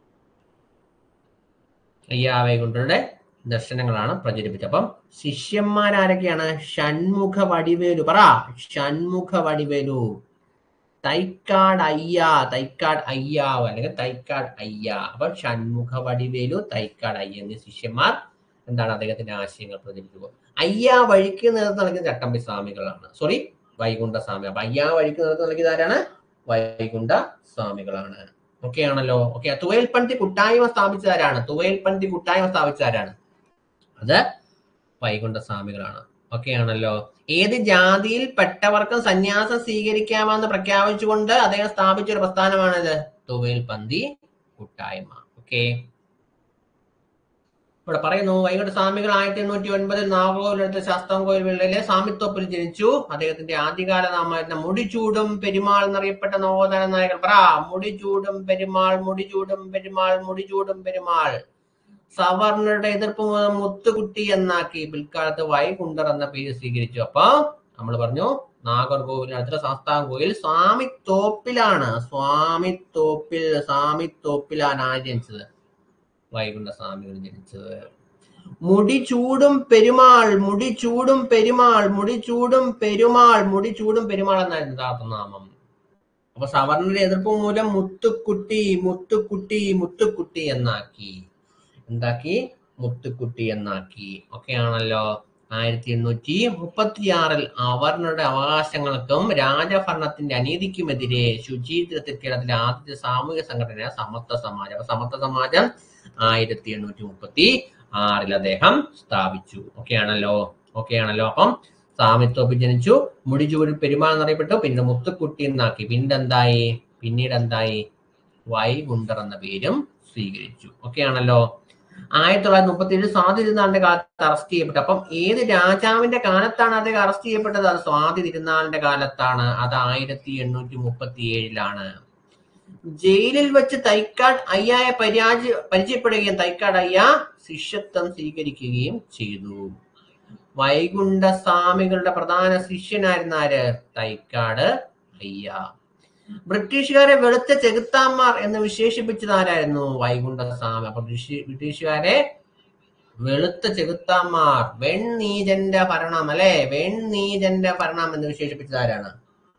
അയ്യാ വൈകുണ്ഠരുടെ ദർശനങ്ങളാണ് പ്രചരിപ്പിച്ചത് അപ്പം ശിഷ്യന്മാരാരൊക്കെയാണ് ഷൺമുഖ വടിവേലു പറ ഷൺമുഖ വടിവേലു തൈക്കാട് അയ്യ തൈക്കാട് അയ്യാവ് അല്ലെങ്കിൽ തൈക്കാട് അയ്യ അപ്പൊ ഷൺമുഖ വടിവേലു തൈക്കാട് അയ്യ എന്നീ ശിഷ്യന്മാർ എന്താണ് അദ്ദേഹത്തിന്റെ ആശയങ്ങൾ പ്രചരിപ്പിക്കുക അയ്യ വഴിക്ക് നേതൃത്വം നൽകിയ ചട്ടമ്പി സ്വാമികളാണ് സോറി വൈകുണ്ഠ സ്വാമി അപ്പൊ അയ്യ വഴിക്ക് നേതൃത്വം നൽകിയത് ആരാണ് വൈകുണ്ഠ സ്വാമികളാണ് ഓക്കെ ആണല്ലോ ഓക്കെ തുവയൽപ്പണ്ടി കൂട്ടായ്മ സ്ഥാപിച്ചതാരാണ് തുവയൽപ്പണ്ടി കൂട്ടായ്മ സ്ഥാപിച്ചതാരാണ് അത് വൈകുണ്ഠ സ്വാമികളാണ് ഓക്കെ ആണല്ലോ ഏത് ജാതിയിൽ പെട്ടവർക്കും സന്യാസം സ്വീകരിക്കാമെന്ന് പ്രഖ്യാപിച്ചുകൊണ്ട് അദ്ദേഹം സ്ഥാപിച്ച ഒരു പ്രസ്ഥാനമാണിത് തുവയൽപന്തി കൂട്ടായ്മ ഓക്കെ ഇവിടെ പറയുന്നു വൈകുണ്ഠ സ്വാമികൾ ആയിരത്തി എണ്ണൂറ്റി ഒൻപതിൽ നാഗോലെടുത്ത ശാസ്താംകോയിൽ വിള്ളയിലെ സ്വാമിത്വപ്പിൽ ജനിച്ചു അദ്ദേഹത്തിന്റെ ആദ്യകാല നാമായിരുന്ന മുടിചൂടും പെരുമാൾ എന്നറിയപ്പെട്ട നവോത്ഥാന നായകൻ പറ മുടിചൂടും പെരുമാൾ മുടിചൂടും പെരുമാൾ മുടിചൂടും പെരുമാൾ സവർണരുടെ എതിർപ്പ് മൂലം മുത്തുകുട്ടി എന്നാക്കി പിൽക്കാലത്ത് വൈകുണ്ടർ എന്ന പേര് സ്വീകരിച്ചു അപ്പൊ നമ്മൾ പറഞ്ഞു നാഗർകോവിലിനടുത്തുള്ള ശാസ്താംകോയിൽ സ്വാമി തോപ്പിലാണ് സ്വാമി തോപ്പിൽ സ്വാമി തോപ്പിലാണ് ആര് ജനിച്ചത് വൈകുണ്ഠ സ്വാമികൾ ജനിച്ചത് മുടി ചൂടും പെരുമാൾ മുടി ചൂടും പെരുമാൾ മുടി ചൂടും പെരുമാൾ മുടി ചൂടും പെരുമാൾ എന്നായിരുന്നു യഥാർത്ഥ നാമം അപ്പൊ സവർണരുടെ എതിർപ്പ് മൂലം മുത്തുക്കുട്ടി മുത്തുക്കുട്ടി മുത്തുക്കുട്ടി എന്നാക്കി എന്താക്കി മുത്തുക്കുട്ടി എന്നാക്കി ഒക്കെ ആണല്ലോ ആയിരത്തി എണ്ണൂറ്റി മുപ്പത്തിയാറിൽ അവർണരുടെ അവകാശങ്ങൾക്കും രാജഭരണത്തിന്റെ അനീതിക്കുമെതിരെ ശുചീന്ദ്രത്തിൽ കേരളത്തിലെ ആദ്യത്തെ സാമൂഹിക സംഘടന സമത്വ സമാജം അപ്പൊ സമത്വ സമാജം ആയിരത്തി എണ്ണൂറ്റി മുപ്പത്തി ആറിൽ അദ്ദേഹം സ്ഥാപിച്ചു ഓക്കെ ആണല്ലോ ഓക്കെ ആണല്ലോ അപ്പം സാമിത്വപ്പി ജനിച്ചു മുടിചൂരിൽ പെരുമാൾ എന്നറിയപ്പെട്ടു പിന്നെ മുത്തുക്കുട്ടി എന്നാക്കി പിന്നീട് എന്തായി പിന്നീട് എന്തായി വൈകുണ്ടർ എന്ന പേരും സ്വീകരിച്ചു ഓക്കെ ആണല്ലോ ആയിരത്തി തൊള്ളായിരത്തി മുപ്പത്തി ഏഴ് സ്വാതി തിരുനാളിന്റെ കാലത്ത് അറസ്റ്റ് ചെയ്യപ്പെട്ടു അപ്പം ഏത് രാജാവിന്റെ കാലത്താണ് അദ്ദേഹം അറസ്റ്റ് ചെയ്യപ്പെട്ടത് അത് സ്വാതി തിരുനാളിന്റെ കാലത്താണ് അത് ആയിരത്തി എണ്ണൂറ്റി മുപ്പത്തി ഏഴിലാണ് ജയിലിൽ വെച്ച് തൈക്കാട് അയ്യായെ പരാജ പരിചയപ്പെടുകയും തൈക്കാട് അയ്യ ശിഷ്യത്വം സ്വീകരിക്കുകയും ചെയ്തു വൈകുണ്ഠ സ്വാമികളുടെ പ്രധാന ശിഷ്യനായിരുന്ന ആര് തൈക്കാട് അയ്യ ബ്രിട്ടീഷുകാരെ വെളുത്ത ചെകുത്താന്മാർ എന്ന് വിശേഷിപ്പിച്ചത് ആരായിരുന്നു വൈകുണ്ഠ സ്വാമി അപ്പൊ ബ്രിട്ടീഷ് ബ്രിട്ടീഷുകാരെ വെളുത്ത ചെകുത്താന്മാർ വെണ്ണീജന്റെ ഭരണം അല്ലെ വെണ്ണീജന്റെ ഭരണം എന്ന് വിശേഷിപ്പിച്ചത് ആരാണ്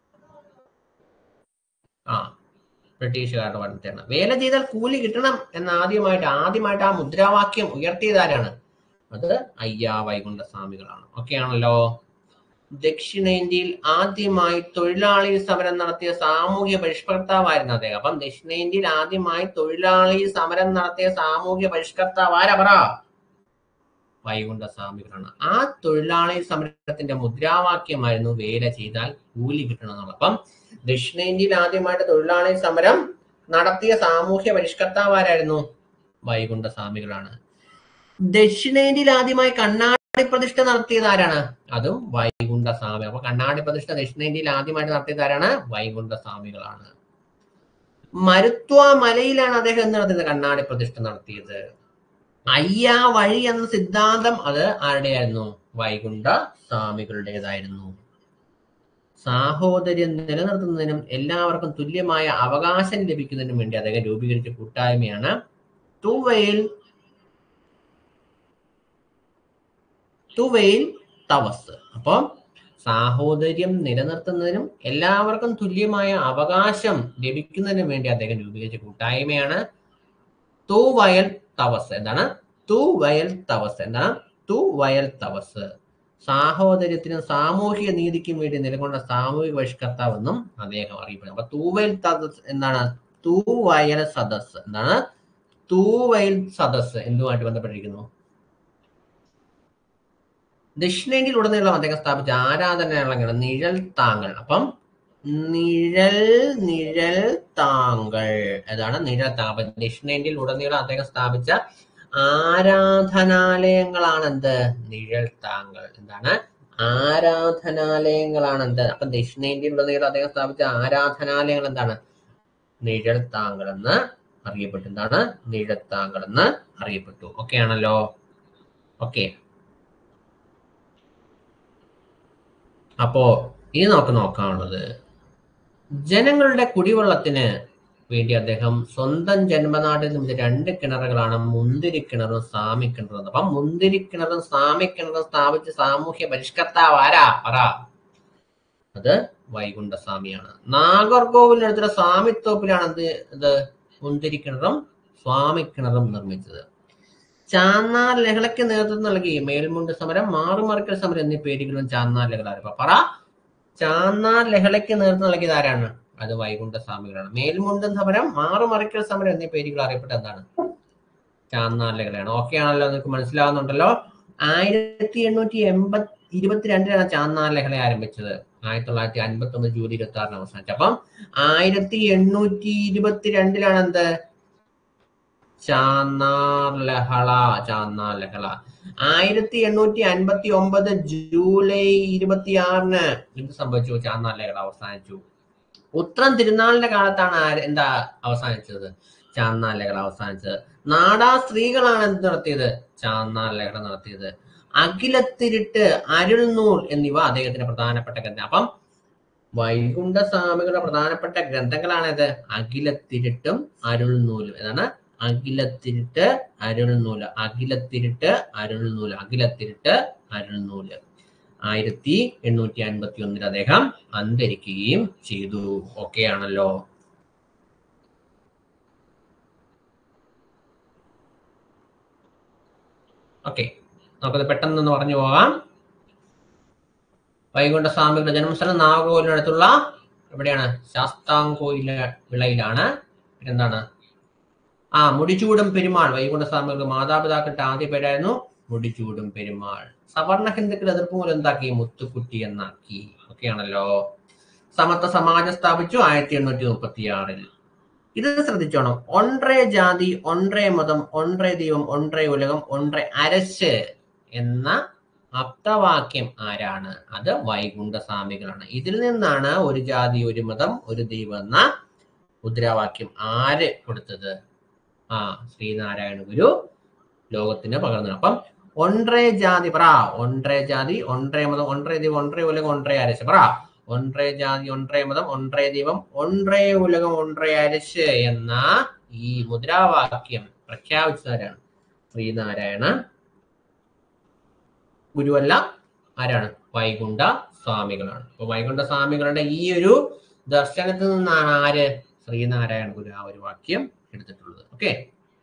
ആ ബ്രിട്ടീഷുകാരുടെ ഭരണത്തെയാണ് വേല ചെയ്താൽ കൂലി കിട്ടണം എന്ന് ആദ്യമായിട്ട് ആദ്യമായിട്ട് ആ മുദ്രാവാക്യം ഉയർത്തിയത് ആരാണ് അത് അയ്യാ വൈകുണ്ഠ സ്വാമികളാണ് ഓക്കെ ആണല്ലോ ദക്ഷിണേന്ത്യയിൽ ആദ്യമായി തൊഴിലാളി സമരം നടത്തിയ സാമൂഹ്യ പരിഷ്കർത്താവായിരുന്നു അദ്ദേഹം അപ്പം ദക്ഷിണേന്ത്യയിൽ ആദ്യമായി തൊഴിലാളി സമരം നടത്തിയ സാമൂഹ്യ പരിഷ്കർത്താവ് ആരാ പറ വൈകുണ്ഠ സ്വാമികളാണ് ആ തൊഴിലാളി സമരത്തിന്റെ മുദ്രാവാക്യമായിരുന്നു വേല ചെയ്താൽ കൂലി കിട്ടണം എന്നുള്ളത് അപ്പം ദക്ഷിണേന്ത്യയിൽ ആദ്യമായിട്ട് തൊഴിലാളി സമരം നടത്തിയ സാമൂഹ്യ പരിഷ്കർത്താവ് ആരായിരുന്നു വൈകുണ്ഠ സ്വാമികളാണ് ദക്ഷിണേന്ത്യയിൽ ആദ്യമായി കണ്ണാടി പ്രതിഷ്ഠ നടത്തിയത് ആരാണ് അതും വൈകുണ്ഠ സ്വാമി അപ്പൊ കണ്ണാടി പ്രതിഷ്ഠ ദക്ഷിണേന്ത്യയിൽ ആദ്യമായിട്ട് നടത്തിയത് ആരാണ് വൈകുണ്ഠ സ്വാമികളാണ് മരുത്വ മലയിലാണ് അദ്ദേഹം എന്ത് നടത്തിയത് കണ്ണാടി പ്രതിഷ്ഠ നടത്തിയത് അയ്യ വഴി എന്ന സിദ്ധാന്തം അത് ആരുടെയായിരുന്നു വൈകുണ്ഠ സ്വാമികളുടേതായിരുന്നു സാഹോദര്യം നിലനിർത്തുന്നതിനും എല്ലാവർക്കും തുല്യമായ അവകാശം ലഭിക്കുന്നതിനും വേണ്ടി അദ്ദേഹം രൂപീകരിച്ച കൂട്ടായ്മയാണ് തുവയിൽ തുവയിൽ തവസ് അപ്പം സാഹോദര്യം നിലനിർത്തുന്നതിനും എല്ലാവർക്കും തുല്യമായ അവകാശം ലഭിക്കുന്നതിനും വേണ്ടി അദ്ദേഹം രൂപീകരിച്ച കൂട്ടായ്മയാണ് തൂവയൽ തവസ് എന്താണ് തൂവയൽ തവസ് എന്താണ് തൂവയൽ തവസ് സാഹോദര്യത്തിനും സാമൂഹിക നീതിക്കും വേണ്ടി നിലകൊണ്ട സാമൂഹിക പരിഷ്കർത്താവെന്നും അദ്ദേഹം അറിയപ്പെടുന്നു അപ്പൊ തൂവയൽ തദസ് എന്താണ് തൂവയൽ സദസ് എന്താണ് തൂവയൽ സദസ് എന്തുമായിട്ട് ബന്ധപ്പെട്ടിരിക്കുന്നു ദക്ഷിണേന്ത്യയിൽ ഉടനീളം അദ്ദേഹം സ്ഥാപിച്ച ആരാധനാലയങ്ങളാണ് നിഴൽ താങ്കൾ അപ്പം നിഴൽ നിഴൽ താങ്കൾ അതാണ് നിഴൽ താങ്കൾ ദക്ഷിണേന്ത്യയിൽ ഉടനീളം അദ്ദേഹം സ്ഥാപിച്ച ആരാധനാലയങ്ങളാണ് എന്ത് നിഴൽ താങ്കൾ എന്താണ് ആരാധനാലയങ്ങളാണ് എന്ത് അപ്പൊ ദക്ഷിണേന്ത്യയിൽ ഉടനീളം അദ്ദേഹം സ്ഥാപിച്ച ആരാധനാലയങ്ങൾ എന്താണ് നിഴൽ താങ്കൾ എന്ന് അറിയപ്പെട്ടു എന്താണ് നിഴൽ താങ്കൾ എന്ന് അറിയപ്പെട്ടു ഓക്കെ ആണല്ലോ ഓക്കെ അപ്പോ ഇനി നമുക്ക് നോക്കാനുള്ളത് ജനങ്ങളുടെ കുടിവെള്ളത്തിന് വേണ്ടി അദ്ദേഹം സ്വന്തം ജന്മനാട്ടിൽ നിന്ന് രണ്ട് കിണറുകളാണ് മുന്തിരി കിണറും സാമി കിണറും അപ്പം മുന്തിരി കിണറും സാമി കിണറും സ്ഥാപിച്ച് സാമൂഹ്യ പരിഷ്കർത്താവ് ആരാ പറ അത് വൈകുണ്ഠസ്വാമിയാണ് നാഗർകോവിലിനടുത്തുള്ള സ്വാമിത്തോപ്പിലാണ് എന്ത് ഇത് മുന്തിരി കിണറും സ്വാമി കിണറും നിർമ്മിച്ചത് ചാന്നാർ ലഹളയ്ക്ക് നേതൃത്വം നൽകി മേൽമുണ്ട് സമരം മാറുമറിക്കൽ സമരം എന്നീ പേരുകളും ചാന്നാർ ലഹള പറ ചാന്നാർ ലഹളയ്ക്ക് നേതൃത്വം നൽകിയത് ആരാണ് അത് വൈകുണ്ഠ സ്വാമികളാണ് മേൽമുണ്ടൻ സമരം മാറുമറിക്കൽ സമരം എന്നീ പേരുകൾ അറിയപ്പെട്ട എന്താണ് ചാന്നാർ ലഹളയാണ് ഓക്കെ ആണല്ലോ നിങ്ങൾക്ക് മനസ്സിലാവുന്നുണ്ടല്ലോ ആയിരത്തി എണ്ണൂറ്റി എൺപത്തി ഇരുപത്തിരണ്ടിലാണ് ചാന്നാർ ലഹള ആരംഭിച്ചത് ആയിരത്തി തൊള്ളായിരത്തി അൻപത്തി ഒന്ന് ജൂലൈ ഇരുപത്തി ആറിന് അവസാനിച്ചു അപ്പം ആയിരത്തി എണ്ണൂറ്റി ഇരുപത്തിരണ്ടിലാണ് എന്ത് ചാന്നാർ ലഹള ചാന്നാർ ലഹള ആയിരത്തി എണ്ണൂറ്റി അൻപത്തി ഒമ്പത് ജൂലൈ ഇരുപത്തി ആറിന് എന്ത് സംഭവിച്ചു ചാന്നാർ ലഹള അവസാനിച്ചു ഉത്രം തിരുനാളിന്റെ കാലത്താണ് ആര് എന്താ അവസാനിച്ചത് ചാന്നാർ ലഹള അവസാനിച്ചത് നാടാ സ്ത്രീകളാണ് എന്ത് നടത്തിയത് ചാന്നാർ ലഹള നടത്തിയത് അഖിലത്തിരിട്ട് അരുൾനൂൽ എന്നിവ അദ്ദേഹത്തിന്റെ പ്രധാനപ്പെട്ട ഗ്രന്ഥം അപ്പം വൈകുണ്ഠ സ്വാമികളുടെ പ്രധാനപ്പെട്ട ഗ്രന്ഥങ്ങളാണിത് അഖിലത്തിരിട്ടും അരുൾനൂലും ഏതാണ് അഖിലത്തിരിട്ട് അരുൾനൂല് അഖിലത്തിരിട്ട് അരുൾനൂല് അഖിലത്തിരിട്ട് അരുൾനൂല് ആയിരത്തി എണ്ണൂറ്റി അൻപത്തി ഒന്നിൽ അദ്ദേഹം അന്തരിക്കുകയും ചെയ്തു ഓക്കെ ആണല്ലോ ഓക്കെ നമുക്കത് പെട്ടെന്ന് പറഞ്ഞു പോകാം വൈകുണ്ഠ സ്വാമികളുടെ ജന്മസ്ഥലം നാഗോലിനടുത്തുള്ള എവിടെയാണ് ശാസ്താംകോയില വിളയിലാണ് പിന്നെന്താണ് ആ മുടിച്ചൂടും പെരുമാൾ വൈകുണ്ഠ സ്വാമികൾക്ക് മാതാപിതാക്കളുടെ ആദ്യ പേരായിരുന്നു മുടിച്ചൂടും പെരുമാൾ സവർണ ഹിന്ദുക്കൾ എതിർപ്പ് മൂലം എന്താക്കി മുത്തുക്കുട്ടി എന്നാക്കി ഒക്കെയാണല്ലോ സമത്വ സമാജം സ്ഥാപിച്ചു ആയിരത്തി എണ്ണൂറ്റി മുപ്പത്തി ആറിൽ ഇത് ശ്രദ്ധിച്ചോണം ഒൻറേ ജാതി ഒൻറേ മതം ഒൻറേ ദൈവം ഒൻറേ ഉലകം ഒൻറേ അരശ് എന്ന അപ്തവാക്യം ആരാണ് അത് വൈകുണ്ഠ സ്വാമികളാണ് ഇതിൽ നിന്നാണ് ഒരു ജാതി ഒരു മതം ഒരു ദൈവം എന്ന മുദ്രാവാക്യം ആര് കൊടുത്തത് ആ ശ്രീനാരായണ ഗുരു ലോകത്തിന് പകർന്നു അപ്പം ഒൻറേ ജാതി പറ ഒൻറേ ജാതി ഒൻറേ മതം ഒൻറേ ദൈവം ഒൻറേ ഉലകം ഒൻറേ അരശ് പറ ഒൻറേ ജാതി ഒൻറേ മതം ഒൻറേ ദൈവം ഒൻറേ ഉലകം ഒൻറേ അരശ് എന്ന ഈ മുദ്രാവാക്യം പ്രഖ്യാപിച്ചതാരാണ് ശ്രീനാരായണ ഗുരുവല്ല ആരാണ് വൈകുണ്ഠ സ്വാമികളാണ് അപ്പൊ വൈകുണ്ഠ സ്വാമികളുടെ ഈ ഒരു ദർശനത്തിൽ നിന്നാണ് ആര് ശ്രീനാരായണ ഗുരു ആ ഒരു വാക്യം എടുത്തിട്ടുള്ളത് ഓക്കെ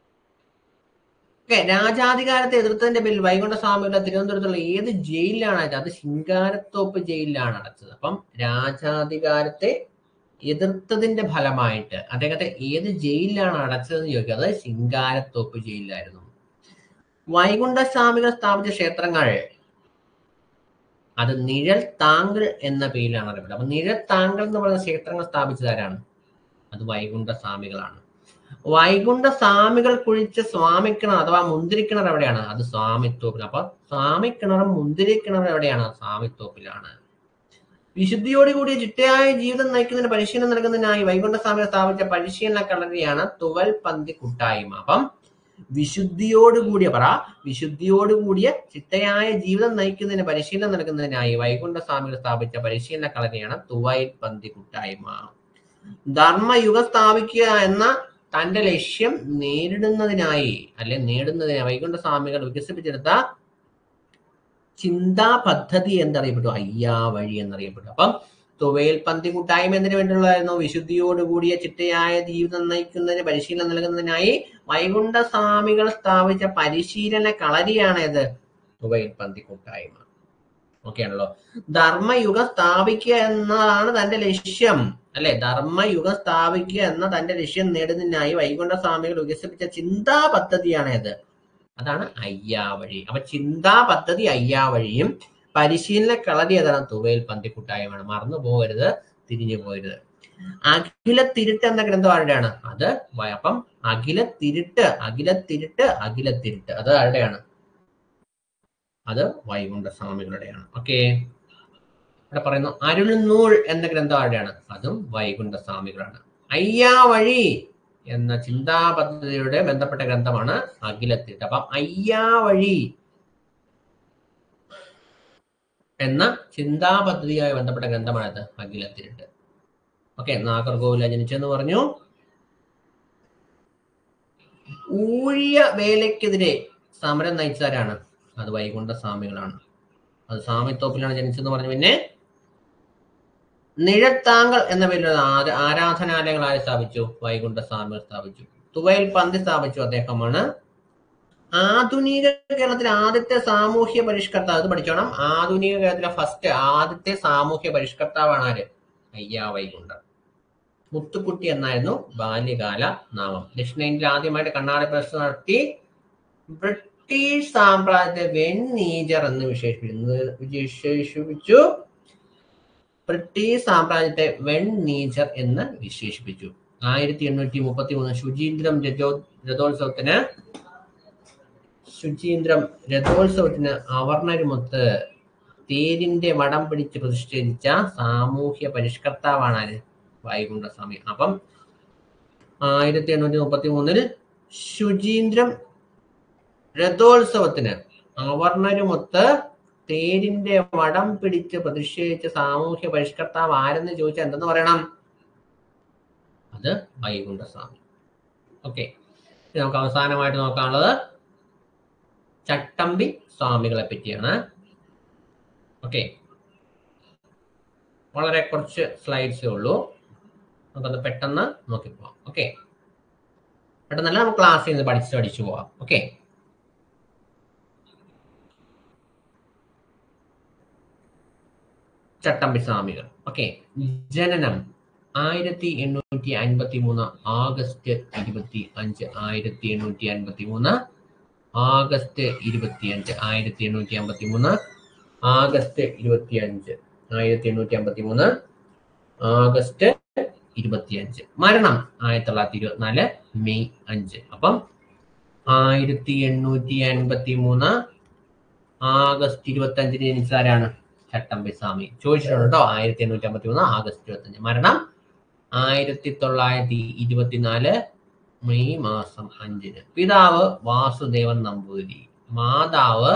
ഓക്കെ രാജാധികാരത്തെ എതിർത്തതിന്റെ പേരിൽ വൈകുണ്ഠ സ്വാമിയുടെ തിരുവനന്തപുരത്തുള്ള ഏത് ജയിലിലാണ് അയച്ചത് അത് ശിങ്കാരത്തോപ്പ് ജയിലിലാണ് അടച്ചത് അപ്പം രാജാധികാരത്തെ എതിർത്തതിന്റെ ഫലമായിട്ട് അദ്ദേഹത്തെ ഏത് ജയിലിലാണ് അടച്ചതെന്ന് ചോദിക്കുക അത് ശിങ്കാരത്തോപ്പ് ജയിലിലായിരുന്നു വൈകുണ്ഠ സ്വാമികൾ സ്ഥാപിച്ച ക്ഷേത്രങ്ങൾ അത് നിഴൽ താങ്കൾ എന്ന പേരിലാണ് അറിയപ്പെടുന്നത് അപ്പൊ നിഴൽ താങ്കൾ എന്ന് പറയുന്ന ക്ഷേത്രങ്ങൾ സ്ഥാപിച്ചതാരാണ് അത് വൈകുണ്ഠ സ്വാമികളാണ് വൈകുണ്ഠ സ്വാമികൾ കുഴിച്ച സ്വാമിക്കിണർ അഥവാ മുന്തിരിക്കിണർ എവിടെയാണ് അത് സ്വാമിത്തോപ്പിൽ അപ്പൊ സ്വാമിക്കിണറും മുന്തിരിക്കിണറും എവിടെയാണ് സ്വാമിത്തോപ്പിലാണ് വിശുദ്ധിയോടുകൂടിയ ചിട്ടയായ ജീവിതം നയിക്കുന്നതിന് പരിശീലനം നൽകുന്നതിനായി വൈകുണ്ഠ സ്വാമികൾ സ്ഥാപിച്ച പരിശീലന കളരിയാണ് തുവൽ പന്തി കൂട്ടായ്മ അപ്പം വിശുദ്ധിയോടുകൂടിയ പറ വിശുദ്ധിയോടുകൂടിയ ചിട്ടയായ ജീവിതം നയിക്കുന്നതിന് പരിശീലനം നൽകുന്നതിനായി വൈകുണ്ഠ സ്വാമികൾ സ്ഥാപിച്ച പരിശീലന കളരിയാണ് തുവൈൽ പന്തി കൂട്ടായ്മ ധർമ്മയുഗം സ്ഥാപിക്കുക എന്ന തന്റെ ലക്ഷ്യം നേരിടുന്നതിനായി അല്ലെ നേടുന്നതിനായി വൈകുണ്ഠ സ്വാമികൾ വികസിപ്പിച്ചെടുത്ത ചിന്താ പദ്ധതി എന്നറിയപ്പെട്ടു അയ്യാ വഴി എന്നറിയപ്പെട്ടു അപ്പം തുവയിൽ പന്തി കൂട്ടായ്മ എന്നതിന് വേണ്ടിയുള്ളതായിരുന്നു വിശുദ്ധിയോടുകൂടിയ ചിട്ടയായ ജീവിതം നയിക്കുന്നതിന് പരിശീലനം നൽകുന്നതിനായി വൈകുണ്ഠ സ്വാമികൾ സ്ഥാപിച്ച പരിശീലന കളരിയാണ് ഇത് തുവയിൽ പന്തി കൂട്ടായ്മ ഓക്കെ ആണല്ലോ ധർമ്മയുഗം സ്ഥാപിക്കുക എന്നതാണ് തന്റെ ലക്ഷ്യം അല്ലെ ധർമ്മയുഗം സ്ഥാപിക്കുക എന്ന തന്റെ ലക്ഷ്യം നേടുന്നതിനായി വൈകുണ്ഠ സ്വാമികൾ വികസിപ്പിച്ച ചിന്താ പദ്ധതിയാണ് ഇത് അതാണ് അയ്യാവഴി അപ്പൊ ചിന്താ പദ്ധതി അയ്യാവഴിയും പരിശീലന കളരി ഏതാണ് തുവയിൽ പന്തിക്കുട്ടായ്മയാണ് മറന്നു പോകരുത് തിരിഞ്ഞു പോയത് അഖില തിരുട്ട് എന്ന ഗ്രന്ഥം ആരുടെയാണ് അത് വ- അപ്പം അഖില തിരുട്ട് അഖില തിരുട്ട് അഖില തിരുട്ട് അത് ആരുടെയാണ് അത് വൈകുണ്ഠ സ്വാമികളുടെയാണ് ഓക്കെ ഇവിടെ പറയുന്നു അരുൾനൂൾ എന്ന ഗ്രന്ഥം ആരുടെയാണ് അതും വൈകുണ്ഠ സ്വാമികളാണ് അയ്യാ വഴി എന്ന ചിന്താ പദ്ധതിയുടെ ബന്ധപ്പെട്ട ഗ്രന്ഥമാണ് അഖിലത്തിട്ട് അപ്പം അയ്യാ വഴി എന്ന ചിന്താ പദ്ധതിയുമായി ബന്ധപ്പെട്ട ഗ്രന്ഥമാണത് അഖിലത്തിട്ട് ഓക്കെ നാഗർകോവില ജനിച്ചെന്ന് പറഞ്ഞു ഊഴിയ വേലയ്ക്കെതിരെ സമരം നയിച്ചവരാണ് അത് വൈകുണ്ഠ സ്വാമികളാണ് അത് സ്വാമിത്തോപ്പിലാണ് ജനിച്ചെന്ന് പറഞ്ഞു പിന്നെ നിഴത്താങ്കൾ എന്ന പേരിലുള്ള ആര- ആരാധനാലയങ്ങൾ ആര് സ്ഥാപിച്ചു വൈകുണ്ഠ സ്വാമികൾ സ്ഥാപിച്ചു തുവയിൽ പന്തി സ്ഥാപിച്ചു അദ്ദേഹമാണ് ആധുനിക കേരളത്തിലെ ആദ്യത്തെ സാമൂഹ്യ പരിഷ്കർത്താവ് അത് പഠിച്ചോണം ആധുനിക കേരളത്തിലെ ഫസ്റ്റ് ആദ്യത്തെ സാമൂഹ്യ പരിഷ്കർത്താവാണ് ആര് അയ്യാ വൈകുണ്ഠൻ മുത്തുക്കുട്ടി എന്നായിരുന്നു ബാല്യകാല നാമം ദക്ഷിണേന്ത്യയിൽ ആദ്യമായിട്ട് കണ്ണാടി പ്രശ്നം നടത്തി ബ്രിട്ടീഷ് സാമ്രാജ്യത്തെ വെണ്ണീജർ എന്ന് വിശേഷിപ്പിക്കുന്നത് വിശേഷിപ്പിച്ചു ബ്രിട്ടീഷ് സാമ്രാജ്യത്തെ വെണ്ണീജർ എന്ന് വിശേഷിപ്പിച്ചു ആയിരത്തി എണ്ണൂറ്റി മുപ്പത്തി മൂന്ന് ശുചീന്ദ്രം രഥോ രഥോത്സവത്തിന് ശുചീന്ദ്രം രഥോത്സവത്തിന് അവർണരുമൊത്ത് തേരിന്റെ വടം പിടിച്ച് പ്രതിഷേധിച്ച സാമൂഹ്യ പരിഷ്കർത്താവാണ് ആര് വൈകുണ്ഠസ്വാമി അപ്പം ആയിരത്തി എണ്ണൂറ്റി മുപ്പത്തി മൂന്നിൽ ശുചീന്ദ്രം രഥോത്സവത്തിന് അവർണരുമൊത്ത് തേരിന്റെ വടം പിടിച്ച് പ്രതിഷേധിച്ച സാമൂഹ്യ പരിഷ്കർത്താവ് ആരെന്ന് ചോദിച്ചാൽ എന്തെന്ന് പറയണം അത് വൈകുണ്ഠസ്വാമി ഓക്കെ നമുക്ക് അവസാനമായിട്ട് നോക്കാനുള്ളത് ചട്ടമ്പി സ്വാമികളെ പറ്റിയാണ് ഓക്കെ വളരെ കുറച്ച് സ്ലൈഡ്സേ ഉള്ളൂ നമുക്കത് പെട്ടെന്ന് നോക്കി പോവാം ഓക്കെ പെട്ടെന്നല്ല നമുക്ക് ക്ലാസ്സിൽ നിന്ന് പഠിച്ച് പഠിച്ചു പോവാം ഓക്കെ ചട്ടമ്പി സ്വാമികൾ ഓക്കെ ജനനം ആയിരത്തി എണ്ണൂറ്റി അൻപത്തി മൂന്ന് ആഗസ്റ്റ് ഇരുപത്തി അഞ്ച് ആയിരത്തി എണ്ണൂറ്റി അൻപത്തി മൂന്ന് ആഗസ്റ്റ് ഇരുപത്തി അഞ്ച് ആയിരത്തി എണ്ണൂറ്റി അമ്പത്തി മൂന്ന് ആഗസ്റ്റ് ഇരുപത്തി അഞ്ച് ആയിരത്തി എണ്ണൂറ്റി അമ്പത്തി മൂന്ന് ആഗസ്റ്റ് ഇരുപത്തിയഞ്ച് മരണം ആയിരത്തി തൊള്ളായിരത്തി ഇരുപത്തിനാല് മെയ് അഞ്ച് അപ്പം ആയിരത്തി എണ്ണൂറ്റി അൻപത്തി മൂന്ന് ആഗസ്റ്റ് ഇരുപത്തി അഞ്ചിന് ജനിച്ച ആരാണ് ചട്ടമ്പി സ്വാമി ചോദിച്ചിട്ടുണ്ട് കേട്ടോ ആയിരത്തി എണ്ണൂറ്റി അമ്പത്തി മൂന്ന് ആഗസ്റ്റ് ഇരുപത്തി അഞ്ച് മരണം ആയിരത്തി തൊള്ളായിരത്തി ഇരുപത്തിനാല് മെയ് മാസം അഞ്ചിന് പിതാവ് വാസുദേവൻ നമ്പൂതിരി മാതാവ്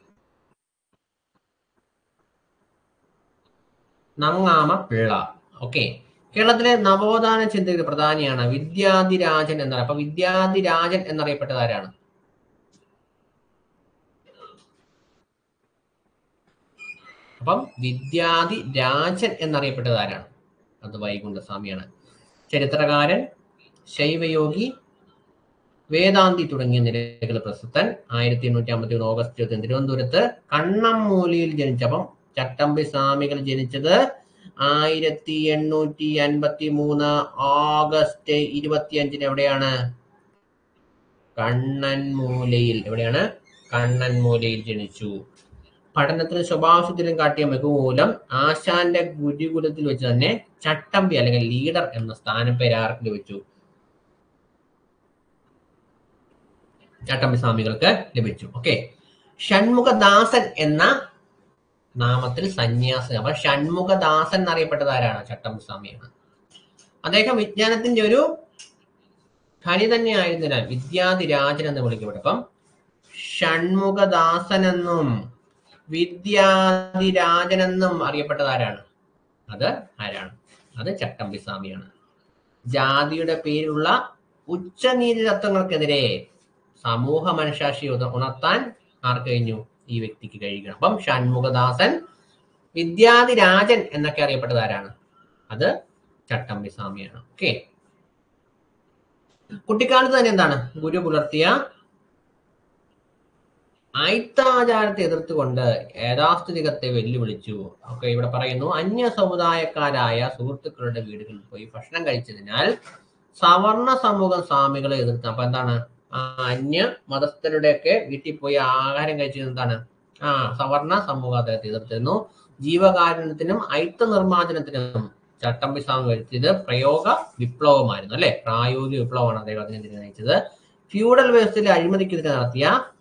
നങ്ങാമ പിള്ള ഓക്കെ കേരളത്തിലെ നവോത്ഥാന ചിന്തകർ പ്രധാനിയാണ് വിദ്യാധിരാജൻ എന്നാണ് അപ്പൊ വിദ്യാധിരാജൻ എന്നറിയപ്പെട്ടത് ആരാണ് അപ്പം വിദ്യാധി രാജൻ എന്നറിയപ്പെട്ടത് ആരാണ് അത് വൈകുണ്ഠസ്വാമിയാണ് ചരിത്രകാരൻ ശൈവയോഗി വേദാന്തി തുടങ്ങിയ നിരകൾ പ്രസിദ്ധൻ ആയിരത്തി എണ്ണൂറ്റി അമ്പത്തി ഒന്ന് ഓഗസ്റ്റ് ഇരുപത്തി തിരുവനന്തപുരത്ത് കണ്ണമ്മൂലിയിൽ ജനിച്ചപ്പം ചട്ടമ്പി സ്വാമികൾ ജനിച്ചത് ആയിരത്തി എണ്ണൂറ്റി അൻപത്തി മൂന്ന് ഓഗസ്റ്റ് ഇരുപത്തിയഞ്ചിന് എവിടെയാണ് കണ്ണൻമൂലയിൽ എവിടെയാണ് കണ്ണൻമൂലയിൽ ജനിച്ചു പഠനത്തിന് സ്വഭാവശുദ്ധിയിലും കാട്ടിയ മികമൂലം ആശാന്റെ ഗുരുകുലത്തിൽ വെച്ച് തന്നെ ചട്ടമ്പി അല്ലെങ്കിൽ ലീഡർ എന്ന സ്ഥാനപ്പേര് ആർക്ക് ലഭിച്ചു ചട്ടമ്പി സ്വാമികൾക്ക് ലഭിച്ചു ഓക്കെ ഷൺമുഖദാസൻ എന്ന നാമത്തിൽ സന്യാസി അപ്പൊ ഷൺമുഖദാസൻ എന്നറിയപ്പെട്ടത് ആരാണ് ചട്ടമ്പി സ്വാമിയാണ് അദ്ദേഹം വിജ്ഞാനത്തിന്റെ ഒരു ഖനി തന്നെ ആയിരുന്നതിനാൽ വിദ്യാധിരാജൻ എന്ന് വിളിക്കപ്പെട്ടപ്പം ഷൺമുഖദാസൻ എന്നും വിദ്യാധിരാജൻ എന്നും അറിയപ്പെട്ടത് ആരാണ് അത് ആരാണ് അത് ചട്ടമ്പി സ്വാമിയാണ് ജാതിയുടെ പേരിലുള്ള ഉച്ചനീതി തത്വങ്ങൾക്കെതിരെ സമൂഹ മനഃശാസ്ത്രി ഉണ- ഉണർത്താൻ ആർക്ക് കഴിഞ്ഞു ഈ വ്യക്തിക്ക് കഴിയണം അപ്പം ഷൺമുഖദാസൻ വിദ്യാധിരാജൻ എന്നൊക്കെ അറിയപ്പെട്ടത് ആരാണ് അത് ചട്ടമ്പി സ്വാമിയാണ് ഓക്കെ കുട്ടിക്കാലത്ത് തന്നെ എന്താണ് ഗുരു പുലർത്തിയ ഐത്താചാരത്തെ എതിർത്തുകൊണ്ട് യഥാസ്ഥിതികത്തെ വെല്ലുവിളിച്ചു ഒക്കെ ഇവിടെ പറയുന്നു അന്യ സമുദായക്കാരായ സുഹൃത്തുക്കളുടെ വീടുകളിൽ പോയി ഭക്ഷണം കഴിച്ചതിനാൽ സവർണ സമൂഹം സ്വാമികളെ എതിർത്ത് അപ്പൊ എന്താണ് ആ അന്യ മതസ്ഥരുടെയൊക്കെ വീട്ടിൽ പോയി ആഹാരം കഴിച്ചത് എന്താണ് ആ സവർണ സമൂഹം അദ്ദേഹത്തെ എതിർത്തിരുന്നു ജീവകാരുണ്യത്തിനും ഐത്ത നിർമ്മാർജ്ജനത്തിനും ചട്ടമ്പി സ്വാമി വരുത്തിയത് പ്രയോഗ വിപ്ലവമായിരുന്നു അല്ലെ പ്രായോഗിക വിപ്ലവമാണ് അദ്ദേഹത്തിന് ഇതിനെ നയിച്ചത് ഫ്യൂഡൽ വ്യവസ്ഥയിലെ അഴിമതിക്കെതിരെ നടത്തിയ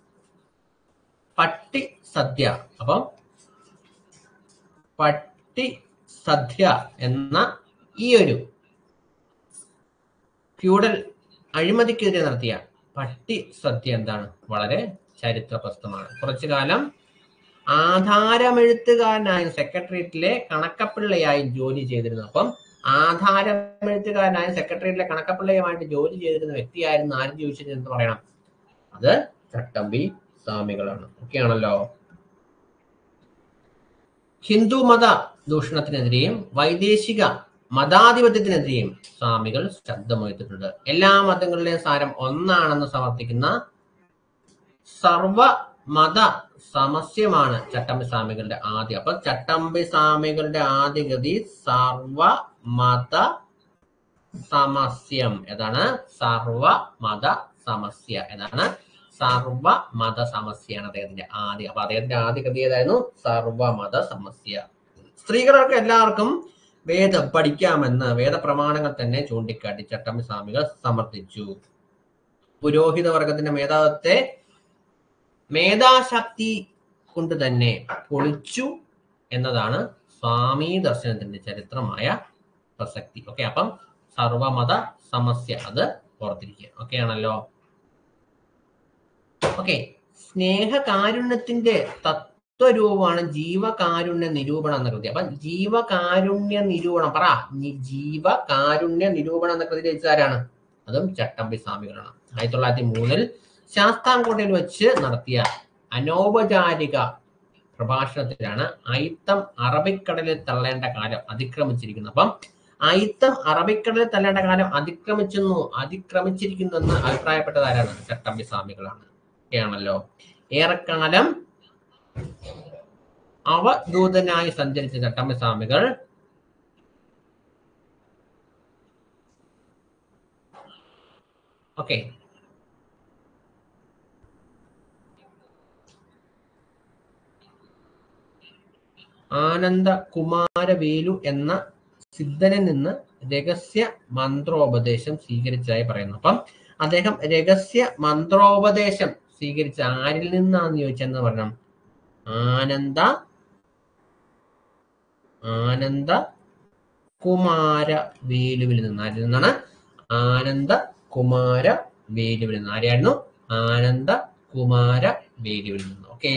പട്ടി സദ്യ അപ്പം പട്ടി സദ്യ എന്ന ഈ ഒരു ഫ്യൂഡൽ അഴിമതിക്കെതിരെ നടത്തിയ പട്ടി സദ്യ എന്താണ് വളരെ ചരിത്ര പ്രസ്തമാണ് കുറച്ചു കാലം ആധാരമെഴുത്തുകാരനായ സെക്രട്ടേറിയറ്റിലെ കണക്കപ്പിള്ളയായി ജോലി ചെയ്തിരുന്നു അപ്പം ആധാരമെഴുത്തുകാരനായ സെക്രട്ടേറിയറ്റിലെ കണക്കപ്പിള്ളയുമായിട്ട് ജോലി ചെയ്തിരുന്ന വ്യക്തിയായിരുന്നു ആരും ചോദിച്ചത് എന്ന് പറയണം അത് ചട്ടമ്പി സ്വാമികളാണ് ഓക്കെ ആണല്ലോ ഹിന്ദു മത ദൂഷണത്തിനെതിരെയും വൈദേശിക മതാധിപത്യത്തിനെതിരെയും സ്വാമികൾ ശബ്ദമുയർത്തിയിട്ടുണ്ട് എല്ലാ മതങ്ങളിലെയും സാരം ഒന്നാണെന്ന് സമർത്ഥിക്കുന്ന സർവ മത സമസ്യമാണ് ചട്ടമ്പി സ്വാമികളുടെ ആദ്യ അപ്പൊ ചട്ടമ്പി സ്വാമികളുടെ ആദ്യ ഗതി സർവ മത സമസ്യം ഏതാണ് സർവ മത സമസ്യ ഏതാണ് സർവ മത സമസ്യയാണ് അദ്ദേഹത്തിന്റെ ആദ്യ അപ്പൊ അദ്ദേഹത്തിന്റെ ആദ്യ കൃതി ഏതായിരുന്നു സർവമത സമസ്യ സ്ത്രീകൾക്ക് എല്ലാവർക്കും വേദം പഠിക്കാമെന്ന് വേദപ്രമാണങ്ങൾ തന്നെ ചൂണ്ടിക്കാട്ടി ചട്ടമ്പി സ്വാമികൾ സമർത്ഥിച്ചു പുരോഹിത വർഗത്തിന്റെ മേധാവത്തെ മേധാശക്തി കൊണ്ട് തന്നെ പൊളിച്ചു എന്നതാണ് സ്വാമി ദർശനത്തിന്റെ ചരിത്രമായ പ്രസക്തി ഓക്കെ അപ്പം സർവമത സമസ്യ അത് ഓർത്തിരിക്കുക ഓക്കെ ആണല്ലോ ഓക്കെ സ്നേഹകാരുണ്യത്തിന്റെ തത്വരൂപമാണ് ജീവകാരുണ്യ നിരൂപണം എന്ന കൃതി അപ്പൊ ജീവകാരുണ്യ നിരൂപണം പറ നി- ജീവകാരുണ്യ നിരൂപണം എന്ന കൃതി രചിച്ചതാരാണ് അതും ചട്ടമ്പി സ്വാമികളാണ് ആയിരത്തി തൊള്ളായിരത്തി മൂന്നിൽ ശാസ്താംകോട്ടയിൽ വെച്ച് നടത്തിയ അനൗപചാരിക പ്രഭാഷണത്തിലാണ് അയിത്തം അറബിക്കടലിൽ തള്ളേണ്ട കാലം അതിക്രമിച്ചിരിക്കുന്നത് അപ്പം അയിത്തം അറബിക്കടലിൽ തള്ളേണ്ട കാലം അതിക്രമിച്ചെന്നു അതിക്രമിച്ചിരിക്കുന്നു എന്ന് അഭിപ്രായപ്പെട്ടത് ആരാണ് ചട്ടമ്പി സ്വാമികളാണ് ഒക്കെയാണല്ലോ ഏറെക്കാലം അവധൂതനായി സഞ്ചരിച്ച ചട്ടമ്പി സ്വാമികൾ ഓക്കെ ആനന്ദ കുമാരവേലു എന്ന സിദ്ധനിൽ നിന്ന് രഹസ്യ മന്ത്രോപദേശം സ്വീകരിച്ചതായി പറയുന്നു അപ്പം അദ്ദേഹം രഹസ്യ മന്ത്രോപദേശം സ്വീകരിച്ച ആരിൽ നിന്നാന്ന് ചോദിച്ചെന്ന് പറഞ്ഞു ആനന്ദ ആനന്ദ കുമാര വേലുവിൽ നിന്ന് ആരിൽ നിന്നാണ് ആനന്ദ കുമാര വേലുവിൽ നിന്ന് ആരെയായിരുന്നു ആനന്ദ കുമാര വേലുവിൽ നിന്ന് ഓക്കെ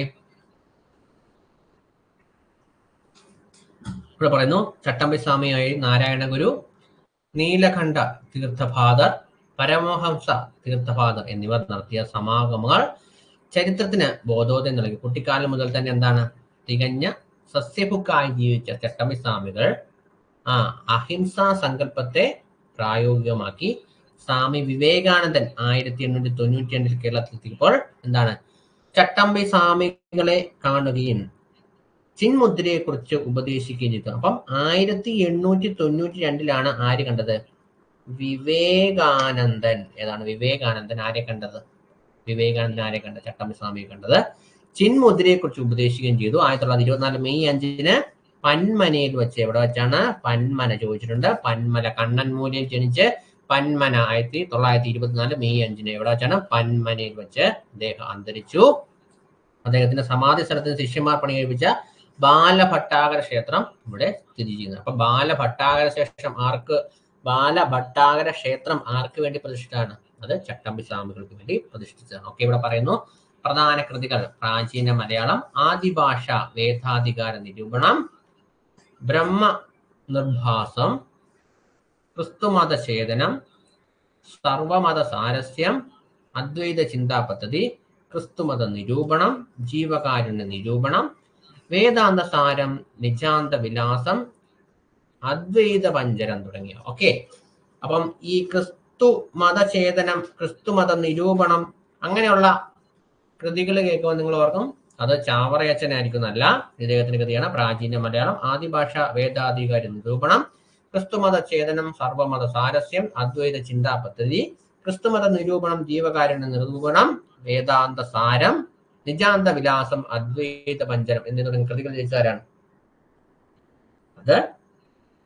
ഇവിടെ പറയുന്നു ചട്ടമ്പി സ്വാമിയായി നാരായണ ഗുരു നീലകണ്ഠ തീർത്ഥപാദർ പരമഹംസ തീർത്ഥപാദർ എന്നിവർ നടത്തിയ സമാഗമങ്ങൾ ചരിത്രത്തിന് ബോധോദയം നൽകി കുട്ടിക്കാലം മുതൽ തന്നെ എന്താണ് തികഞ്ഞ സസ്യഭുക്കായി ജീവിച്ച ചട്ടമ്പി സ്വാമികൾ ആ അഹിംസാ സങ്കല്പത്തെ പ്രായോഗികമാക്കി സ്വാമി വിവേകാനന്ദൻ ആയിരത്തി എണ്ണൂറ്റി തൊണ്ണൂറ്റി രണ്ടിൽ കേരളത്തിലെത്തിയപ്പോൾ എന്താണ് ചട്ടമ്പി സ്വാമികളെ കാണുകയും ചിന്മുദ്രയെ കുറിച്ച് ഉപദേശിക്കുകയും ചെയ്തു അപ്പം ആയിരത്തി എണ്ണൂറ്റി തൊണ്ണൂറ്റി രണ്ടിലാണ് ആര് കണ്ടത് വിവേകാനന്ദൻ ഏതാണ് വിവേകാനന്ദൻ ആരെ കണ്ടത് വിവേകാനന്ദൻ ആരെ കണ്ടത് ചട്ടമ്പി സ്വാമിയെ കണ്ടത് ചിന്മുദ്രയെ കുറിച്ച് ഉപദേശിക്കുകയും ചെയ്തു ആയിരത്തി തൊള്ളായിരത്തി ഇരുപത്തിനാല് മെയ് അഞ്ചിന് പന്മനയിൽ വെച്ച് എവിടെ വെച്ചാണ് പന്മന ചോദിച്ചിട്ടുണ്ട് പന്മല കണ്ണൻമൂലയിൽ ജനിച്ച് പന്മന ആയിരത്തി തൊള്ളായിരത്തി ഇരുപത്തിനാല് മെയ് അഞ്ചിന് എവിടെ വെച്ചാണ് പന്മനയിൽ വെച്ച് അദ്ദേഹം അന്തരിച്ചു അദ്ദേഹത്തിന്റെ സമാധി സ്ഥലത്തിന് ശിഷ്യന്മാർ പണി കഴിപ്പിച്ച ബാലഭട്ടാകര ക്ഷേത്രം ഇവിടെ സ്ഥിതി ചെയ്യുന്നത് അപ്പൊ ബാലഭട്ടാകര ശേഷം ആർക്ക് ബാലഭട്ടാകര ക്ഷേത്രം ആർക്ക് വേണ്ടി പ്രതിഷ്ഠിച്ചതാണ് അത് ചട്ടമ്പി സ്വാമികൾക്ക് വേണ്ടി പ്രതിഷ്ഠിച്ചതാണ് ഓക്കെ ഇവിടെ പറയുന്നു പ്രധാന കൃതികൾ പ്രാചീന മലയാളം ആദിഭാഷ വേദാധികാര നിരൂപണം ബ്രഹ്മ നിർഭാസം ക്രിസ്തുമത ഛേദനം സർവമത സാരസ്യം അദ്വൈത ചിന്താ പദ്ധതി ക്രിസ്തുമത നിരൂപണം ജീവകാരുണ്യ നിരൂപണം വേദാന്ത സാരം നിജാന്ത വിലാസം അദ്വൈത പഞ്ചരം തുടങ്ങിയ ഓക്കെ അപ്പം ഈ ക്രിസ്തു മതചേതനം ക്രിസ്തു മത നിരൂപണം അങ്ങനെയുള്ള കൃതികൾ കേൾക്കുമ്പോൾ നിങ്ങൾ ഓർക്കും അത് ചാവറയച്ചനായിരിക്കുന്നല്ല ഇദ്ദേഹത്തിന്റെ കൃതിയാണ് പ്രാചീന മലയാളം ആദിഭാഷ വേദാധികാരി നിരൂപണം ക്രിസ്തുമത ചേതനം സർവമത സാരസ്യം അദ്വൈത ചിന്താ പദ്ധതി ക്രിസ്തുമത നിരൂപണം ജീവകാരുണ്യ നിരൂപണം വേദാന്ത സാരം നിജാന്ത വിലാസം അദ്വൈത പഞ്ചരം എന്നീ തുടങ്ങിയ കൃതികൾ രചിച്ചവരാണ് അത്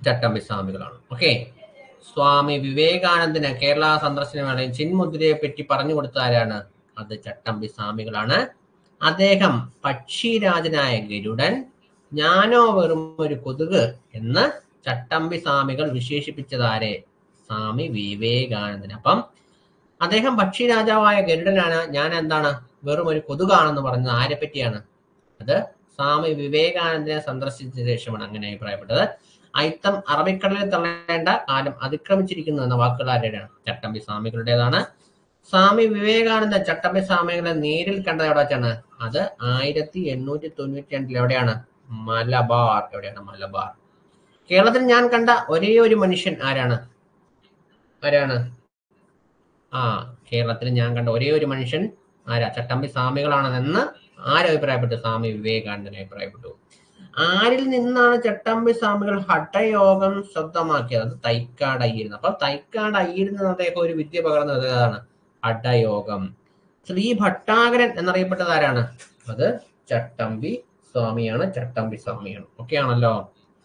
ചട്ടമ്പി സ്വാമികളാണ് ഓക്കെ സ്വാമി വിവേകാനന്ദന് കേരള സന്ദർശന വേളയിൽ ചിന്മുദ്രയെ പറ്റി പറഞ്ഞു കൊടുത്ത ആരാണ് അത് ചട്ടമ്പി സ്വാമികളാണ് അദ്ദേഹം പക്ഷിരാജനായ ഗരുഡൻ ഞാനോ വെറും ഒരു കൊതുക് എന്ന് ചട്ടമ്പി സ്വാമികൾ വിശേഷിപ്പിച്ചതാരെ സ്വാമി വിവേകാനന്ദൻ അപ്പം അദ്ദേഹം പക്ഷിരാജാവായ ഗരുഡനാണ് ഞാൻ എന്താണ് വെറും ഒരു കൊതുകാണെന്ന് പറഞ്ഞത് ആരെ പറ്റിയാണ് അത് സ്വാമി വിവേകാനന്ദനെ സന്ദർശിച്ച ശേഷമാണ് അങ്ങനെ അഭിപ്രായപ്പെട്ടത് അയിത്തം അറബിക്കടലിൽ തള്ളേണ്ട കാലം അതിക്രമിച്ചിരിക്കുന്നു എന്ന വാക്കുകൾ ആരുടെയാണ് ചട്ടമ്പി സ്വാമികളുടേതാണ് സ്വാമി വിവേകാനന്ദ ചട്ടമ്പി സ്വാമികളെ നേരിൽ കണ്ടത് എവിടെ വെച്ചാണ് അത് ആയിരത്തി എണ്ണൂറ്റി തൊണ്ണൂറ്റി രണ്ടിൽ എവിടെയാണ് മലബാർ എവിടെയാണ് മലബാർ കേരളത്തിൽ ഞാൻ കണ്ട ഒരേ ഒരു മനുഷ്യൻ ആരാണ് ആരാണ് ആ കേരളത്തിൽ ഞാൻ കണ്ട ഒരേ ഒരു മനുഷ്യൻ ആരാ ചട്ടമ്പി സ്വാമികളാണെന്ന് ആരഭിപ്രായപ്പെട്ടു സ്വാമി വിവേകാനന്ദൻ അഭിപ്രായപ്പെട്ടു ആരിൽ നിന്നാണ് ചട്ടമ്പി സ്വാമികൾ ഹഠയോഗം ശബ്ദമാക്കിയത് അത് തൈക്കാട് അയ്യിരുന്നു അപ്പൊ തൈക്കാട് അയ്യിൽ നിന്ന് അദ്ദേഹം ഒരു വിദ്യ പകർന്നത് ഏതാണ് ഹഠയോഗം ശ്രീ ഭട്ടാകരൻ എന്നറിയപ്പെട്ടത് ആരാണ് അത് ചട്ടമ്പി സ്വാമിയാണ് ചട്ടമ്പി സ്വാമിയാണ് ഓക്കെ ആണല്ലോ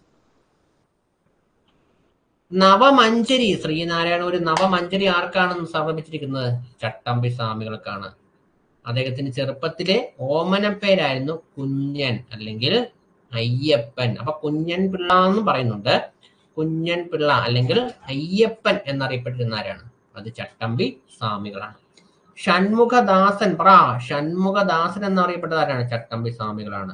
നവമഞ്ചരി ശ്രീനാരായണ ഒരു നവമഞ്ചരി ആർക്കാണ് സമർപ്പിച്ചിരിക്കുന്നത് ചട്ടമ്പി സ്വാമികൾക്കാണ് അദ്ദേഹത്തിന്റെ ചെറുപ്പത്തിലെ ഓമനപ്പേരായിരുന്നു കുഞ്ഞൻ അല്ലെങ്കിൽ അയ്യപ്പൻ അപ്പൊ കുഞ്ഞൻ പിള്ള എന്ന് പറയുന്നുണ്ട് കുഞ്ഞൻ പിള്ള അല്ലെങ്കിൽ അയ്യപ്പൻ എന്നറിയപ്പെട്ടിരുന്ന ആരാണ് അത് ചട്ടമ്പി സ്വാമികളാണ് ഷൺമുഖദാസൻ പറ ഷൺമുഖദാസൻ എന്നറിയപ്പെട്ടത് ആരാണ് ചട്ടമ്പി സ്വാമികളാണ്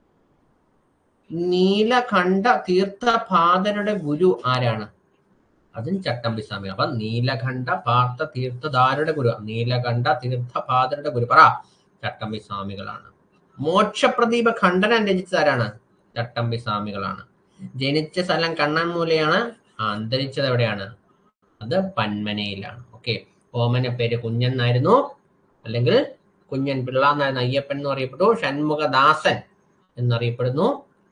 നീലകണ്ഠ തീർത്ഥപാദരുടെ ഗുരു ആരാണ് അതും ചട്ടമ്പി സ്വാമി അപ്പൊ നീലകണ്ഠ പാർത്ഥ തീർത്ഥധാരുടെ ഗുരു നീലകണ്ഠ തീർത്ഥപാദരുടെ ഗുരു പറ ചട്ടമ്പി സ്വാമികളാണ് മോക്ഷപ്രദീപ ഖണ്ഡനം രചിച്ചത് ആരാണ് ചട്ടമ്പി സ്വാമികളാണ് ജനിച്ച സ്ഥലം കണ്ണൻമൂലയാണ് അന്തരിച്ചത് എവിടെയാണ് അത് പന്മനയിലാണ് ഓക്കെ ഓമന പേര് കുഞ്ഞൻ എന്നായിരുന്നു അല്ലെങ്കിൽ കുഞ്ഞൻ പിള്ള എന്നായിരുന്നു അയ്യപ്പൻ എന്ന് അറിയപ്പെട്ടു ഷൺമുഖദാസൻ എന്നറിയപ്പെടുന്നു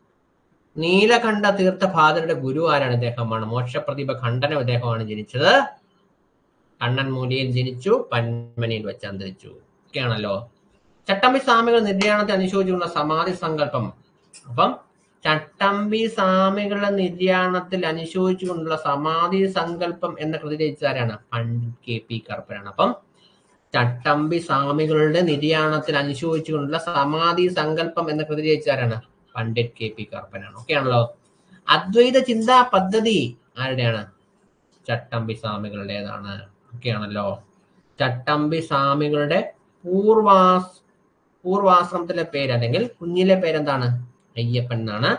നീലകണ്ഠ തീർത്ഥപാദരുടെ ഗുരു ആരാണ് ഇദ്ദേഹമാണ് മോക്ഷപ്രദീപ ഖണ്ഡനം ഇദ്ദേഹമാണ് ജനിച്ചത് കണ്ണൻ മൂലിയിൽ ജനിച്ചു പന്മനയിൽ വെച്ച് അന്തരിച്ചു ഒക്കെയാണല്ലോ ചട്ടമ്പി സ്വാമികൾ നിര്യാണത്തെ അനുശോചിച്ചുള്ള സമാധി സങ്കല്പം അപ്പം ചട്ടമ്പി സ്വാമികളുടെ നിര്യാണത്തിൽ അനുശോചിച്ചുകൊണ്ടുള്ള സമാധി സങ്കല്പം എന്ന കൃതി രചിച്ചാരാണ് പണ്ഡിറ്റ് കെ പി കർപ്പനാണ് അപ്പം ചട്ടമ്പി സ്വാമികളുടെ നിര്യാണത്തിൽ അനുശോചിച്ചുകൊണ്ടുള്ള സമാധി സങ്കല്പം എന്ന കൃതി രചിച്ചാരാണ് പണ്ഡിറ്റ് കെ പി കർപ്പനാണ് ഓക്കെ ആണല്ലോ അദ്വൈത ചിന്താ പദ്ധതി ആരുടെയാണ് ചട്ടമ്പി സ്വാമികളുടേതാണ് ഓക്കെ ആണല്ലോ ചട്ടമ്പി സ്വാമികളുടെ പൂർവാസ് പൂർവാശ്രമത്തിലെ പേര് അല്ലെങ്കിൽ കുഞ്ഞിലെ പേരെന്താണ് അയ്യപ്പൻ എന്നാണ്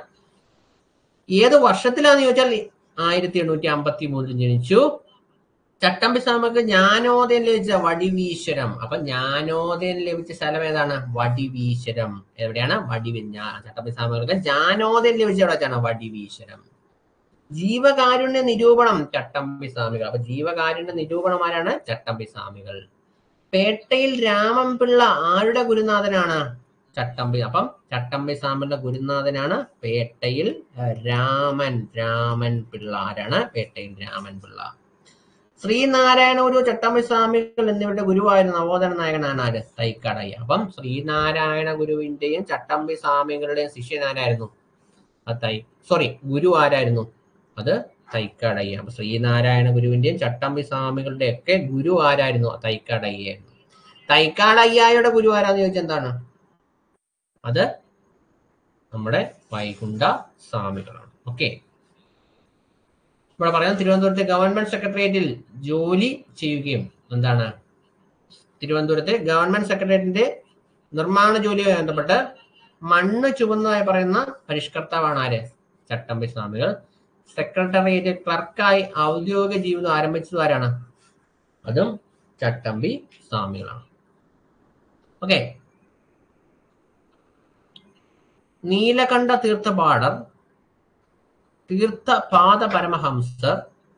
ഏത് വർഷത്തിലാന്ന് ചോദിച്ചാൽ ആയിരത്തി എണ്ണൂറ്റി അമ്പത്തി മൂന്നിൽ ജനിച്ചു ചട്ടമ്പി സ്വാമിക്ക് ജ്ഞാനോദയം ലഭിച്ച വടിവീശ്വരം അപ്പൊ ജ്ഞാനോദയം ലഭിച്ച സ്ഥലം ഏതാണ് വടിവീശ്വരം എവിടെയാണ് വടിവി ജ്ഞാ- ചട്ടമ്പി സ്വാമികൾക്ക് ജ്ഞാനോദയം ലഭിച്ച എവിടെ വെച്ചാണ് വടിവീശ്വരം ജീവകാരുണ്യ നിരൂപണം ചട്ടമ്പി സ്വാമികൾ അപ്പൊ ജീവകാരുണ്യ നിരൂപണം ആരാണ് ചട്ടമ്പി സ്വാമികൾ പേട്ടയിൽ രാമൻപിള്ള ആരുടെ ഗുരുനാഥനാണ് ചട്ടമ്പി അപ്പം ചട്ടമ്പി സ്വാമിയുടെ ഗുരുനാഥനാണ് പേട്ടയിൽ ഏഹ്, രാമൻ രാമൻ പിള്ള ആരാണ് പേട്ടയിൽ രാമൻ പിള്ള ശ്രീനാരായണ ഗുരു ചട്ടമ്പി സ്വാമികൾ എന്നിവരുടെ ഗുരുവായിരുന്ന നവോദന നായകനാണ് ആര് തൈക്കടയ്യ അപ്പം ശ്രീനാരായണ ഗുരുവിന്റെയും ചട്ടമ്പി സ്വാമികളുടെയും ശിഷ്യനാരായിരുന്നു ആ തൈ സോറി ഗുരു ആരായിരുന്നു അത് തൈക്കടയ്യ അപ്പൊ ശ്രീനാരായണ ഗുരുവിന്റെയും ചട്ടമ്പി സ്വാമികളുടെ ഒക്കെ ഗുരു ആരായിരുന്നു തൈക്കടയ്യായിരുന്നു തൈക്കാടയ്യായുടെ ഗുരു ആരാന്ന് ചോദിച്ചാൽ എന്താണ് അത് നമ്മുടെ വൈകുണ്ഠ സ്വാമികളാണ് ഓക്കെ ഇവിടെ പറയുന്നത് തിരുവനന്തപുരത്തെ ഗവൺമെന്റ് സെക്രട്ടേറിയറ്റിൽ ജോലി ചെയ്യുകയും എന്താണ് തിരുവനന്തപുരത്തെ ഗവൺമെന്റ് സെക്രട്ടേറിയറ്റിന്റെ നിർമ്മാണ ജോലിയുമായി ബന്ധപ്പെട്ട് മണ്ണ് ചുവന്നതായി പറയുന്ന പരിഷ്കർത്താവാണ് ആര് ചട്ടമ്പി സ്വാമികൾ സെക്രട്ടേറിയറ്റ് ക്ലർക്കായി ഔദ്യോഗിക ജീവിതം ആരംഭിച്ചത് ആരാണ് അതും ചട്ടമ്പി സ്വാമികളാണ് ഓക്കെ നീലകണ്ഠ തീർത്ഥപാഠർ തീർത്ഥപാദ പരമഹംസർ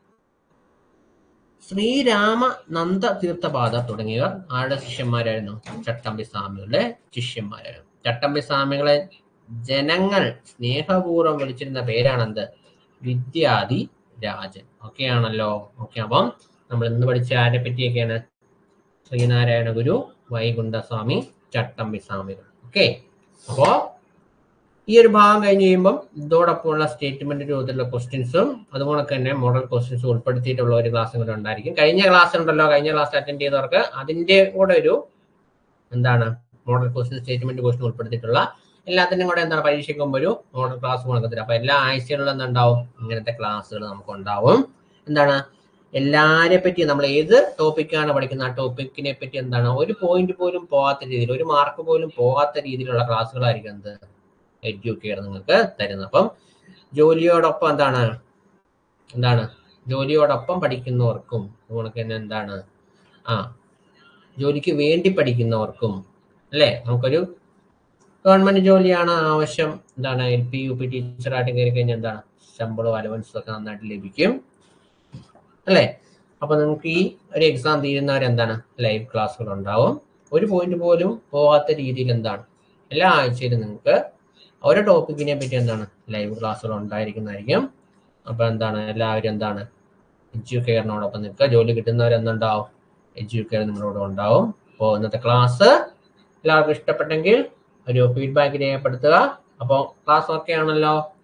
ശ്രീരാമ നന്ദ തീർത്ഥപാദർ തുടങ്ങിയവർ ആരുടെ ശിഷ്യന്മാരായിരുന്നു ചട്ടമ്പി സ്വാമികളുടെ ശിഷ്യന്മാരായിരുന്നു ചട്ടമ്പി സ്വാമികളെ ജനങ്ങൾ സ്നേഹപൂർവ്വം വിളിച്ചിരുന്ന പേരാണെന്ത് വിദ്യാധി രാജൻ ഓക്കെ ആണല്ലോ ഓക്കെ അപ്പം നമ്മൾ ഇന്ന് പഠിച്ച ആരെ പറ്റിയൊക്കെയാണ് ശ്രീനാരായണ ഗുരു വൈകുണ്ഠസ്വാമി ചട്ടമ്പി സ്വാമികൾ ഓക്കെ അപ്പോ ഈ ഒരു ഭാഗം കഴിഞ്ഞ് കഴിയുമ്പം ഇതോടൊപ്പമുള്ള സ്റ്റേറ്റ്മെന്റ് രൂപത്തിലുള്ള ക്വസ്റ്റ്യൻസും അതുപോലെ തന്നെ മോഡൽ ക്വസ്റ്റ്യൻസും ഉൾപ്പെടുത്തിയിട്ടുള്ള ഒരു ക്ലാസ്സും കൂടെ ഉണ്ടായിരിക്കും കഴിഞ്ഞ ക്ലാസ് ഉണ്ടല്ലോ കഴിഞ്ഞ ക്ലാസ് അറ്റൻഡ് ചെയ്തവർക്ക് അതിന്റെ കൂടെ ഒരു എന്താണ് മോഡൽ ക്വസ്റ്റ്യൻ സ്റ്റേറ്റ്മെന്റ് ക്വസ്റ്റ്യൻ ഉൾപ്പെടുത്തിയിട്ടുള്ള എല്ലാത്തിനും കൂടെ എന്താണ് പരീക്ഷയ്ക്ക് മുമ്പ് ഒരു മോഡൽ ക്ലാസ് കൊടുക്കത്തില്ല അപ്പൊ എല്ലാ ആഴ്ചകളിലും എന്തുണ്ടാവും ഇങ്ങനത്തെ ക്ലാസ്സുകൾ നമുക്ക് ഉണ്ടാവും എന്താണ് എല്ലാരെ പറ്റി നമ്മൾ ഏത് ടോപ്പിക്കാണ് പഠിക്കുന്ന ആ ടോപ്പിക്കിനെ പറ്റി എന്താണ് ഒരു പോയിന്റ് പോലും പോകാത്ത രീതിയിൽ ഒരു മാർക്ക് പോലും പോകാത്ത രീതിയിലുള്ള ക്ലാസ്സുകളായിരിക്കും എന്ത് എഡ്യൂക്കെയർ നിങ്ങൾക്ക് തരുന്നത് അപ്പം ജോലിയോടൊപ്പം എന്താണ് എന്താണ് ജോലിയോടൊപ്പം പഠിക്കുന്നവർക്കും അതുപോലെ തന്നെ എന്താണ് ആ ജോലിക്ക് വേണ്ടി പഠിക്കുന്നവർക്കും അല്ലേ നമുക്കൊരു ഗവൺമെന്റ് ജോലിയാണ് ആവശ്യം എന്താണ് എൽ പി യു പി ടീച്ചറായിട്ട് കയറി കഴിഞ്ഞാൽ എന്താണ് ശമ്പളവും അലവൻസും ഒക്കെ നന്നായിട്ട് ലഭിക്കും അല്ലേ അപ്പൊ നമുക്ക് ഈ ഒരു എക്സാം തീരുന്നവരെ എന്താണ് ലൈവ് ക്ലാസ്സുകൾ ഉണ്ടാവും ഒരു പോയിന്റ് പോലും പോകാത്ത രീതിയിൽ എന്താണ് എല്ലാ ആഴ്ചയിലും നിങ്ങൾക്ക് ഓരോ ടോപ്പിക്കിനെ പറ്റി എന്താണ് ലൈവ് ക്ലാസ്സുകൾ ഉണ്ടായിരിക്കുന്നതായിരിക്കും അപ്പൊ എന്താണ് എല്ലാവരും എന്താണ് എഡ്യൂക്കെയറിനോടൊപ്പം നിൽക്കുക ജോലി കിട്ടുന്നവരെന്തുണ്ടാവും എഡ്യൂക്കെയർ നിങ്ങളോട് ഉണ്ടാവും അപ്പോൾ ഇന്നത്തെ ക്ലാസ് എല്ലാവർക്കും ഇഷ്ടപ്പെട്ടെങ്കിൽ ഒരു ഫീഡ്ബാക്ക് രേഖപ്പെടുത്തുക അപ്പോൾ ക്ലാസ് ഓക്കെ ആണല്ലോ